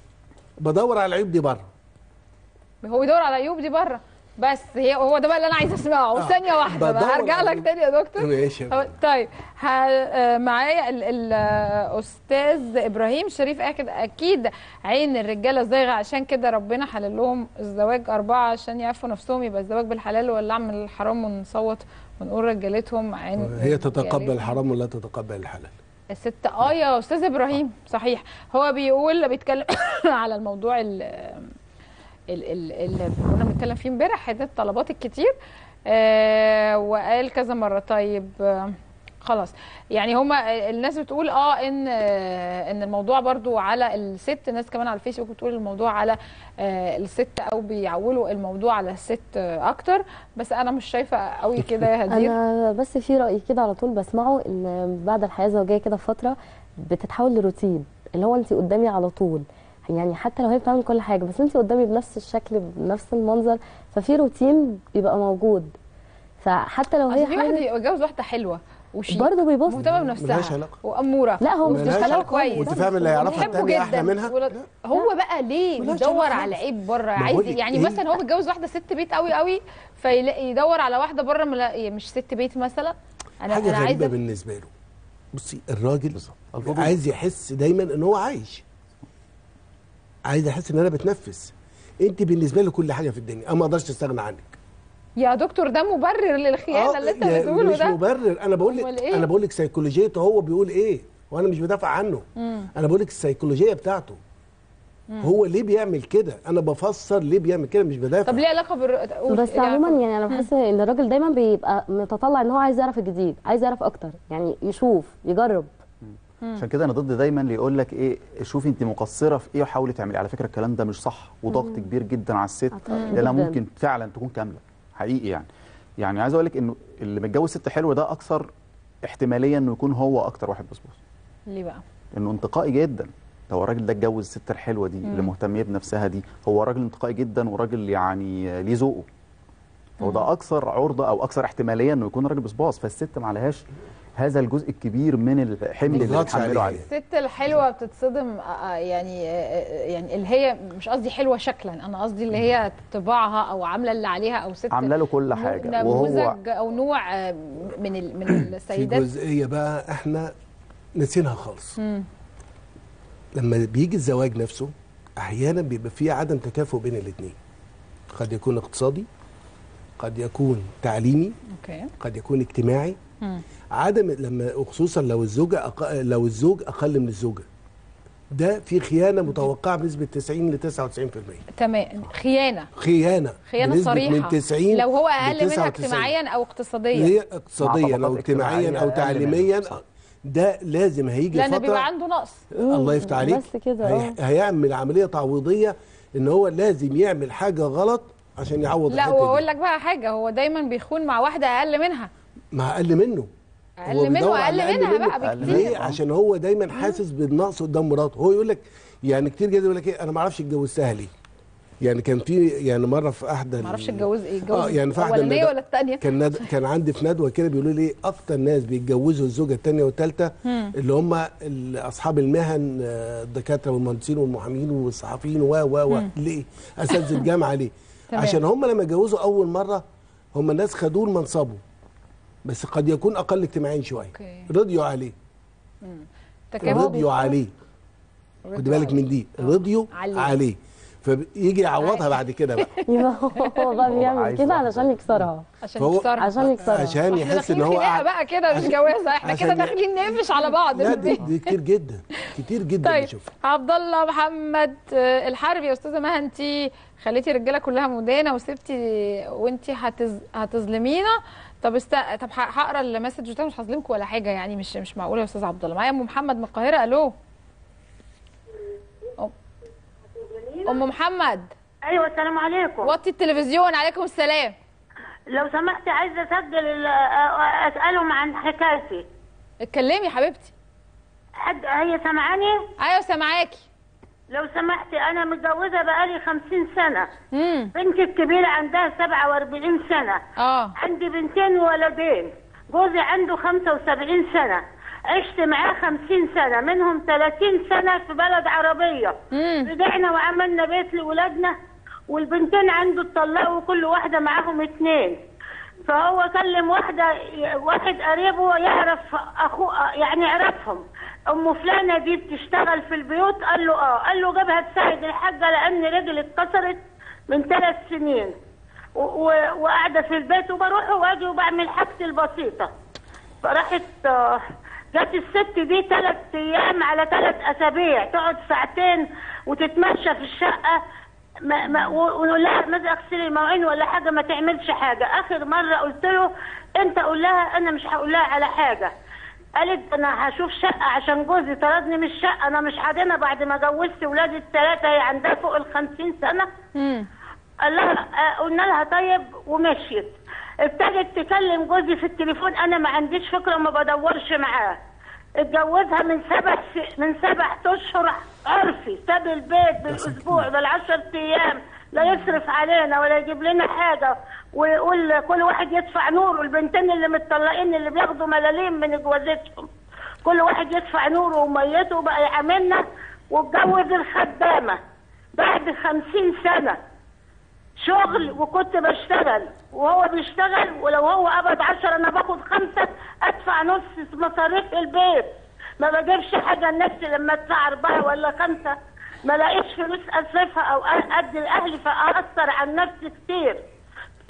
بدور على العيوب دي بره هو بيدور على عيوب دي بره بس هي هو ده بقى اللي انا عايزه اسمعه آه. ثانيه واحده بقى بدور هرجع على لك تاني يا دكتور ماشي يا هو- طيب ه- آه، معايا ال- ال- آه، استاذ ابراهيم شريف اكيد اكيد عين الرجاله زايغه عشان كده ربنا حلل لهم الزواج اربعه عشان يعرفوا نفسهم يبقى الزواج بالحلال ولا اعمل الحرام ونصوت ونقول رجالتهم عين هي تتقبل رجالتهم. الحرام ولا تتقبل الحلال الست اه يا استاذ ابراهيم صحيح هو بيقول بيتكلم على الموضوع ال ال- ال- اللي كنا بنتكلم فيه امبارح حته الطلبات الكتير آه وقال كذا مره طيب آه خلاص يعني هما الناس بتقول اه ان آه ان الموضوع برضو على الست ناس كمان على الفيسبوك بتقول الموضوع على آه الست او بيعولوا الموضوع على الست آه اكتر بس انا مش شايفه قوي كده يا هدير انا بس في راي كده على طول بسمعه ان بعد الحياه الزوجيه كده فتره بتتحول لروتين اللي هو انت قدامي على طول يعني حتى لو هي بتعمل كل حاجه بس انت قدامي بنفس الشكل بنفس المنظر ففي روتين بيبقى موجود فحتى لو هي اصل في واحد حاجه يبقى جوز واحده حلوه وشيك برضه بيبص مهتمه بنفسها ملهاش علاقة. واموره لا، هو مش ملهاش بتشتغل علاقة. كويس وانت فاهم اللي هيعرفها بيحبه التانية أحلى جدا منها؟ ولاد- هو بقى ليه ملهاش بيدور علاقة على خالص. عيب بره ما عايز بقولك يعني إيه؟ مثلا هو متجوز واحده ست بيت قوي قوي فيلاقي يدور على واحده بره ملا... مش ست بيت مثلا انا حاجه انا غريبه عايزه بالنسبه له بصي الراجل الفضول. عايز يحس دايما ان هو عايش عايز يحس ان انا بتنفس انت بالنسبه لي كل حاجه في الدنيا انا ما اقدرش استغنى عنك يا دكتور ده مبرر للخيانه اللي انت يا- بتقوله مش ده مبرر انا بقول أمال لك إيه؟ انا بقول لك سيكولوجيته هو بيقول ايه وانا مش بدافع عنه مم. انا بقول لك السيكولوجيه بتاعته مم. هو ليه بيعمل كده انا بفسر ليه بيعمل كده مش بدافع طب ليه علاقه بال قول- بس إيه عموما علاقة؟ يعني انا بحس ان الراجل دايما بيبقى متطلع ان هو عايز يعرف الجديد عايز يعرف اكتر يعني يشوف يجرب عشان كده انا ضد دايما اللي يقول لك ايه شوفي انت مقصره في ايه وحاولي تعملي على فكره الكلام ده مش صح وضغط مم. كبير جدا على الست طبعاً. لانها جداً. ممكن فعلا تكون كامله حقيقي يعني يعني عايز اقول لك انه اللي متجوز ست حلوه ده اكثر احتماليه انه يكون هو اكتر واحد بصبص ليه بقى انه انتقائي جدا هو الراجل ده اتجوز الست الحلوه دي مم. اللي مهتميه بنفسها دي هو راجل انتقائي جدا وراجل يعني ليه ذوقه هو ده اكثر عرضه او اكثر احتماليه انه يكون راجل بصباص فالست ما عليهاش هذا الجزء الكبير من الحمل اللي بيضغطش بتحمله عليها. عليه الست الحلوه بتتصدم آه، آه، يعني آه، يعني اللي هي مش قصدي حلوه شكلا انا قصدي اللي هي طباعها او عامله اللي عليها او ست عامله له كل حاجه وهو نموذج او نوع آه، من ال- من في السيدات جزئيه بقى احنا نسيناها خالص مم. لما بيجي الزواج نفسه احيانا بيبقى فيه عدم تكافؤ بين الاثنين قد يكون اقتصادي قد يكون تعليمي اوكي قد يكون اجتماعي مم. عدم لما خصوصا لو الزوجه أق... لو الزوج اقل من الزوجه ده في خيانه متوقعه بنسبه 90 ل 99% تمام خيانه خيانه خيانه بنسبة صريحه من 90 لو هو ل اقل منها 99. اجتماعيا او اقتصاديا هي اقتصاديا مع او طبقات اجتماعيا اجتماعية او أقل تعليميا منها. ده لازم هيجي لان فتره بيبقى عنده نقص الله يفتح عليك بس كده هي... هيعمل عمليه تعويضيه ان هو لازم يعمل حاجه غلط عشان يعوض لا الحته دي واقول لك بقى حاجه هو دايما بيخون مع واحده اقل منها مع اقل منه اقل هو منه بيدور اقل على منها منه. بقى ليه بكتير عشان هو دايما حاسس بالنقص قدام مراته هو يقول لك يعني كتير جدا يقول لك ايه انا ما اعرفش اتجوزتها ليه يعني كان في يعني مره في احدى ما اعرفش اتجوز ايه اتجوز اه يعني في احدى الاولانيه الندى- ولا الثانيه كان ند... كان عندي في ندوه كده بيقولوا لي ايه اكتر ناس بيتجوزوا الزوجه الثانيه والثالثه مم. اللي هم ال- اصحاب المهن آه، الدكاتره والمهندسين والمحامين والصحفيين و و و مم. ليه؟ اساتذه الجامعه ليه؟ تمام. عشان هم لما اتجوزوا اول مره هم الناس خدوه لمنصبه بس قد يكون اقل اجتماعيا شويه اوكي رضيوا عليه رضيوا عليه خد بالك من دي رضيوا عليه. عليه فيجي يعوضها بعد كده بقى يبقى هو بقى بيعمل عايز كده واحدة. علشان يكسرها عشان فهو- يكسرها عشان يكسرها عشان احنا يحس ان داخلين هو خناقه قاعد- بقى كده مش جوازه احنا عشان كده ي- داخلين نقفش على بعض لا في دي, البيت. دي كتير جدا كتير جدا طيب بشوفها عبد الله محمد آه، الحربي يا استاذه مها انت خليتي الرجاله كلها مدانه وسبتي وانت هتز... هتظلمينا طب است... طب ه- هقرا المسج بتاعي مش هظلمكم ولا حاجه يعني مش مش معقوله يا استاذ عبد الله معايا ام محمد من القاهره الو أم- ام محمد ايوه السلام عليكم وطي التلفزيون عليكم السلام لو سمحتي عايزه اسجل ال- اسالهم عن حكايتي اتكلمي يا حبيبتي حد هي سامعاني ايوه سامعاكي لو سمحتي انا متجوزه بقالي خمسين سنه امم بنتي الكبيره عندها سبعة واربعين سنه اه عندي بنتين وولدين جوزي عنده خمسة وسبعين سنة عشت معاه خمسين سنة منهم ثلاثين سنة في بلد عربية رجعنا وعملنا بيت لولادنا والبنتين عنده اتطلقوا كل واحدة معاهم اتنين فهو كلم واحدة واحد قريبه يعرف أخوه يعني يعرفهم أم فلانة دي بتشتغل في البيوت قال له اه قال له جابها تساعد الحاجة لأن رجلي اتكسرت من ثلاث سنين و- و- وقاعده في البيت وبروح واجي وبعمل حاجتي البسيطه فراحت آه، جت الست دي ثلاث ايام على ثلاث اسابيع تقعد ساعتين وتتمشى في الشقه ما ما و- ونقول لها ما اغسلي المواعين ولا حاجه ما تعملش حاجه اخر مره قلت له انت قول لها انا مش هقول لها على حاجه قالت انا هشوف شقه عشان جوزي طردني من الشقه انا مش حاضنه بعد ما جوزت ولادي الثلاثه هي عندها فوق ال 50 سنه امم قال لها آه، قلنا لها طيب ومشيت ابتدت تكلم جوزي في التليفون انا ما عنديش فكره وما بدورش معاه اتجوزها من سبع س... من سبع اشهر عرفي ساب البيت بالاسبوع بالعشر ايام لا يصرف علينا ولا يجيب لنا حاجه ويقول كل واحد يدفع نوره البنتين اللي متطلقين اللي بياخدوا ملاليم من جوازتهم كل واحد يدفع نوره وميته بقى يعاملنا واتجوز الخدامه بعد خمسين سنه شغل وكنت بشتغل وهو بيشتغل ولو هو قبض عشرة انا باخد خمسة ادفع نص مصاريف البيت ما بجيبش حاجة لنفسي لما ادفع اربعة ولا خمسة ما لاقيش فلوس اصرفها او ادي لاهلي فاثر عن نفسي كتير ف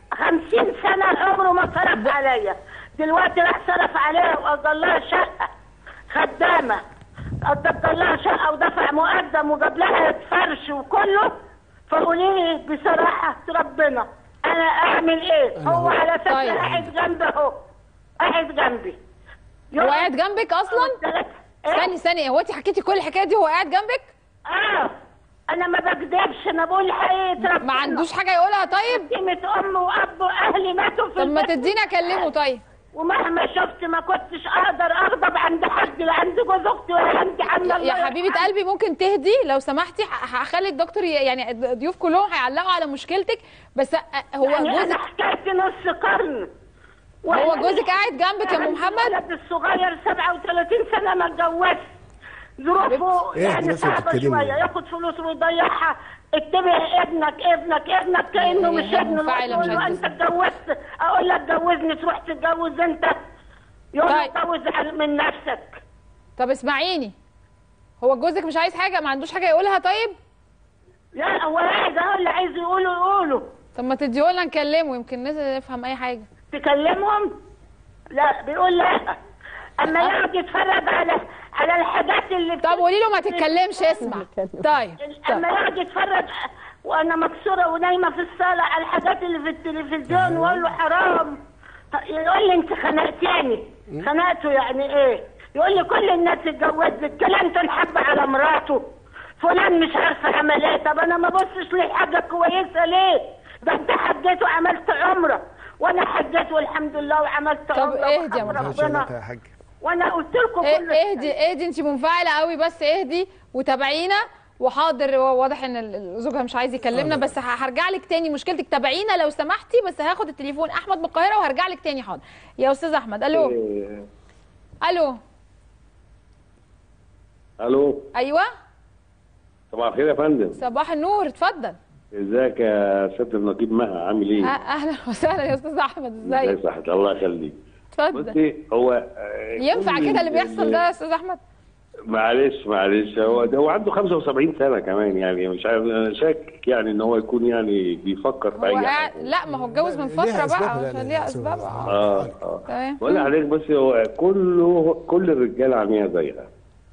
50 سنة عمره ما صرف عليا دلوقتي راح صرف عليها واجر لها شقة خدامة اجر لها شقة ودفع مقدم وجاب لها فرش وكله فقولي لي بصراحة ربنا انا اعمل ايه هو على فكرة طيب. قاعد جنبي اهو قاعد جنبي هو قاعد جنبك اصلا استني استني هو انت حكيتي كل الحكايه دي هو قاعد جنبك اه انا ما بكذبش انا بقول حقيقة ربنا ما عندوش حاجه يقولها طيب قيمة ام واب واهلي ماتوا في طب ما البيت. تدينا اكلمه طيب ومهما شفت ما كنتش اقدر اغضب عند حد لا عند جوز اختي ولا عند عم يا- الله يا حبيبه قلبي ممكن تهدي لو سمحتي ه- هخلي الدكتور ي- يعني الضيوف كلهم هيعلقوا على مشكلتك بس أ- هو يعني جوزك انا حكايتي نص قرن هو جوزك قاعد جنبك يا ام محمد الولد الصغير 37 سنه ما اتجوزش ظروفه إيه يعني الناس اللي صعبه بتتكلمي؟ شويه ياخد فلوس ويضيعها اتبع ابنك ابنك ابنك كانه هي- مش هي ابنه منفعلة تقول مش له عايزة انت اتجوزت اقول لك جوزني تروح تتجوز انت يقول لي اتجوز عن- من نفسك طب اسمعيني هو جوزك مش عايز حاجه ما عندوش حاجه يقولها طيب لا هو قاعد اهو اللي عايز يقوله يقوله طب ما تديهولنا نكلمه يمكن ننزل نفهم اي حاجه تكلمهم لا بيقول لا اما يقعد يتفرج على على الحاجات اللي طب قولي له ما تتكلمش اسمع طيب اما يقعد يتفرج وانا مكسوره ونايمه في الصاله على الحاجات اللي في التلفزيون واقول له حرام يقول لي انت خنقتني خنقته يعني ايه يقول لي كل الناس اتجوزت كلام تنحب على مراته فلان مش عارفه عمل ايه طب انا ما بصش ليه حاجه كويسه ليه ده انت حجيت وعملت عمره وانا حجيت والحمد لله وعملت طب عمره اهدي يا وحمد مرحبا. ربنا يا حاج وانا قلت لكم كل إيه- اهدي اهدي انت منفعله قوي بس اهدي وتابعينا وحاضر هو واضح ان ال- زوجها مش عايز يكلمنا بس ه- هرجع لك تاني مشكلتك تابعينا لو سمحتي بس هاخد التليفون احمد من القاهره وهرجع لك تاني حاضر يا استاذ احمد الو الو الو ايوه صباح الخير يا فندم صباح النور اتفضل ازيك يا ست النقيب مها عامل أه- ايه؟ اهلا وسهلا يا استاذ احمد ازيك ازي صحتك الله يخليك اتفضل بصي هو آه، ينفع كل كده اللي بيحصل ال- ده يا استاذ احمد معلش معلش هو ده هو عنده 75 سنه كمان يعني مش عارف انا شاكك يعني ان هو يكون يعني بيفكر في هو اي حاجه قاعد لا ما هو اتجوز من فتره ليها بقى أسباب، لا، عشان لا، ليها اسباب اه اه اه تمام بقول لحضرتك بصي هو كله كل الرجاله عينيها زيها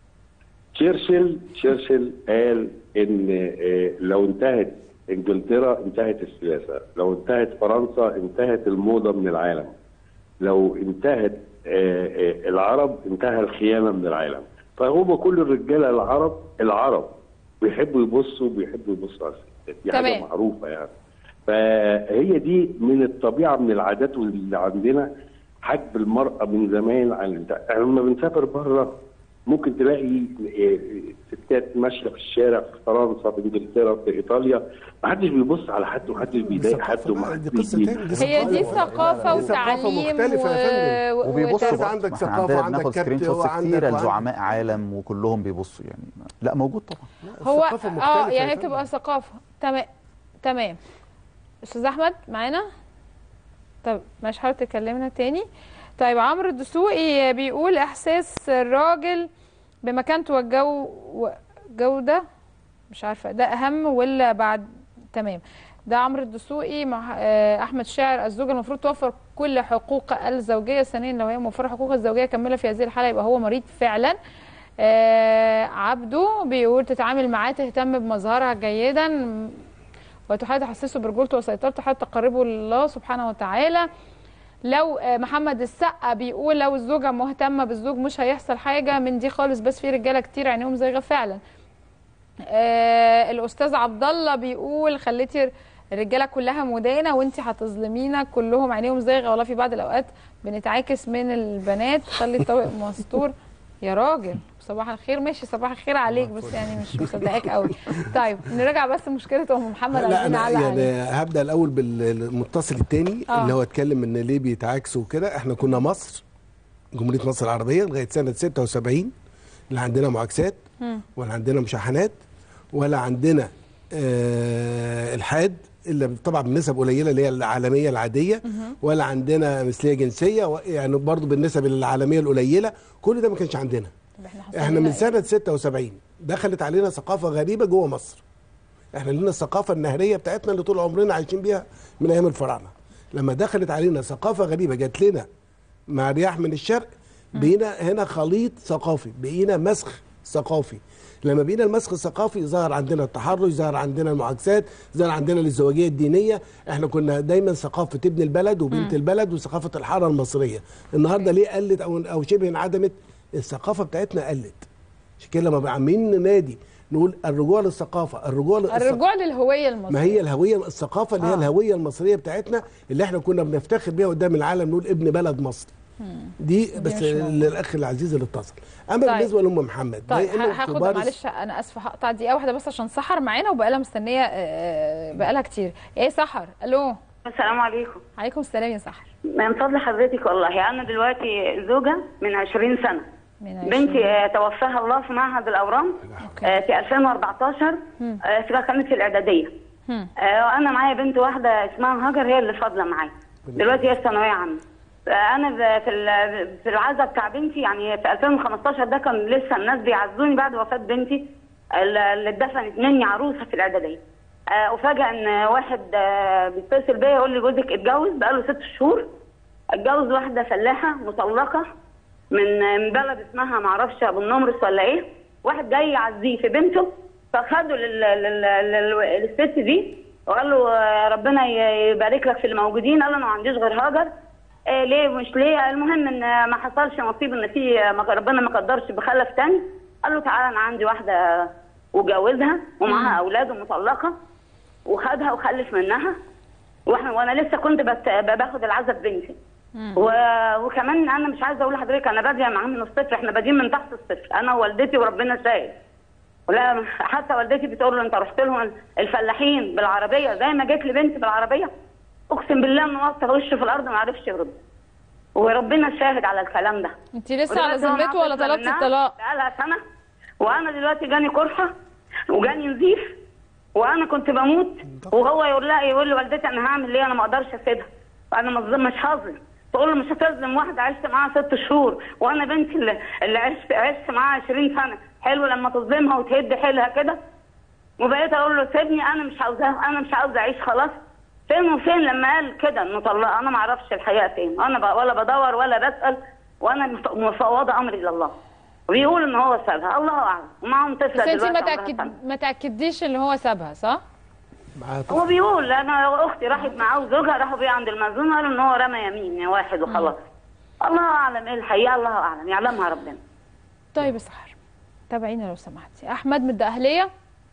تشرشل تشرشل قال ان آه، لو انتهت انجلترا انتهت السياسه لو انتهت فرنسا انتهت الموضه من العالم لو انتهت آه، آه، العرب انتهى الخيانه من العالم فهو كل الرجاله العرب العرب بيحبوا يبصوا بيحبوا يبصوا على الستات دي حاجه تمام. معروفه يعني فهي دي من الطبيعه من العادات اللي عندنا حجب المراه من زمان عن البتاع. احنا لما بنسافر بره ممكن تلاقي آه، ستات ماشيه في الشارع في فرنسا في انجلترا في ايطاليا ما حدش بيبص على حد ومحدش بيضايق حد ومحدش بي- هي دي ثقافه وتعليم و... وبيبصوا وتربية. برضه. عندك ما إحنا ثقافة عندنا وعندك بناخد كبت سكرين شوتس وعندك- كتيره وعندك- لزعماء عالم وكلهم بيبصوا يعني لا موجود طبعا هو الثقافة اه مختلفة يعني يا بتبقى ثقافه تمام تمام استاذ احمد معانا طب مش حاول تكلمنا تاني طيب عمرو الدسوقي بيقول احساس الراجل بمكانته والجو جوده مش عارفه ده اهم ولا بعد تمام ده عمرو الدسوقي مع آه، احمد شاعر الزوجه المفروض توفر كل حقوق الزوجيه ثانيا لو هي موفره حقوق الزوجيه كامله في هذه الحاله يبقى هو مريض فعلا آه، عبده بيقول تتعامل معاه تهتم بمظهرها جيدا وتحاول تحسسه برجولته وسيطرته تحاول تقربه لله سبحانه وتعالى لو آه، محمد السقا بيقول لو الزوجه مهتمه بالزوج مش هيحصل حاجه من دي خالص بس في رجاله كتير عينيهم زيغه فعلا آه الاستاذ عبد الله بيقول خليتي الرجاله كلها مدانه وانت هتظلمينا كلهم عينيهم زيغه والله في بعض الاوقات بنتعاكس من البنات خلي الطوق مستور يا راجل صباح الخير ماشي صباح الخير عليك بس يعني مش مصدقاك قوي طيب نرجع بس مشكله ام محمد لا عايزين انا نعلق يعني عليها. هبدا الاول بالمتصل الثاني آه. اللي هو اتكلم ان ليه بيتعاكسوا وكده احنا كنا مصر جمهوريه مصر العربيه لغايه سنه 76 لا عندنا معاكسات مم. ولا عندنا مشاحنات ولا عندنا آه الحاد الا طبعا بنسب قليله اللي هي العالميه العاديه مهم. ولا عندنا مثليه جنسيه و- يعني برضو بالنسب العالميه القليله كل ده ما كانش عندنا طب احنا حصل احنا لنا من إيه؟ سنه 76 دخلت علينا ثقافه غريبه جوه مصر احنا لنا الثقافه النهريه بتاعتنا اللي طول عمرنا عايشين بيها من ايام الفراعنه لما دخلت علينا ثقافه غريبه جات لنا مع رياح من الشرق بقينا هنا خليط ثقافي بقينا مسخ ثقافي لما بقينا المسخ الثقافي ظهر عندنا التحرش ظهر عندنا المعاكسات ظهر عندنا الازدواجيه الدينيه احنا كنا دايما ثقافه ابن البلد وبنت مم. البلد وثقافه الحاره المصريه النهارده ليه قلت او او شبه انعدمت الثقافه بتاعتنا قلت عشان كده لما بقى عاملين ننادي نقول الرجوع للثقافه الرجوع للثقافة. الرجوع للهويه المصريه ما هي الهويه الثقافه اللي هي آه. الهويه المصريه بتاعتنا اللي احنا كنا بنفتخر بيها قدام العالم نقول ابن بلد مصر دي بس مش موجودة. للاخ العزيز اللي اتصل اما طيب. بالنسبه لام محمد طيب هي إنه ه- هاخد كبار معلش انا اسفه هقطع دقيقه واحده بس عشان سحر معانا وبقالها مستنيه آه، بقالها كتير ايه سحر الو السلام عليكم عليكم السلام يا سحر من فضل حضرتك والله انا دلوقتي زوجه من 20 سنه من 20. بنتي آه، توفاها الله في معهد الاورام آه، في 2014 مم. آه، في- كانت في الاعداديه هم. آه، وانا معايا بنت واحده اسمها هاجر هي اللي فاضله معايا دلوقتي هي في ثانويه عامه آه، انا ب- في ال- في العزا بتاع بنتي يعني في 2015 ده كان لسه الناس بيعزوني بعد وفاه بنتي اللي اللي اتدفنت مني عروسه في الاعداديه آه، وفجاه ان واحد آه، بيتصل بيا يقول لي جوزك اتجوز بقاله ست شهور اتجوز واحده فلاحه مطلقه من من بلد اسمها معرفش ابو النمرس ولا ايه واحد جاي يعزيه في بنته فخده لل... لل... لل... للست دي وقال له آه، ربنا ي- يبارك لك في الموجودين قال له انا ما عنديش غير هاجر آه ليه مش ليه المهم ان ما حصلش نصيب ان في ما- ربنا ما قدرش بخلف تاني قال له تعالى انا عندي واحده وجوزها ومعاها اولاد ومطلقه وخدها وخلف منها واحنا وانا لسه كنت بت... باخد العزب بنتي و... وكمان انا مش عايزه اقول لحضرتك انا باديه معاه من الصفر احنا بادئين من تحت الصفر انا ووالدتي وربنا شاهد ولا حتى والدتي بتقول له انت رحت لهم الفلاحين بالعربيه زي ما جيت لبنتي بالعربيه اقسم بالله انه وقت وشه في الارض ما عرفش يرد وربنا شاهد على الكلام ده انت لسه على ودلوقتي هو ذمته معاه ولا طفلة طلبتي منها الطلاق بقالها سنه وانا دلوقتي جاني قرحه وجاني نزيف وانا كنت بموت وهو يقول لها يقول لوالدتي انا هعمل ايه انا ما اقدرش اسيبها انا مظلم مش هظلم تقول له مش هتظلم واحده عشت معاها ست شهور وانا بنتي اللي, اللي عشت عشت معاها 20 سنه حلو لما تظلمها وتهد حيلها كده وبقيت اقول له سيبني انا مش عاوزاه انا مش عاوزه اعيش خلاص فين وفين لما قال كده انه طلق انا ما اعرفش الحقيقه فين انا ب- ولا بدور ولا بسال وانا مف- مفوضه امري لله بيقول ان هو سابها الله اعلم ومعاهم طفله بس انت دلوقتي ما عمرها تاكد سنة. ما تاكديش ان هو سابها صح هو بيقول انا اختي راحت معاه وزوجها راحوا بيه عند المأذون قالوا ان هو رمى يمين واحد وخلاص الله اعلم ايه الحقيقه الله اعلم يعلمها ربنا طيب يا سحر تابعينا لو سمحتي احمد من الدقهليه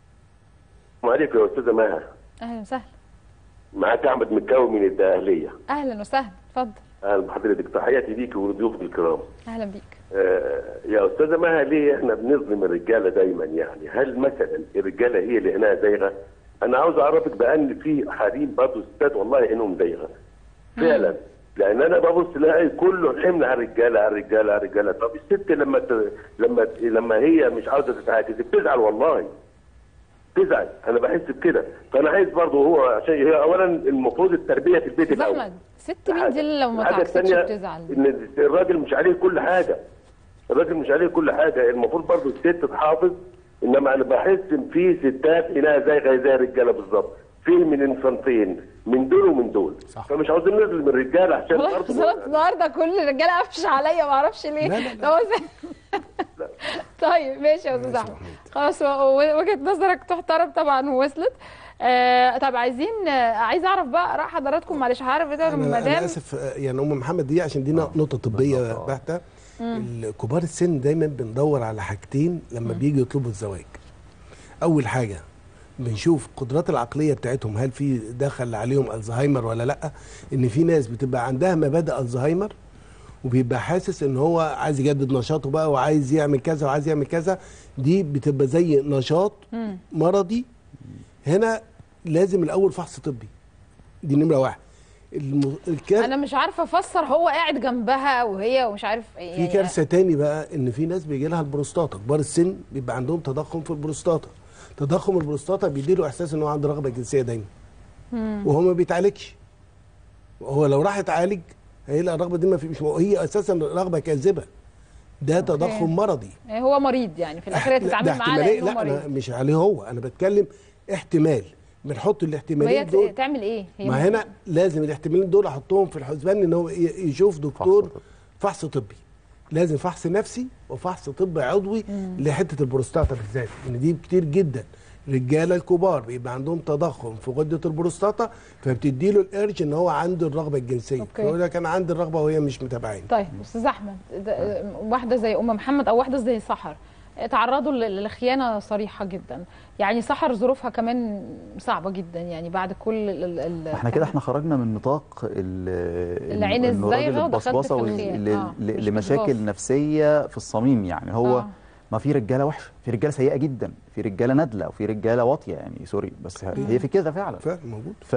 عليكم يا استاذه ماهر اهلا وسهلا معاك احمد مكاوي من الدقهليه اهلا وسهلا اتفضل اهلا بحضرتك تحياتي ليك ولضيوفك الكرام اهلا بيك آه يا استاذه ماهر ليه احنا بنظلم الرجاله دايما يعني هل مثلا الرجاله هي اللي هنا زايغه انا عاوز اعرفك بان في حريم برضه ستات والله انهم زايغه فعلا لان انا ببص الاقي كله الحمل على الرجاله على الرجاله على الرجاله طب الست لما ت... لما لما هي مش عاوزه تتعاكس بتزعل والله تزعل انا بحس بكده فانا عايز برضه هو عشان هي اولا المفروض التربيه في البيت بس الاول احمد ست مين دي اللي لو ما الحاجه تعكسش الثانيه بتزعل ان الراجل مش عليه كل حاجه الراجل مش عليه كل حاجه المفروض برضه الست تحافظ انما انا بحس ان في ستات هنا زي زي الرجاله بالظبط في من الصنفين من دول ومن دول صح. فمش عاوزين نظلم الرجاله عشان والله برضه صلاة النهارده كل الرجاله قفش عليا ما اعرفش ليه لا، لا، ده هو زي- طيب ماشي يا استاذ احمد خلاص و- و- وجهه نظرك تحترم طبعا ووصلت آه طب عايزين آه عايز اعرف بقى اراء حضراتكم معلش عارف ده انا أنا المدام اسف آه، يعني ام محمد دي عشان دي نقطه طبيه بحته مم. كبار السن دايما بندور على حاجتين لما بيجي يطلبوا الزواج اول حاجه بنشوف القدرات العقليه بتاعتهم هل في دخل عليهم الزهايمر ولا لا ان في ناس بتبقى عندها مبادئ الزهايمر وبيبقى حاسس ان هو عايز يجدد نشاطه بقى وعايز يعمل كذا وعايز يعمل كذا دي بتبقى زي نشاط مرضي هنا لازم الاول فحص طبي دي نمره واحد الم... الكار... انا مش عارفه افسر هو قاعد جنبها وهي ومش عارف ايه في كارثه تاني بقى ان في ناس بيجي لها البروستاتا كبار السن بيبقى عندهم تضخم في البروستاتا تضخم البروستاتا بيديله احساس ان هو عنده رغبه جنسيه دايما وهو ما بيتعالجش هو لو راح يتعالج هيلاقي الرغبه دي ما في مش هي اساسا رغبه كاذبه ده تضخم مرضي آه، هو مريض يعني في الاخر لا، تتعامل ده معاه احتماليه لانه لا مريض انا مش عليه هو انا بتكلم احتمال بنحط وهي الاحتمالين ت- دول تعمل ايه هي ما هنا لازم الاحتمالين دول احطهم في الحسبان ان هو ي- يشوف دكتور فحص طبي لازم فحص نفسي وفحص طبي عضوي لحته البروستاتا بالذات ان دي كتير جدا الرجاله الكبار بيبقى عندهم تضخم في غده البروستاتا فبتدي له الارج ان هو عنده الرغبه الجنسيه أوكي. فيقول لك انا عندي الرغبه وهي مش متابعين طيب استاذ احمد ده- واحده زي ام محمد او واحده زي سحر تعرضوا ل- لخيانه صريحه جدا يعني سحر ظروفها كمان صعبه جدا يعني بعد كل ال ال احنا كده احنا خرجنا من نطاق ال- العين إنه الزايغة الراجل ودخلت البصبصة في وال- الخيانة. ل- آه، ل- مش لمشاكل بصباص. نفسيه في الصميم يعني هو آه. ما في رجاله وحشه في رجاله سيئه جدا في رجاله نادله وفي رجاله واطيه يعني سوري بس هي في كده فعلا فعلا موجود ف...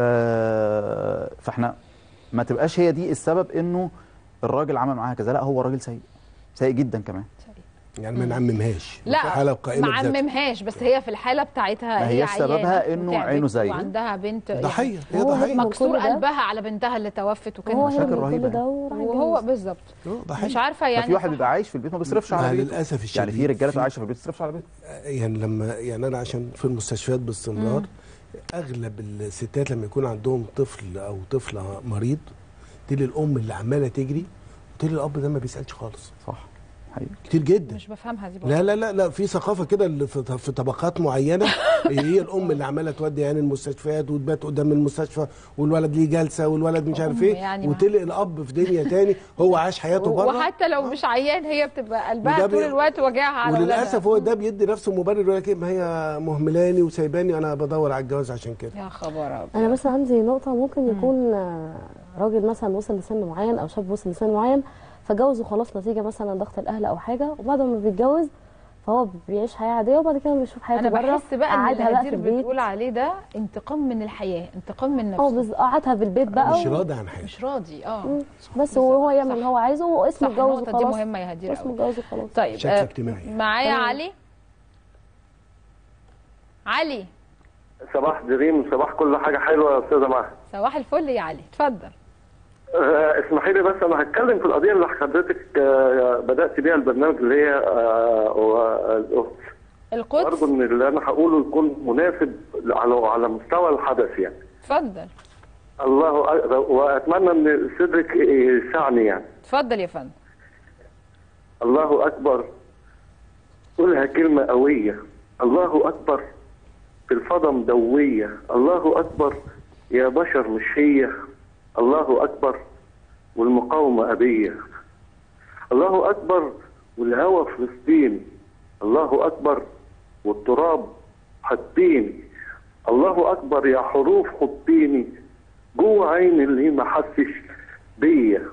فاحنا ما تبقاش هي دي السبب انه الراجل عمل معاها كذا لا هو راجل سيء سيء جدا كمان يعني ما نعممهاش لا في حاله قائمه ما بذاتها. عممهاش بس هي في الحاله بتاعتها ما هي هياش سببها عيانة إنه وتعبت عينه زايغة. وعندها بنت ضحية، هي هو ضحية. مكسور كل ده- قلبها على بنتها اللي توفت وكده هو مشاكل هيعمل رهيبة كل ده يعني. وراح وهو يتجوز. بالظبط ضحية. مش عارفه يعني يعني في واحد بيبقى عايش في البيت ما بيصرفش على مع بيته للاسف الشديد يعني في رجاله في- بتبقى عايشه في البيت ما بتصرفش على بيته يعني لما يعني انا عشان في المستشفيات باستمرار اغلب الستات لما يكون عندهم طفل او طفله مريض تلاقي الام اللي عماله تجري وتلاقي الاب ده ما بيسالش خالص صح حقيقي كتير جدا مش بفهمها دي برضه لا لا لا لا في ثقافه كده اللي في في طبقات معينه هي الام اللي عماله تودي يعني المستشفيات وتبات قدام المستشفى والولد ليه جلسه والولد مش عارف أم ايه يعني ما- وتلقي الاب في دنيا تاني هو عاش حياته بره وحتى لو مش عيان هي بتبقى قلبها وده طول بي- الوقت وجعها على وللاسف ولادها. هو ده بيدي نفسه مبرر يقول لك إيه، ما هي مهملاني وسايباني انا بدور على الجواز عشان كده يا خبر أبيض. انا بس عندي نقطه ممكن يكون آه، راجل مثلا وصل لسن معين او شاب وصل لسن معين فجوز وخلاص نتيجه مثلا ضغط الاهل او حاجه وبعد ما بيتجوز فهو بيعيش حياه عاديه وبعد كده بيشوف حياته انا بره بحس بقى ان قعدها اللي بقى في هدير البيت بتقول عليه ده انتقام من الحياه انتقام من اه نفسه بس قعدها في البيت بقى مش راضي عن حاجه مش راضي اه مم. بس وهو يعمل اللي هو عايزه واسمه صح اتجوز النقطه دي وخلاص مهمه يا هدير اسمه قوي اتجوز وخلاص طيب شكل آه، اجتماعي معايا تمام. علي علي صباح دريم صباح كل حاجه حلوه يا استاذه مها صباح الفل يا علي اتفضل آه، اسمحي لي بس انا هتكلم في القضيه اللي حضرتك آه، بدات بيها البرنامج اللي هي آه، والقدس القدس برضه ان اللي انا هقوله يكون مناسب على على مستوى الحدث يعني اتفضل الله أ- واتمنى ان صدرك يسعني يعني اتفضل يا فندم الله اكبر قولها كلمه قويه الله اكبر في الفضا مدويه الله اكبر يا بشر مش هي الله اكبر والمقاومه ابيه الله اكبر والهوى فلسطين الله اكبر والتراب حطيني الله اكبر يا حروف حطيني جوه عين اللي ما حسش بيا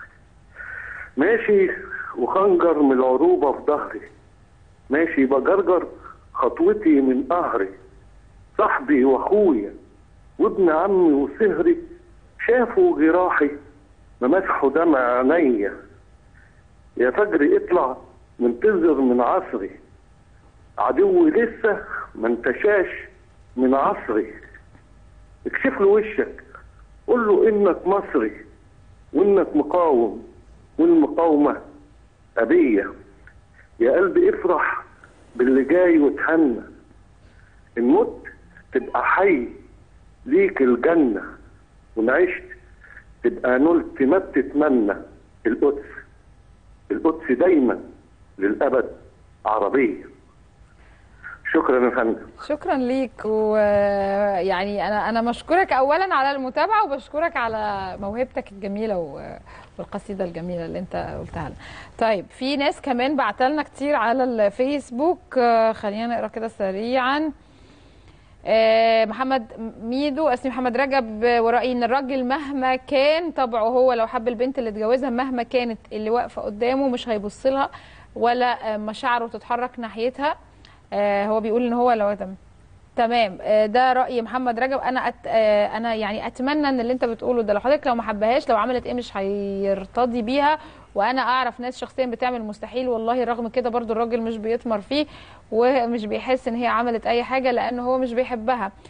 ماشي وخنجر من العروبة في ظهري ماشي بجرجر خطوتي من قهري صاحبي واخويا وابن عمي وسهري شافوا جراحي ممسحوا دمع عينيا يا فجر اطلع منتظر من عصري عدوي لسه ما انتشاش من عصري اكشف له وشك قول له انك مصري وانك مقاوم والمقاومة أبية يا قلبي افرح باللي جاي وتهنى إن مت تبقى حي ليك الجنة وإن عشت تبقى نلت ما بتتمنى القدس القدس دايما للأبد عربية شكرا يا فندم شكرا ليك ويعني انا انا مشكورك اولا على المتابعه وبشكرك على موهبتك الجميله و- والقصيده الجميله اللي انت قلتها لنا. طيب في ناس كمان بعتلنا كتير على الفيسبوك آه، خلينا نقرا كده سريعا آه، محمد ميدو اسمي محمد رجب آه، ورأيي ان الراجل مهما كان طبعه هو لو حب البنت اللي اتجوزها مهما كانت اللي واقفه قدامه مش هيبص لها ولا آه، مشاعره تتحرك ناحيتها آه، هو بيقول ان هو لو تم تمام آه، ده راي محمد رجب انا أت... آه، انا يعني اتمنى ان اللي انت بتقوله ده لو حضرتك لو ما حبهاش لو عملت ايه مش هيرتضي بيها وانا اعرف ناس شخصيا بتعمل مستحيل والله رغم كده برضو الراجل مش بيطمر فيه ومش بيحس ان هي عملت اي حاجه لان هو مش بيحبها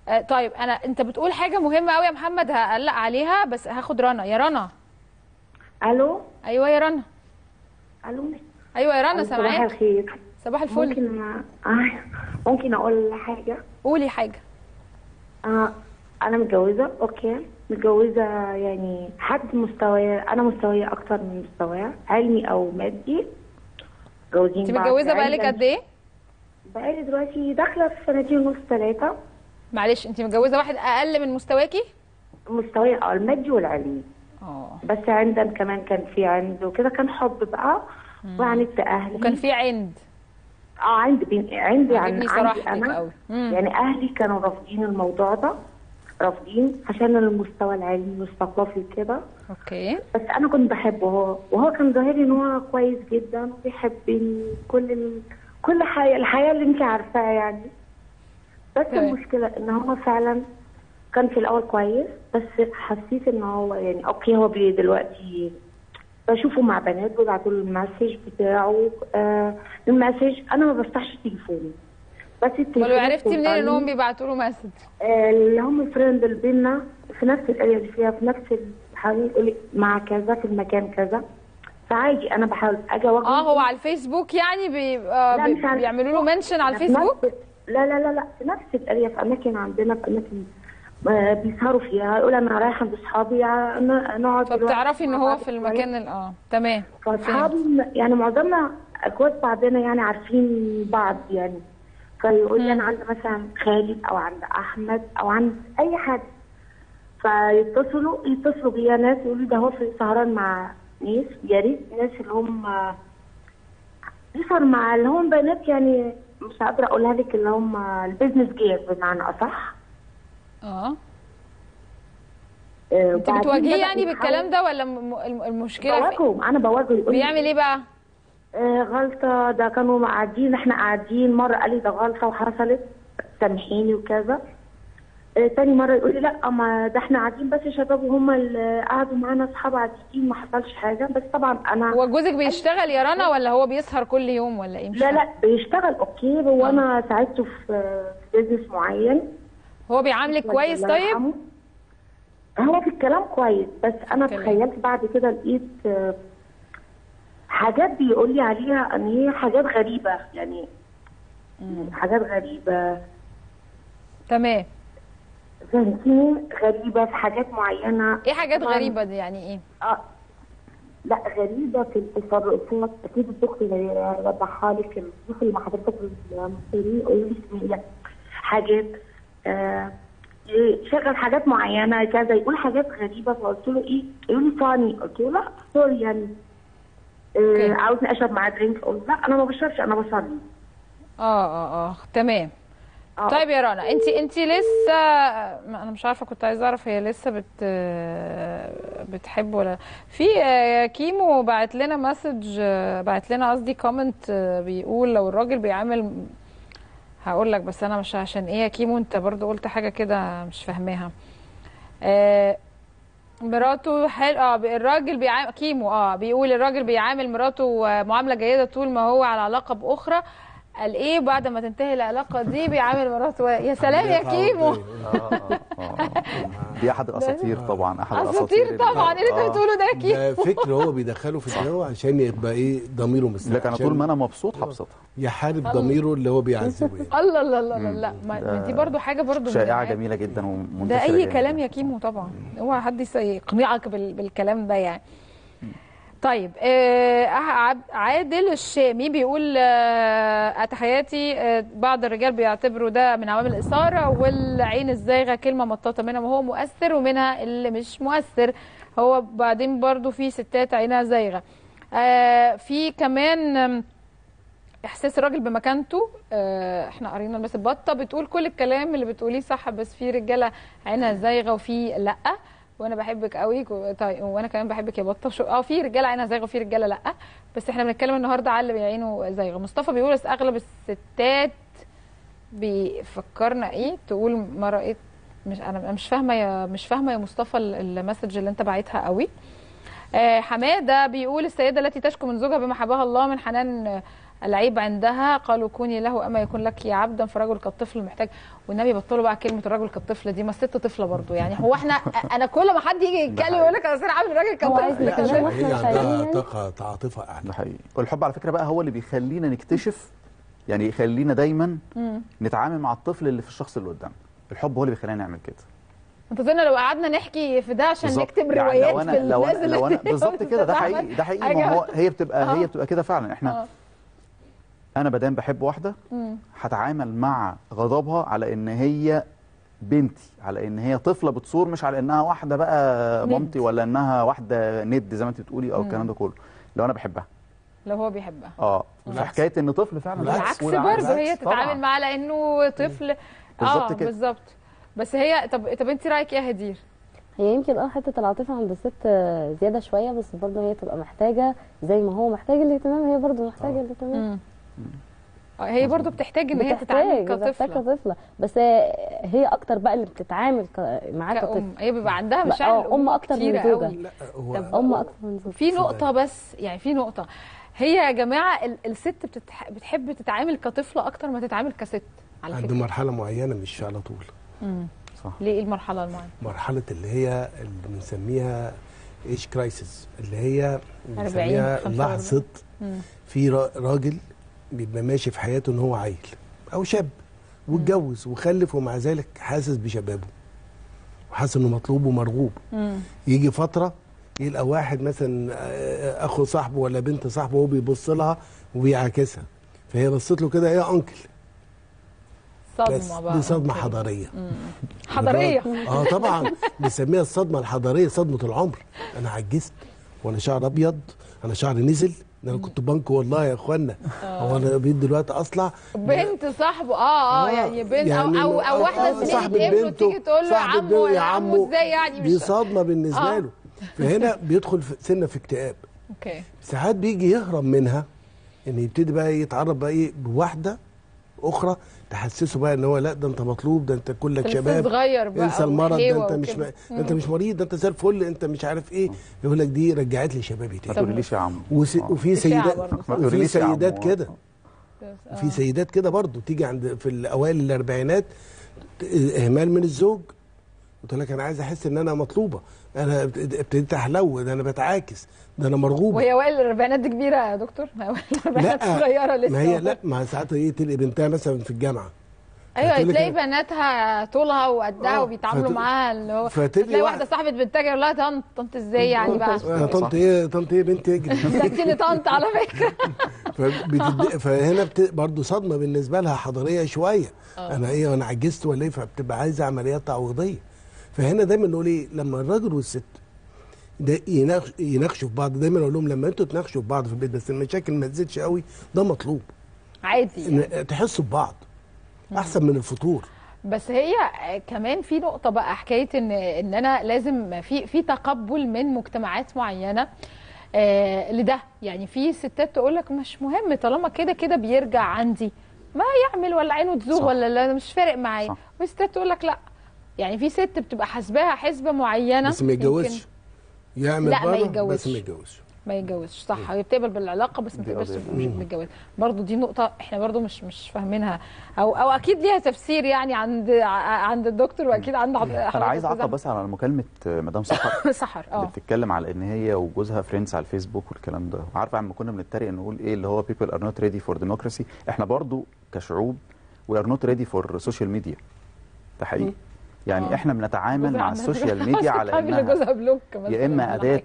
آه، طيب انا انت بتقول حاجه مهمه قوي يا محمد هقلق عليها بس هاخد رنا يا رنا الو ايوه يا رنا الو ايوه يا رنا صباح سامعاك الخير صباح الفل ممكن آه، ممكن اقول حاجه قولي حاجه آه انا متجوزه اوكي متجوزه يعني حد مستواي انا مستواي اكتر من مستواه علمي او مادي متجوزين انت بعض متجوزه يعني بقالك كان- قد ايه بقالي دلوقتي داخله في سنتين ونص ثلاثه معلش انت متجوزه واحد اقل من مستواكي مستواي اه المادي والعلمي اه بس عندنا كمان كان في عند وكده كان حب بقى وعندت اهلي وكان في عند اه عندي بين عندي عن عجبني عندي صراحتك انا قوي. مم. يعني اهلي كانوا رافضين الموضوع ده رافضين عشان المستوى العلمي والثقافي كده اوكي بس انا كنت بحبه هو وهو كان ظاهر لي ان هو كويس جدا وبيحبني كل ال... كل حاجه الحياه اللي انت عارفاها يعني بس تمام. المشكله ان هو فعلا كان في الاول كويس بس حسيت ان هو يعني اوكي هو بي دلوقتي بشوفه مع بنات ببعتوا له المسج بتاعه آه المسج انا ما بفتحش تليفوني بس التليفون ولو عرفتي منين السلطاني- انهم بيبعتوا له مسج آه، اللي هم فريند اللي بينا في نفس الاريا اللي فيها في نفس الحاجه يقول لي مع كذا في المكان كذا فعادي انا بحاول اجي اواجهه اه هو على الفيسبوك يعني بي... آه لا، بي... مش على بيعملوا له منشن على في الفيسبوك نفس- لا لا لا لا في نفس الاريا في اماكن عندنا في اماكن آه، بيسهروا فيها يقول انا رايحه عند اصحابي آه، ن- نقعد فبتعرفي ان هو في المكان ال- اه تمام فاصحابي يعني معظمنا اخوات بعضنا يعني عارفين بعض يعني فيقول لي انا عند مثلا خالد او عند احمد او عند اي حد فيتصلوا يتصلوا بيا ناس يقولوا ده هو في سهران مع ناس يا ريت ناس اللي هم يسهر مع اللي هم بنات يعني مش قادره اقولها لك اللي هم البيزنس جير بمعنى اصح اه آه، انت وبعدين بتواجهيه بدأ يعني يحاول- بالكلام ده ولا م- الم- المشكله في- بواجهه انا بواجهه يقول لي بيعمل ايه بقى؟ آه غلطة ده كانوا قاعدين احنا قاعدين مرة قال لي ده غلطة وحصلت سامحيني وكذا آه تاني مرة يقول لي لا ما ده احنا قاعدين بس يا شباب وهم اللي قعدوا معانا اصحاب عاديين ما حصلش حاجة بس طبعا انا هو جوزك بيشتغل يا رنا ولا هو بيسهر كل يوم ولا ايه مش لا فاهمة. لا بيشتغل اوكي وانا ساعدته في في بيزنس معين هو بيعاملك كويس الله طيب؟ يرحمه. هو في الكلام كويس بس انا تخيلت بعد كده لقيت آه، حاجات بيقول لي عليها ان هي حاجات غريبه يعني حاجات غريبه تمام فهمتيني غريبه في حاجات معينه ايه حاجات طبعاً- غريبه دي يعني ايه؟ اه لا غريبه في التصرفات اكيد الدكتور اللي وضحها لك الضيوف اللي مع حضرتك المصريين يقولوا لي اسمها حاجات آه يشغل حاجات معينه كذا يقول حاجات غريبه فقلت له ايه؟ يقول لي فاني قلت له لا سوري يعني آه عاوزني اشرب معاه درينك قلت لا انا ما بشربش انا بصلي اه اه اه تمام طيب يا رنا انت انت لسه ما انا مش عارفه كنت عايزه اعرف هي لسه بت بتحب ولا في آه، كيمو بعت لنا مسج بعت لنا قصدي كومنت بيقول لو الراجل بيعامل هقول لك بس انا مش عشان ايه يا كيمو انت برضو قلت حاجه كده مش فاهماها آه، مراته حلو اه بي- الراجل بيعامل كيمو اه بيقول الراجل بيعامل مراته آه، معامله جيده طول ما هو على علاقه باخرى قال ايه بعد ما تنتهي العلاقه دي بيعامل مراته يا سلام يا كيمو دي احد الاساطير طبعا احد اساطير الاساطير طبعا اللي انت آه. بتقوله ده يا كيمو ده فكر هو بيدخله في دماغه عشان يبقى ايه ضميره مستريح لكن انا طول ما انا مبسوط هبسطها يحارب الله. ضميره اللي هو بيعذبه يعني. الله الله الله الله لا ما ده ما دي برضو حاجه برضو من شائعه الحاجات. جميله جدا ومنتشره ده اي جداً. كلام يا كيمو طبعا اوعى حد يس- يقنعك بال- بالكلام ده يعني طيب آه، عب- عادل الشامي بيقول آه، تحياتي آه، بعض الرجال بيعتبروا ده من عوامل الإثارة والعين الزايغة كلمة مطاطة منها وهو مؤثر ومنها اللي مش مؤثر هو بعدين برضو في ستات عينها زايغة آه، في كمان آم، احساس الراجل بمكانته آه، احنا قرينا بس بطه بتقول كل الكلام اللي بتقوليه صح بس في رجاله عينها زايغه وفي لا وانا بحبك قوي كو- طيب وانا كمان بحبك يا بطه شو اه في رجاله عينها زايغه وفي رجاله لا بس احنا بنتكلم النهارده على اللي عينه زايغه مصطفى بيقول بس اغلب الستات بيفكرنا ايه تقول ما رأيت مش انا مش فاهمه يا مش فاهمه يا مصطفى ال- المسج اللي انت باعتها قوي آه، حماده بيقول السيده التي تشكو من زوجها بما حباها الله من حنان آه، العيب عندها قالوا كوني له اما يكون لك يا عبدا فرجل كالطفل محتاج والنبي بطلوا بقى كلمه الرجل كالطفل دي ما الست طفله برضو يعني هو احنا انا كل ما حد يجي يتكلم يقول لك اصل عامل راجل هو عايز كالطفل يكلمه هي عندها طاقه عاطفه اعلى ده حقيقي والحب على فكره بقى هو اللي بيخلينا نكتشف يعني يخلينا دايما مم. نتعامل مع الطفل اللي في الشخص اللي قدامنا الحب هو اللي بيخلينا نعمل كده انت ظن لو قعدنا نحكي في ده عشان بالظبط. نكتب يعني روايات لو في انا لو الناس انا اللي لو انا بالظبط كده ده بتتعمل حقيقي ده حقيقي حاجة- ما هو هي بتبقى آه. هي بتبقى كده فعلا احنا آه. انا بدام بحب واحده مم. هتعامل مع غضبها على ان هي بنتي على ان هي طفله بتصور مش على انها واحده بقى ند. مامتي ولا انها واحده ند زي ما انت بتقولي او مم. الكلام ده كله لو انا بحبها لو هو بيحبها اه فحكايه ان طفل فعلا بالعكس والعكس. برضه هي طبعاً. تتعامل معاه لانه طفل بالظبط اه كده. بالظبط بس هي طب طب انت رايك ايه يا هدير؟ هي يمكن اه حته العاطفه عند الست آه، زياده شويه بس برضه هي تبقى محتاجه زي ما هو محتاج الاهتمام هي برضه محتاجه الاهتمام آه، هي برضه بتحتاج ان هي بتحتاج- تتعامل بتحتاج كطفله كطفله بس آه، هي اكتر بقى اللي بتتعامل ك- معاه كأم. كطفل هي بيبقى عندها بقى- مشاعر آه، ام الأم اكتر من كتيرة زوجها قوي. طب ام اكتر من زوجها في نقطة بس يعني في نقطة هي يا جماعة ال- الست بتتح... بتحب تتعامل كطفلة أكتر ما تتعامل كست على عند فكرة مرحله معينه مش على طول مم. صح ليه إيه المرحلة المعينة؟ مرحله اللي هي اللي بنسميها ايش كرايسيس اللي هي 40 بنسميها 45. لحظه مم. في را- راجل بيبقى ماشي في حياته ان هو عيل او شاب واتجوز وخلف ومع ذلك حاسس بشبابه وحاسس انه مطلوب ومرغوب مم. يجي فتره يلقى واحد مثلا آه، اخو صاحبه ولا بنت صاحبه وهو بيبص لها وبيعاكسها فهي بصت له كده يا انكل بس صدمة بقى دي صدمه حضاريه حضارية اه طبعا بنسميها الصدمه الحضاريه صدمه العمر انا عجزت وانا شعر ابيض انا شعري نزل ده انا كنت بنك والله يا اخوانا هو انا بقيت دلوقتي اصلع بنت صاحبه اه اه يعني بنت يعني أو, أو, أو آه، واحدة آه، زميلة صاحبة ابنه بنته، تيجي تقول له يا صاحبة عمو بنته، يا عمو ازاي يعني دي مش صدمه بالنسبه آه. له فهنا بيدخل في سنه في اكتئاب اوكي ساعات بيجي يهرب منها ان يبتدي بقى يتعرف بقى ايه بواحده اخرى تحسسه بقى ان هو لا ده انت مطلوب ده انت كلك لسه شباب صغير بقى انسى المرض ده وحلوة انت مش وكده. ده انت مش مريض ده انت زي الفل انت مش عارف ايه يقول لك دي رجعت لي شبابي ما تاني تقوليش يا عم وس... وفي إشاعة سيدات برضه، صح؟ ما وفي تقوليش يا عم. سيدات كده وفي سيدات كده برضه تيجي عند في الاوائل الاربعينات ت- اهمال من الزوج قلت لك انا عايز احس ان انا مطلوبه انا ابت- ابتديت احلو ده انا بتعاكس ده انا مرغوبه وهي اوائل الاربعينات دي كبيرة يا دكتور اوائل الاربعينات صغيرة لسه ما هي لا ما ساعات ايه تلقي بنتها مثلا في الجامعه ايوه فتقول لك تلاقي إيه؟ بناتها طولها وقدها آه، وبيتعاملوا فت- معاها اللي هو فتبقي تلاقي واحد- واحده صاحبه بنتها يقول لها طنط طنط ازاي يعني بقى آه، طنط ايه طنط ايه بنت اجري سكتيني طنط على فكره فبتد... فهنا بت... برضه صدمه بالنسبه لها حضاريه شويه آه. انا ايه انا عجزت ولا ايه فبتبقى عايزه عمليات تعويضيه فهنا دايما نقول ايه لما الراجل والست ده يناقش... يناقشوا في بعض دايما اقول لهم لما انتوا تناقشوا في بعض في البيت بس المشاكل ما تزيدش قوي ده مطلوب عادي يعني. ان تحسوا ببعض احسن من الفتور بس هي كمان في نقطه بقى حكايه ان ان انا لازم في في تقبل من مجتمعات معينه آه لده يعني في ستات تقول لك مش مهم طالما كده كده بيرجع عندي ما يعمل ولا عينه تزوغ صح. ولا لا مش فارق معايا صح. وفي ستات تقول لك لا يعني في ست بتبقى حاسباها حسبه معينه بس ما يمكن يتجوزش يعمل لا، ما بره يتجوزش. بس ما يتجوزش ما يتجوزش صح هي بتقبل بالعلاقه بس ما دي تقبلش قضية. مش بالجواز برضه دي نقطه احنا برضه مش مش فاهمينها او او اكيد ليها تفسير يعني عند ع- عند الدكتور واكيد عند حض- حضرتك انا عايز أستاذ اعقب بس على مكالمه مدام سحر سحر اللي اه بتتكلم على ان هي وجوزها فريندز على الفيسبوك والكلام ده عارفه لما كنا بنتريق نقول ايه اللي هو people are not ready for democracy احنا برضو كشعوب we are not ready for social media ده حقيقي يعني آه. احنا بنتعامل جوزها مع عمال السوشيال يقول ميديا عشان على تعمل انها لجوزها بلوك مثلا يا اما ولا اداه حاجة.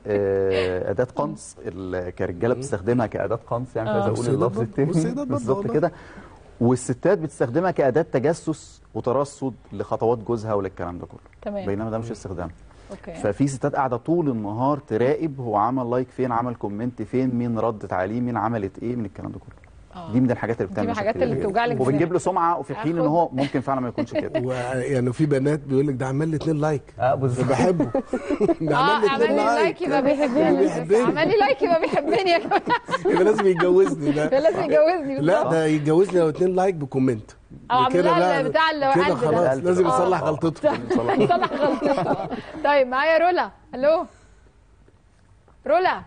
آه، اداه قنص ال- كرجاله بتستخدمها كاداه قنص يعني مش عايز آه. اقول والسيدات اللفظ برضه- التاني والسيدات برضه بالظبط والله. كده والستات بتستخدمها كاداه تجسس وترصد لخطوات جوزها وللكلام ده كله تمام بينما ده مش استخدام اوكي ففي ستات قاعده طول النهار تراقب هو عمل لايك فين عمل كومنت فين مين ردت عليه مين عملت ايه من الكلام ده كله آه. دي من الحاجات اللي دي بتعمل من الحاجات مشاكل اللي كبيرة. بتوجع لك وبتجيب دماغك. له سمعه وفي حين ان آخد. هو ممكن فعلا ما يكونش كده ويعني في بنات بيقول لك ده عمل لي اتنين لايك اه بالظبط بحبه ده اه عمل لي عمل اتنين لي لايك لايك يبقى بيحبني بيحبني. عمل لي لايك يبقى بيحبني يا جماعه يبقى لازم يتجوزني ده يبقى لازم يتجوزني لا بالظبط. ده يتجوزني لو اتنين لايك بكومنت أو عامل كده لها لا، بتاع اللي هو كده قلب ده. خلاص لازم آه. يصلح غلطته يصلح غلطته طيب معايا رولا الو رولا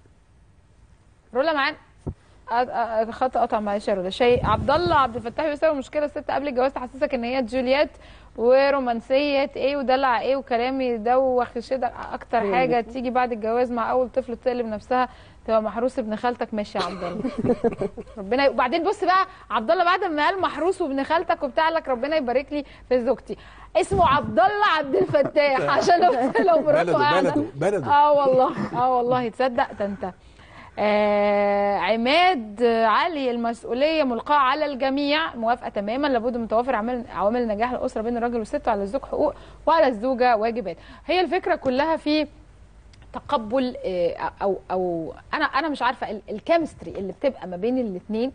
رولا معانا أ- أ- الخط قطع معلش يا رولا شيء عبد الله عبد الفتاح بيساوي مشكله الست قبل الجواز تحسسك ان هي جولييت ورومانسيه ايه ودلع ايه وكلام يدوخ يشدك اكتر أيوة حاجه بالظبط. تيجي بعد الجواز مع اول طفل تقلب نفسها تبقى محروس ابن خالتك ماشي يا عبد الله ربنا ي... وبعدين بص بقى عبد الله بعد ما قال محروس وابن خالتك وبتاع لك ربنا يبارك لي في زوجتي اسمه عبد الله عبد الفتاح عشان لو لو مراته بلده- قاعده بلده- بلده. اه والله اه والله تصدق ده انت آه عماد علي المسؤوليه ملقاه على الجميع موافقه تماما لابد من توافر عوامل عوامل نجاح الاسره بين الراجل والست وعلى الزوج حقوق وعلى الزوجه واجبات هي الفكره كلها في تقبل آه، او او انا انا مش عارفه ال- الكيمستري اللي بتبقى ما بين الاثنين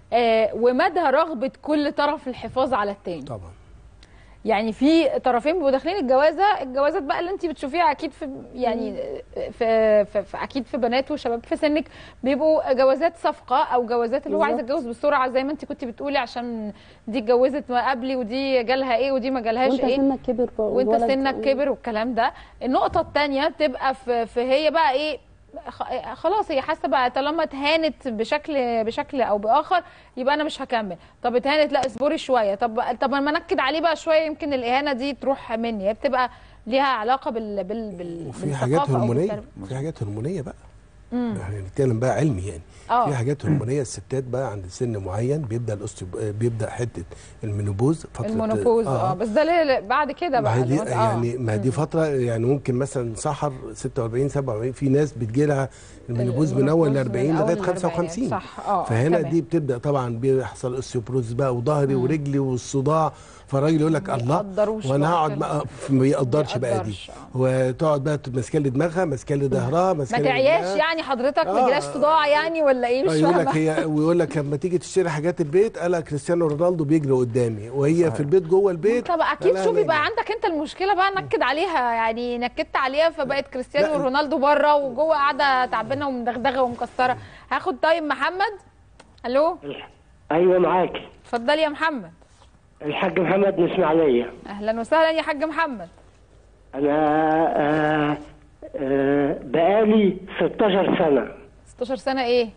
ومدى رغبه كل طرف الحفاظ على التاني طبعا يعني في طرفين بيبقوا داخلين الجوازه الجوازات بقى اللي انت بتشوفيها اكيد في يعني في, في, في اكيد في بنات وشباب في سنك بيبقوا جوازات صفقه او جوازات اللي هو عايز بالظبط. يتجوز بسرعه زي ما انت كنت بتقولي عشان دي اتجوزت ما قبلي ودي جالها ايه ودي ما جالهاش وانت ايه سنك كبر بقى وانت والولد- سنك كبر والكلام ده النقطه الثانيه بتبقى في, في هي بقى ايه خ- خلاص هي حاسه بقى طالما اتهانت بشكل بشكل او باخر يبقى انا مش هكمل طب اتهانت لا اصبري شويه طب طب ما انكد عليه بقى شويه يمكن الاهانه دي تروح مني هي بتبقى ليها علاقه بال بال, بال وفي حاجات بالثقافة أو هرمونيه بالتربية. في حاجات هرمونيه بقى مم. احنا بنتكلم بقى علمي يعني اه. في حاجات هرمونيه الستات بقى عند سن معين بيبدا الاستيو بيبدا حته المينوبوز فتره المونوبوز اه بس ده ليه بعد كده ما بقى هي دي اللي هو- آه. يعني ما دي فتره يعني ممكن مثلا سحر 46 47 في ناس بتجي لها المينوبوز من اول ل 40 من أول لغايه ل 55 صح اه فهنا تمام. دي بتبدا طبعا بيحصل اوستيوبروز بقى وظهري ورجلي والصداع فالراجل يقول لك الله بيقدروش وانا بقى هقعد كده. بقى ما بيقدرش بقى دي بيقدرش، وتقعد بقى ماسكه لي دماغها ماسكه لي ظهرها ما ماسكه لي تعياش رجلها. يعني حضرتك ما آه. يجيلاش صداع يعني ولا ايه مش آه، يقول لك فاهمه هي ويقول لك لما تيجي تشتري حاجات البيت قال كريستيانو رونالدو بيجري قدامي وهي في البيت جوه البيت طب اكيد لا، شوف لا، يبقى عندك انت المشكله بقى نكد عليها يعني نكدت عليها فبقت كريستيانو رونالدو بره وجوه قاعده تعبانه ومدغدغه ومكسره هاخد طيب محمد الو ايوه معاكي اتفضلي يا محمد الحاج محمد من اسماعيليه اهلا وسهلا يا حاج محمد انا آه آه بقالي 16 سنه 16 سنه ايه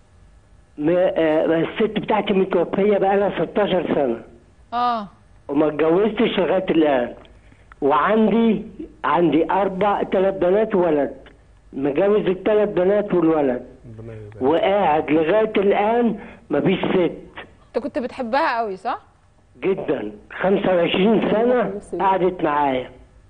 م- آه الست بتاعتي متوفيه بقالها 16 سنه اه وما اتجوزتش لغايه الان وعندي عندي اربع ثلاث بنات وولد مجوز الثلاث بنات والولد وقاعد لغايه الان مفيش ست انت كنت بتحبها قوي صح جدا 25 سنة قعدت معايا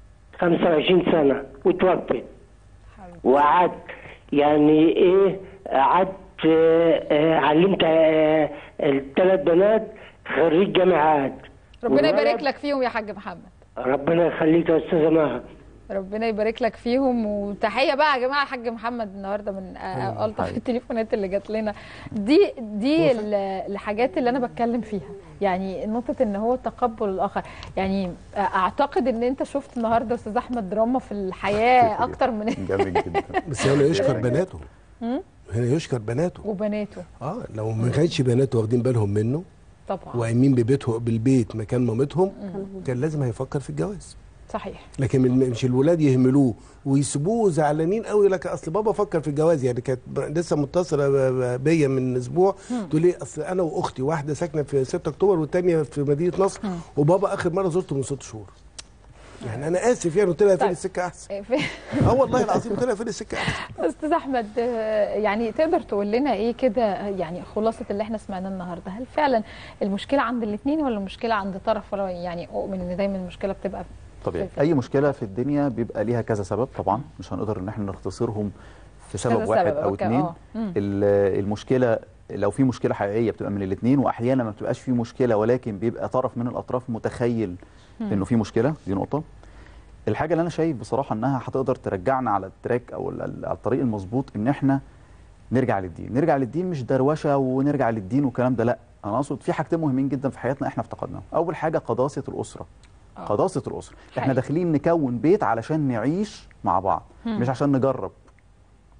25 سنة وتوفت وقعدت يعني ايه قعدت آه، آه، علمت آه، الثلاث بنات خريج جامعات ربنا والولد- يبارك لك فيهم يا حاج محمد ربنا يخليك يا استاذة مها ربنا يبارك لك فيهم وتحيه بقى يا جماعه حاج محمد النهارده من آه، الطف التليفونات اللي جات لنا دي دي ال- الحاجات اللي انا بتكلم فيها يعني نقطه ان هو تقبل الاخر يعني آه، اعتقد ان انت شفت النهارده استاذ احمد دراما في الحياه اكتر من جامد جدا بس هنا يشكر بناته مم؟ هنا يشكر بناته وبناته اه لو ما كانش بناته واخدين بالهم منه طبعا وقايمين ببيته بالبيت مكان مامتهم كان لازم هيفكر في الجواز صحيح لكن من- مش الولاد يهملوه ويسيبوه زعلانين قوي لك اصل بابا فكر في الجواز يعني كانت ب- لسه متصله ب- ب- بيا من اسبوع مم. تقول لي اصل انا واختي واحده ساكنه في 6 اكتوبر والثانيه في مدينه نصر مم. وبابا اخر مره زرته من ست شهور يعني انا اسف يعني قلت لها فين طيب. السكه احسن إيه، في- اه والله العظيم قلت لها فين السكه احسن استاذ احمد آه، يعني تقدر تقول لنا ايه كده يعني خلاصه اللي احنا سمعناه النهارده هل فعلا المشكله عند الاثنين ولا المشكله عند طرف ولا يعني اؤمن ان دايما المشكله بتبقى طبيعي في- اي مشكله في الدنيا بيبقى ليها كذا سبب طبعا مش هنقدر ان احنا نختصرهم في كذا سبب واحد سبب، او أوكي، اتنين آه. مم. ال- المشكله لو في مشكله حقيقيه بتبقى من الاثنين واحيانا ما بتبقاش في مشكله ولكن بيبقى طرف من الاطراف متخيل مم. انه في مشكله دي نقطه الحاجه اللي انا شايف بصراحه انها هتقدر ترجعنا على التراك او ال- ال- على الطريق المظبوط ان احنا نرجع للدين نرجع للدين مش دروشه ونرجع للدين والكلام ده لا انا اقصد في حاجتين مهمين جدا في حياتنا احنا افتقدناهم اول حاجه قداسه الاسره آه. قداسه الاسره احنا حقيقي. داخلين نكون بيت علشان نعيش مع بعض مم. مش عشان نجرب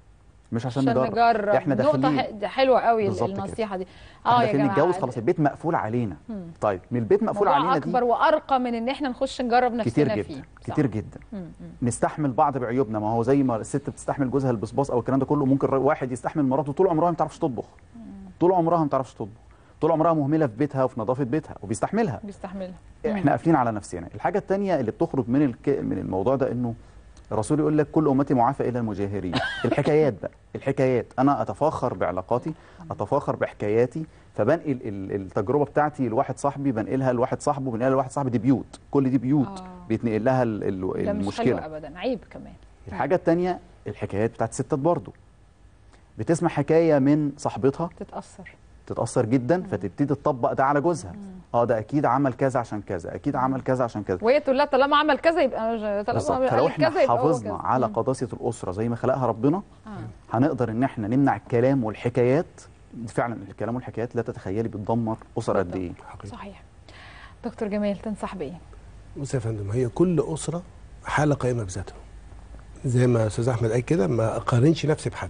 مش عشان, عشان نجرب نجرب احنا نقطة داخلين ح- ده حلوة قوي بالظبط كده. النصيحة دي احنا اه يا داخلين جماعة نتجوز خلاص البيت مقفول علينا مم. طيب من البيت مقفول موضوع علينا دي اكبر وارقى من ان احنا نخش نجرب نفسنا كتير جدا فيه كتير جدا مم. مم. نستحمل بعض بعيوبنا ما هو زي ما الست بتستحمل جوزها البصباص او الكلام ده كله ممكن الر- واحد يستحمل مراته طول عمرها ما بتعرفش تطبخ طول عمرها ما بتعرفش تطبخ طول عمرها مهمله في بيتها وفي نظافه بيتها وبيستحملها بيستحملها احنا قافلين على نفسنا الحاجه الثانيه اللي بتخرج من الك... من الموضوع ده انه الرسول يقول لك كل امتي معافى الا المجاهرين الحكايات بقى الحكايات انا اتفاخر بعلاقاتي اتفاخر بحكاياتي فبنقل ال- التجربه بتاعتي لواحد صاحبي بنقلها لواحد صاحبه بنقلها لواحد صاحبي دي بيوت كل دي بيوت آه. بيتنقل لها ال- ال- ده مش حلو المشكله ابدا عيب كمان الحاجه الثانيه الحكايات بتاعت الستات برضو بتسمع حكايه من صاحبتها تتاثر تتاثر جدا فتبتدي تطبق ده على جوزها اه ده اكيد عمل كذا عشان كذا اكيد عمل كذا عشان كذا وهي تقول لها طالما عمل كذا يبقى مش- طالما بالظبط قال فلو كذا احنا يبقى هو حافظنا كذا. على مم. قداسه الاسره زي ما خلقها ربنا آه. هنقدر ان احنا نمنع الكلام والحكايات فعلا الكلام والحكايات لا تتخيلي بتدمر اسر قد ايه صحيح دكتور جمال تنصح بايه بص يا فندم هي كل اسره حاله قائمه بذاتها زي ما استاذ احمد قال كده ما اقارنش نفسي بحد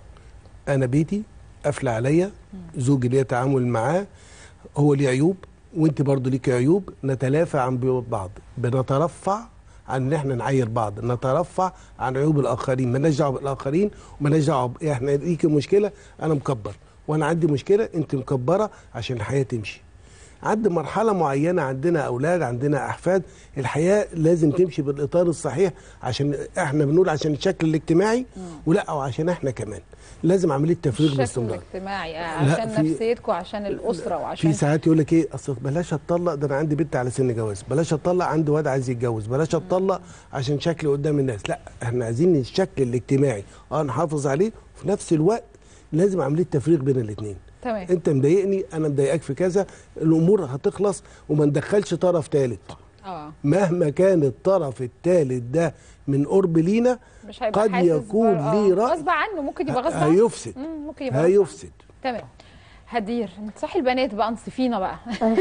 انا بيتي قافله عليا زوجي ليا تعامل معاه هو ليه عيوب وانت برضه ليكي عيوب نتلافى عن عيوب بعض بنترفع عن ان احنا نعاير بعض نترفع عن عيوب الاخرين مالناش دعوه بالاخرين ومالناش دعوه ب- احنا ليكي مشكله انا مكبر وانا عندي مشكله انت مكبره عشان الحياه تمشي عند مرحله معينه عندنا اولاد عندنا احفاد الحياه لازم تمشي بالاطار الصحيح عشان احنا بنقول عشان الشكل الاجتماعي ولا وعشان احنا كمان لازم عمليه تفريغ الشكل باستمرار الاجتماعي آه، لا، عشان في- نفسيتكم عشان الاسره وعشان في ساعات يقول لك ايه اصل بلاش اتطلق ده انا عندي بنت على سن جواز بلاش اتطلق عندي واد عايز يتجوز بلاش اتطلق عشان شكلي قدام الناس لا احنا عايزين الشكل الاجتماعي اه نحافظ عليه وفي نفس الوقت لازم عمليه تفريغ بين الاثنين تمام انت مضايقني انا مضايقك في كذا الامور هتخلص وما ندخلش طرف ثالث اه مهما كان الطرف الثالث ده من قرب لينا مش هيبقى قد حاسس يكون بر- آه، ليه رأي غصب عنه ممكن يبقى غصب عنه هيفسد مم، ممكن يبقى غصب هيفسد تمام هدير انصحي البنات بقى انصفينا بقى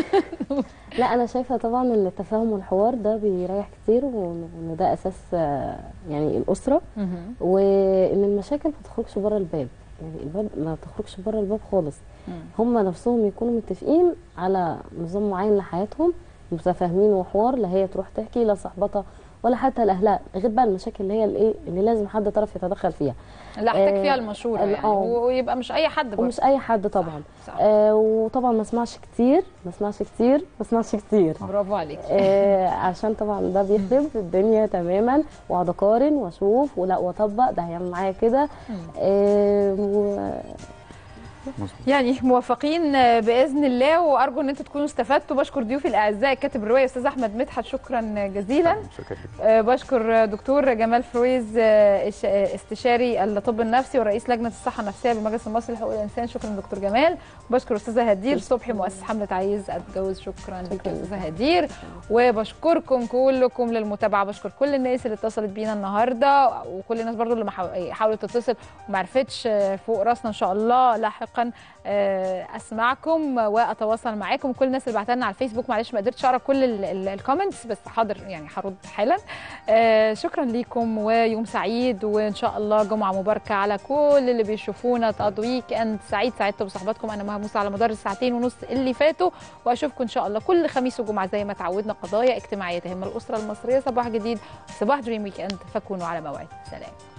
لا انا شايفه طبعا ان التفاهم والحوار ده بيريح كتير وان وإن ده اساس آه، يعني الاسره وان المشاكل ما تخرجش بره الباب يعني الباب ما تخرجش بره الباب خالص هم نفسهم يكونوا متفقين على نظام معين لحياتهم متفاهمين وحوار لا هي تروح تحكي لا صاحبتها ولا حتى لاهلها غير بقى المشاكل اللي هي الايه اللي لازم حد طرف يتدخل فيها لا احتاج آه، فيها المشوره ال- يعني آه. ويبقى مش اي حد برضه ومش اي حد طبعا صح. آه وطبعا ما اسمعش كتير ما اسمعش كتير ما اسمعش كتير برافو عليك آه عشان طبعا ده بيخرب الدنيا تماما واقعد اقارن واشوف ولا واطبق ده هيعمل معايا كده آه و- يعني موافقين باذن الله وارجو ان انتم تكونوا استفدتوا بشكر ضيوفي الاعزاء كاتب الروايه استاذ احمد مدحت شكرا جزيلا آه، بشكر دكتور جمال فرويز آه، إش- آه، استشاري الطب النفسي ورئيس لجنه الصحه النفسيه بالمجلس المصري لحقوق الانسان شكرا دكتور جمال وبشكر استاذه هدير صبحي مؤسس حمله عايز اتجوز شكرا لك يا استاذه هدير وبشكركم كلكم للمتابعه بشكر كل الناس اللي اتصلت بينا النهارده وكل الناس برضو اللي محاو- حاولت تتصل وما عرفتش آه، فوق راسنا ان شاء الله لاحقا آه، اسمعكم واتواصل معاكم كل الناس اللي بعتها لنا على الفيسبوك معلش ما قدرتش اقرا كل ال- ال- الكومنتس بس حاضر يعني هرد حالا آه، شكرا ليكم ويوم سعيد وان شاء الله جمعه مباركه على كل اللي بيشوفونا تقضوا ويك اند سعيد سعدتوا بصحباتكم انا مها موسى على مدار الساعتين ونص اللي فاتوا واشوفكم ان شاء الله كل خميس وجمعه زي ما تعودنا قضايا اجتماعيه تهم الاسره المصريه صباح جديد صباح دريم ويك اند فكونوا على موعد سلام